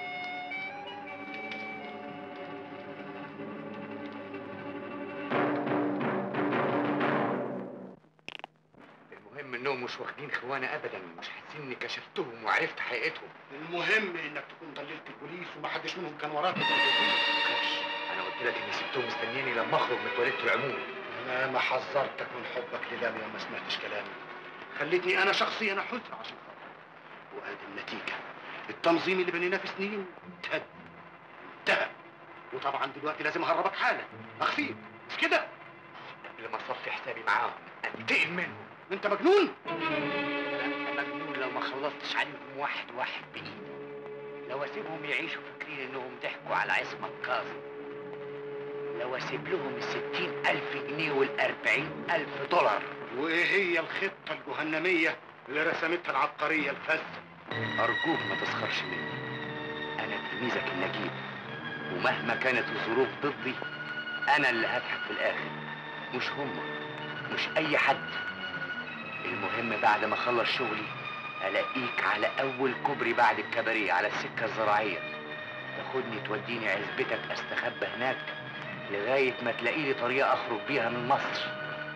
المهم انهم مش واخدين خوانه ابدا مش حاسين اني كشفتهم وعرفت حقيقتهم المهم انك تكون ضللت البوليس ومحدش منهم كان وراك انا قلت لك اني سبتهم مستنياني لما اخرج من تواليت العموم انا ما حذرتك من حبك لدامي وما سمعتش كلامي خليتني انا شخصيا احزر عشان خاطرك وادي النتيجه التنظيم اللي بنيناه في سنين انتهى انتهى وطبعا دلوقتي لازم اهربك حالا اخفيك مش كده قبل ما اصفي حسابي معاهم انتقم منهم انت مجنون انا مجنون لو ما خلصتش عليهم واحد واحد بايدي لو اسيبهم يعيشوا فاكرين انهم ضحكوا على عصمت كاظم لو اسيب لهم الستين الف جنيه والاربعين الف دولار وايه هي الخطه الجهنميه اللي رسمتها العبقريه الفذه ارجوك ما تسخرش مني انا تلميذك النجيب ومهما كانت الظروف ضدي انا اللي هضحك في الاخر مش هما مش اي حد المهم بعد ما اخلص شغلي الاقيك على اول كوبري بعد الكباريه على السكه الزراعيه تاخدني توديني عزبتك استخبى هناك لغايه ما تلاقي لي طريقه اخرج بيها من مصر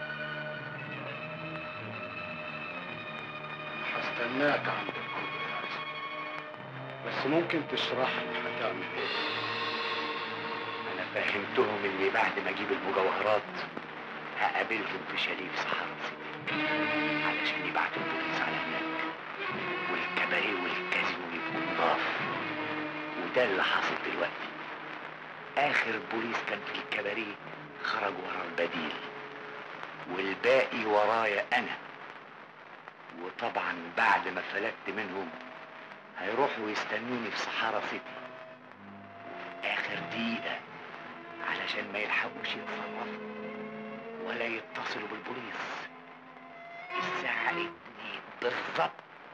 هستناك عند الكوبري يا عزيزي. بس ممكن تشرح لي هتعمل ايه انا فهمتهم اني بعد ما اجيب المجوهرات هقابلهم في شاليه في صحراء سيدي علشان يبعتوا البوليس على هناك والكباريه والكازينو يبقوا نضاف وده اللي حاصل دلوقتي اخر بوليس كان في الكباريه خرج ورا البديل والباقي ورايا انا وطبعا بعد ما فلتت منهم هيروحوا يستنوني في صحارى سيتي اخر دقيقه علشان ما يلحقوش يتصرفوا ولا يتصلوا بالبوليس الساعة اتنين بالظبط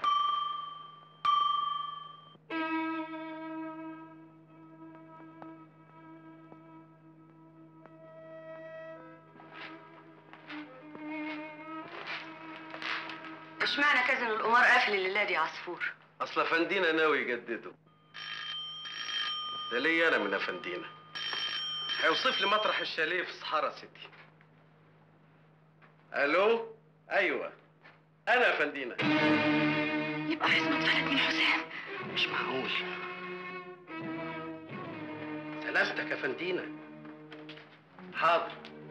اشمعنى كازن القمار قافل الليله دي يا عصفور اصل افندينا ناوي يجدده ده ليا انا من افندينا هيوصف لي مطرح الشاليه في صحارى سيتي الو ايوه انا افندينا يبقى عصمت فلت من حسام مش معقول سلامتك يا فندينا حاضر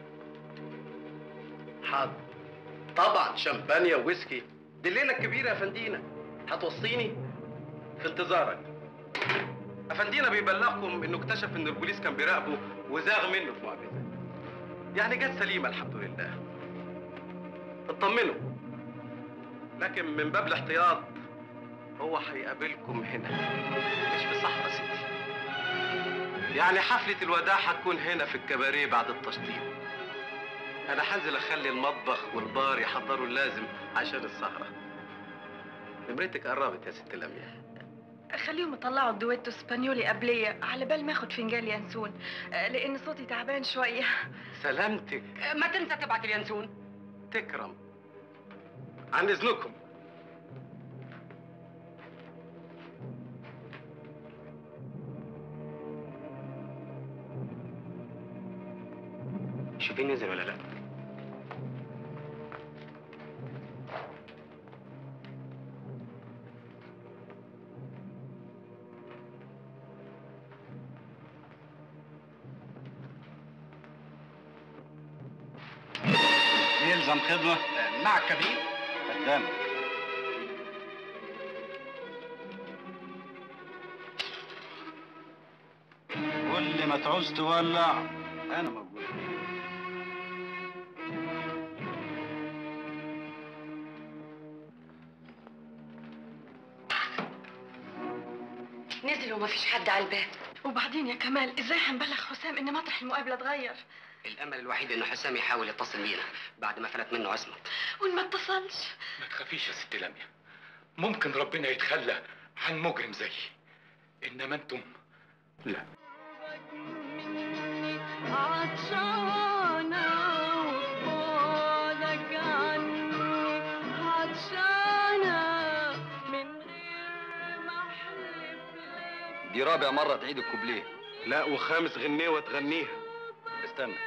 حاضر طبعا شمبانيا وويسكي دي الليله الكبيره يا فندينا هتوصيني في انتظارك افندينا بيبلغكم انه اكتشف ان البوليس كان بيراقبه وزاغ منه في معجزه يعني جت سليمه الحمد لله اطمنوا لكن من باب الاحتياط هو هيقابلكم هنا مش في صحراء سيتي يعني حفلة الوداع هتكون هنا في الكباريه بعد التشطيب انا هنزل اخلي المطبخ والبار يحضروا اللازم عشان السهرة نمرتك قربت يا ست لميا خليهم يطلعوا الدويتو اسبانيولي قبلية على بال ما اخد فنجان ينسون آه، لان صوتي تعبان شوية سلامتك ما تنسى تبعت اليانسون تكرم عن اذنكم شوفي نزل ولا لا يلزم خدمة مع الكبير قدامك كل ما تعوز تولع أنا موجود نزل وما فيش حد على الباب وبعدين يا كمال ازاي هنبلغ حسام ان مطرح المقابله اتغير الامل الوحيد ان حسام يحاول يتصل بينا بعد ما فلت منه عصمت وان ما اتصلش ما تخافيش يا ست لميا ممكن ربنا يتخلى عن مجرم زيي انما انتم لا عطشانة وبعدك عني عطشانة من غير ما أحلف دي رابع مرة تعيد الكوبليه لا وخامس غنيوة تغنيها استنى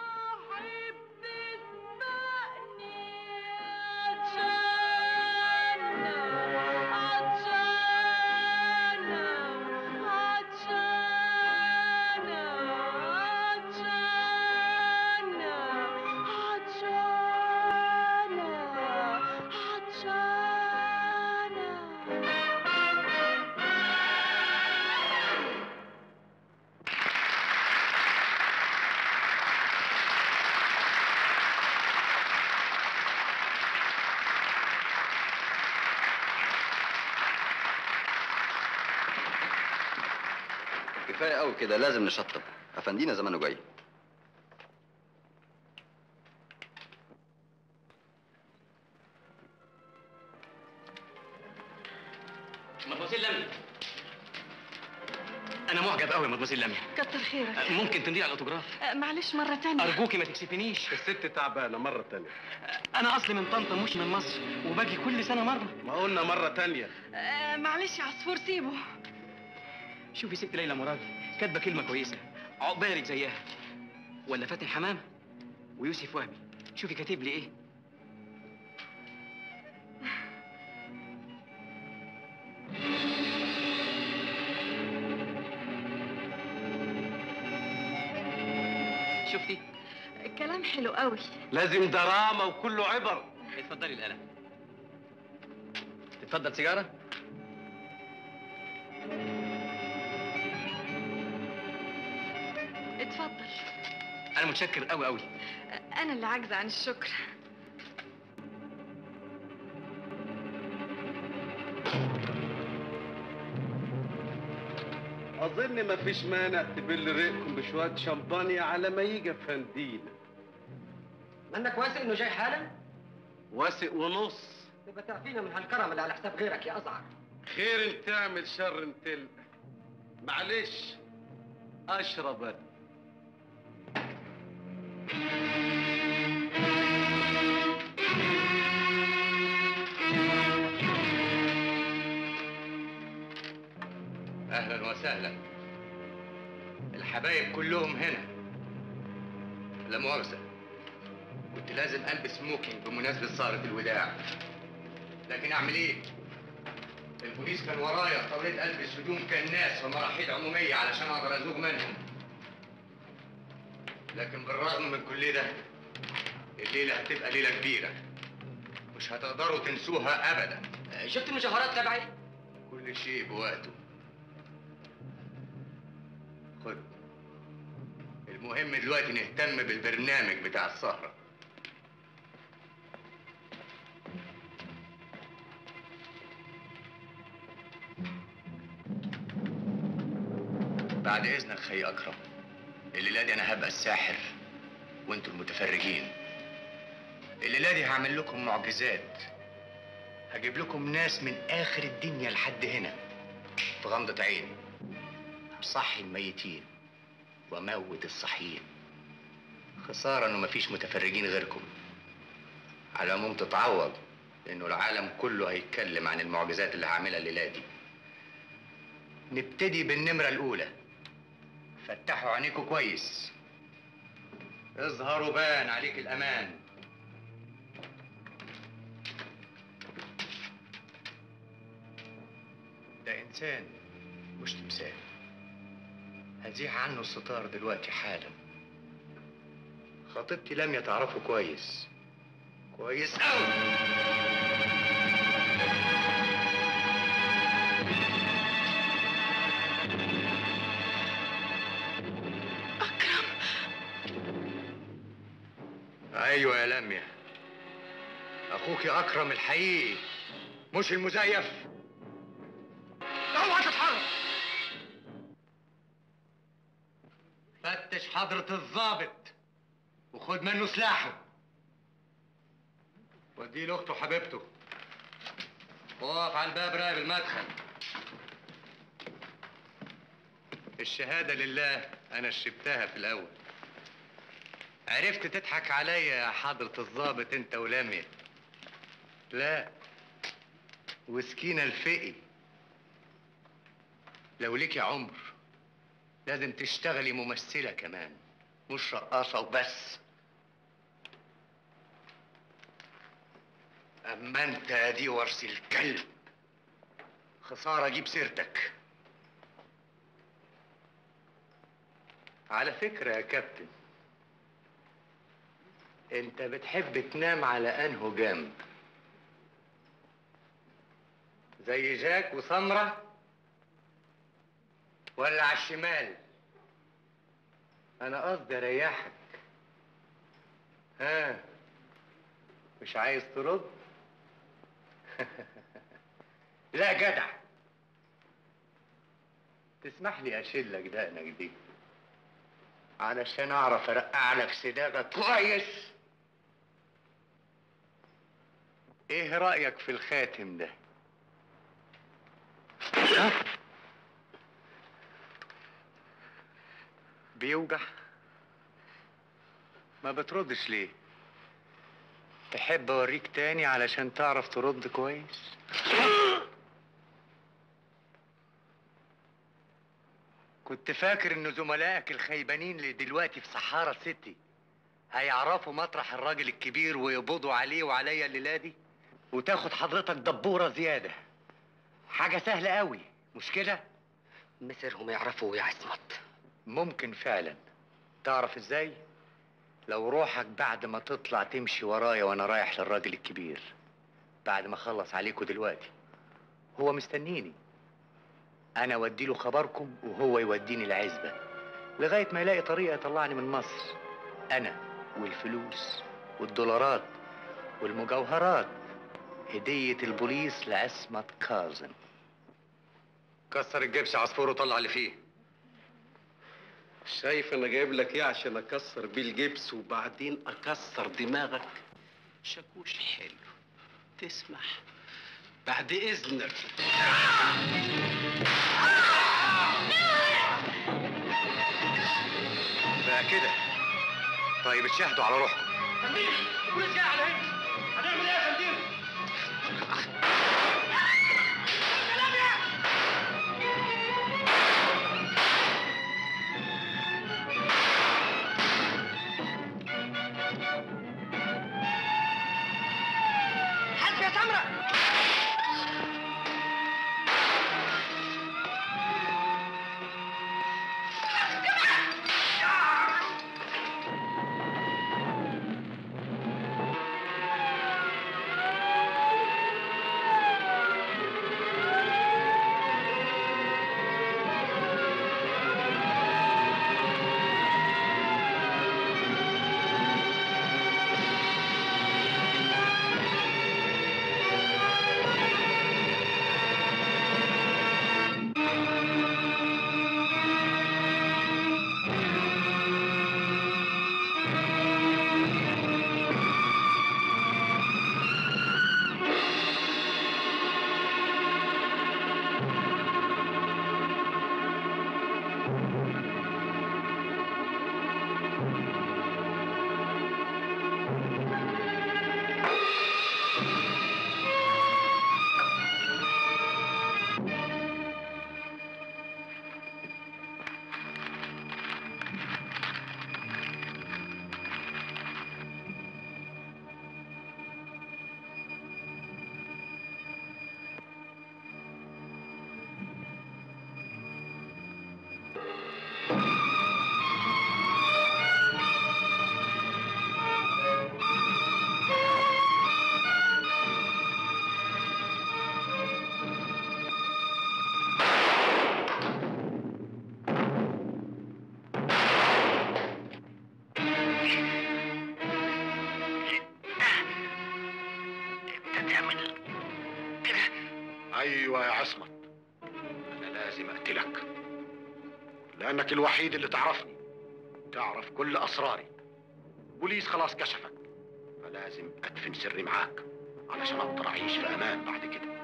كفاية قوي كده لازم نشطب أفندينا زمانه جاي مدموزيل لميا انا معجب قوي يا مدموزيل لميا كتر خيرك ممكن تمضي على الاوتوجراف آه، معلش مرة تانية ارجوكي ما تكسفنيش الست تعبانة مرة تانية انا اصلي من طنطا مش من مصر وباجي كل سنه مره ما قلنا مرة تانية آه، معلش يا عصفور سيبه شوفي ست ليلى مراد كاتبه كلمه كويسه عقبالك زيها ولا فاتن حمام ويوسف وهبي شوفي كاتب لي ايه شفتي كلام حلو قوي لازم دراما وكله عبر اتفضلي القلم تتفضل سيجاره اتفضل انا متشكر قوي قوي آه، انا اللي عاجزة عن الشكر أظن مفيش مانع تبل ريقكم بشوية شمبانيا على ما يجي فندينا منك واثق انه جاي حالا واثق ونص تبقى تعفينا من هالكرم اللي على حساب غيرك يا ازعر خير انت تعمل شر انت تلقى معلش اشرب أنا. اهلا وسهلا الحبايب كلهم هنا لا مؤاخذة كنت لازم البس سموكينج بمناسبة سهرة الوداع لكن اعمل ايه؟ البوليس كان ورايا اضطريت البس هدوم كالناس في مراحيض عمومية علشان اقدر ازوغ منهم لكن بالرغم من كل ده الليلة هتبقى ليلة كبيرة مش هتقدروا تنسوها ابدا شفت المجوهرات تبعي؟ كل شيء بوقته خد المهم دلوقتي نهتم بالبرنامج بتاع السهرة بعد اذنك خي اكرم الليله دي انا هبقى الساحر وانتوا المتفرجين الليله دي هعمل لكم معجزات هجيب لكم ناس من اخر الدنيا لحد هنا في غمضة عين صحي الميتين وموت الصحيين خسارة انه مفيش متفرجين غيركم على العموم تتعوض انه العالم كله هيتكلم عن المعجزات اللي هعملها الليلة دي نبتدي بالنمرة الأولى فتحوا عينيكوا كويس اظهروا بان عليك الأمان ده إنسان مش تمثال هزيح عنه الستار دلوقتي حالا خطيبتي لم يتعرفوا كويس كويس قوي ايوه يا لميا اخوك اكرم الحقيقي مش المزيف اوعى تتحرك فتش حضرة الضابط وخد منه سلاحه وديه لاخته حبيبته وقف على الباب راقب المدخل الشهادة لله أنا شربتها في الأول عرفت تضحك عليا يا حضرة الضابط أنت ولمية لا وسكينة الفقي لو ليكي عمر لازم تشتغلي ممثلة كمان مش رقاصة وبس أما أنت يا دي ورث الكلب خسارة أجيب سيرتك على فكرة يا كابتن أنت بتحب تنام على أنه جنب زي جاك وسمرة ولا على الشمال أنا قصدي أريحك ها مش عايز ترد لا جدع تسمح لي اشيلك دقنك دي علشان اعرف ارقع لك صداقك كويس ايه رايك في الخاتم ده بيوجع ما بتردش ليه تحب اوريك تاني علشان تعرف ترد كويس كنت فاكر ان زملائك الخيبانين اللي دلوقتي في صحارى سيتي هيعرفوا مطرح الراجل الكبير ويقبضوا عليه وعليا الليله دي وتاخد حضرتك دبوره زياده حاجه سهله قوي مش كده مصيرهم يعرفوا يا عصمت ممكن فعلا تعرف ازاي لو روحك بعد ما تطلع تمشي ورايا وانا رايح للراجل الكبير بعد ما اخلص عليكم دلوقتي هو مستنيني انا اودي له خبركم وهو يوديني العزبه لغايه ما يلاقي طريقه يطلعني من مصر انا والفلوس والدولارات والمجوهرات هديه البوليس لعصمت كاظم كسر الجبس عصفور وطلع اللي فيه شايف انا جايب لك ايه عشان اكسر بيه الجبس وبعدين اكسر دماغك شاكوش حلو تسمح بعد اذنك بقى كده طيب اتشاهدوا على روحكم فندم البوليس جاي على هنا هنعمل ايه يا فندم؟ حسب يا سمرة انت تعمل ايوه يا عصمت انا لازم اقتلك لانك الوحيد اللي تعرفني انت تعرف كل اسراري بوليس خلاص كشفك فلازم ادفن سري معاك علشان اقدر اعيش في امان بعد كده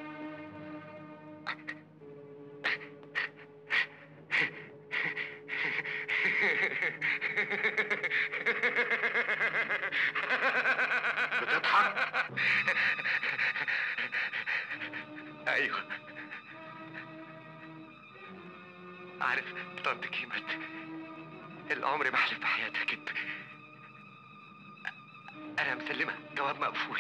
بتضحك ايوه عارف طنط كيمت العمر ما حلف بحياتها كده انا مسلمه جواب مقفول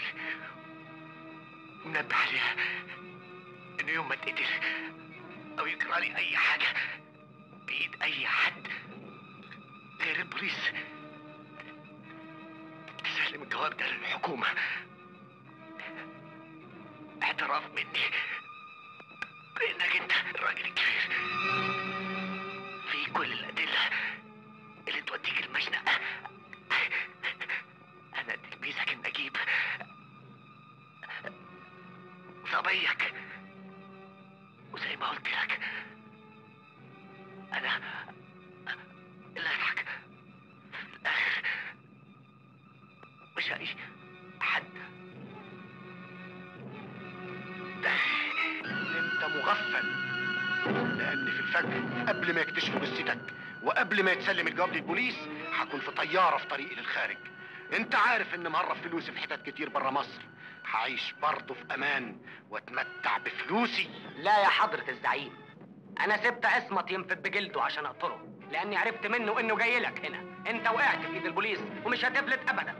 منبه عليها انه يوم ما اتقتل او يجرى لي اي حاجه بايد اي حد غير البوليس تسلم الجواب ده للحكومه اعتراف مني بانك انت الراجل الكبير في كل الادله اللي توديك المشنقه انا تلميذك النجيب صبيك وزي ما قلت لك انا اللي هضحك في الاخر مش اي حد انت مغفل لان في الفجر قبل ما يكتشفوا جثتك وقبل ما يتسلم الجواب للبوليس هكون في طياره في طريقي للخارج انت عارف ان مهرب فلوسي في حتت كتير بره مصر هعيش برضه في امان واتمتع بفلوسي لا يا حضرة الزعيم أنا سبت عصمت ينفد بجلده عشان أقتله لأني عرفت منه إنه جاي لك هنا أنت وقعت في إيد البوليس ومش هتفلت أبدا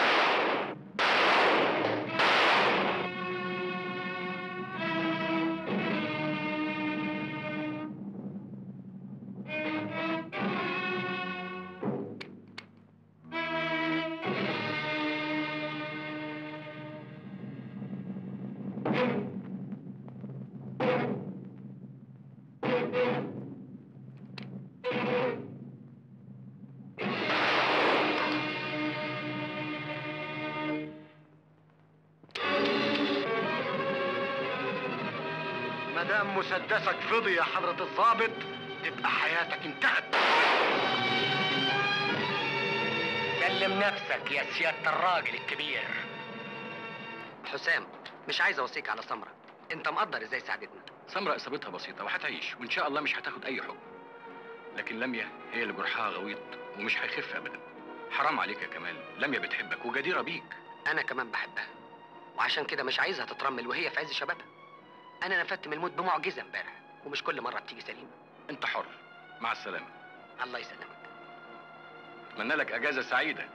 ما دام مسدسك فضي يا حضرة الضابط تبقى حياتك انتهت سلم نفسك يا سيادة الراجل الكبير حسام مش عايز أوصيك على سمرة أنت مقدر إزاي ساعدتنا سمرة اصابتها بسيطة وهتعيش وان شاء الله مش هتاخد اي حكم لكن لميا هي اللي جرحها غويط ومش هيخف ابدا حرام عليك يا كمال لميا بتحبك وجديرة بيك أنا كمان بحبها وعشان كده مش عايزها تترمل وهي في عز شبابها أنا نفدت من الموت بمعجزة امبارح ومش كل مرة بتيجي سليمة انت حر مع السلامة الله يسلمك اتمنى لك اجازة سعيدة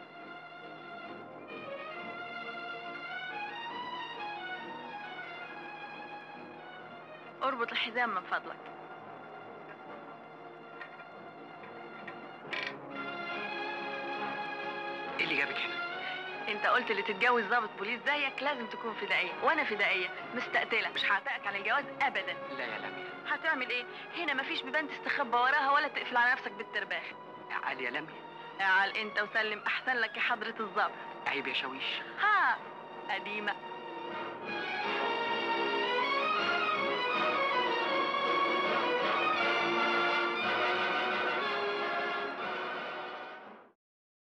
اربط الحزام من فضلك إيه اللي جابك هنا؟ انت قلت اللي تتجوز ضابط بوليس زيك لازم تكون فدائيه وانا فدائيه مستقتله مش هعتقك عن الجواز ابدا لا يا لميا هتعمل ايه هنا مفيش بيبان تستخبى وراها ولا تقفل على نفسك بالترباح عال يا لميا اعال انت وسلم احسن لك يا حضره الضابط عيب يا شاويش ها قديمه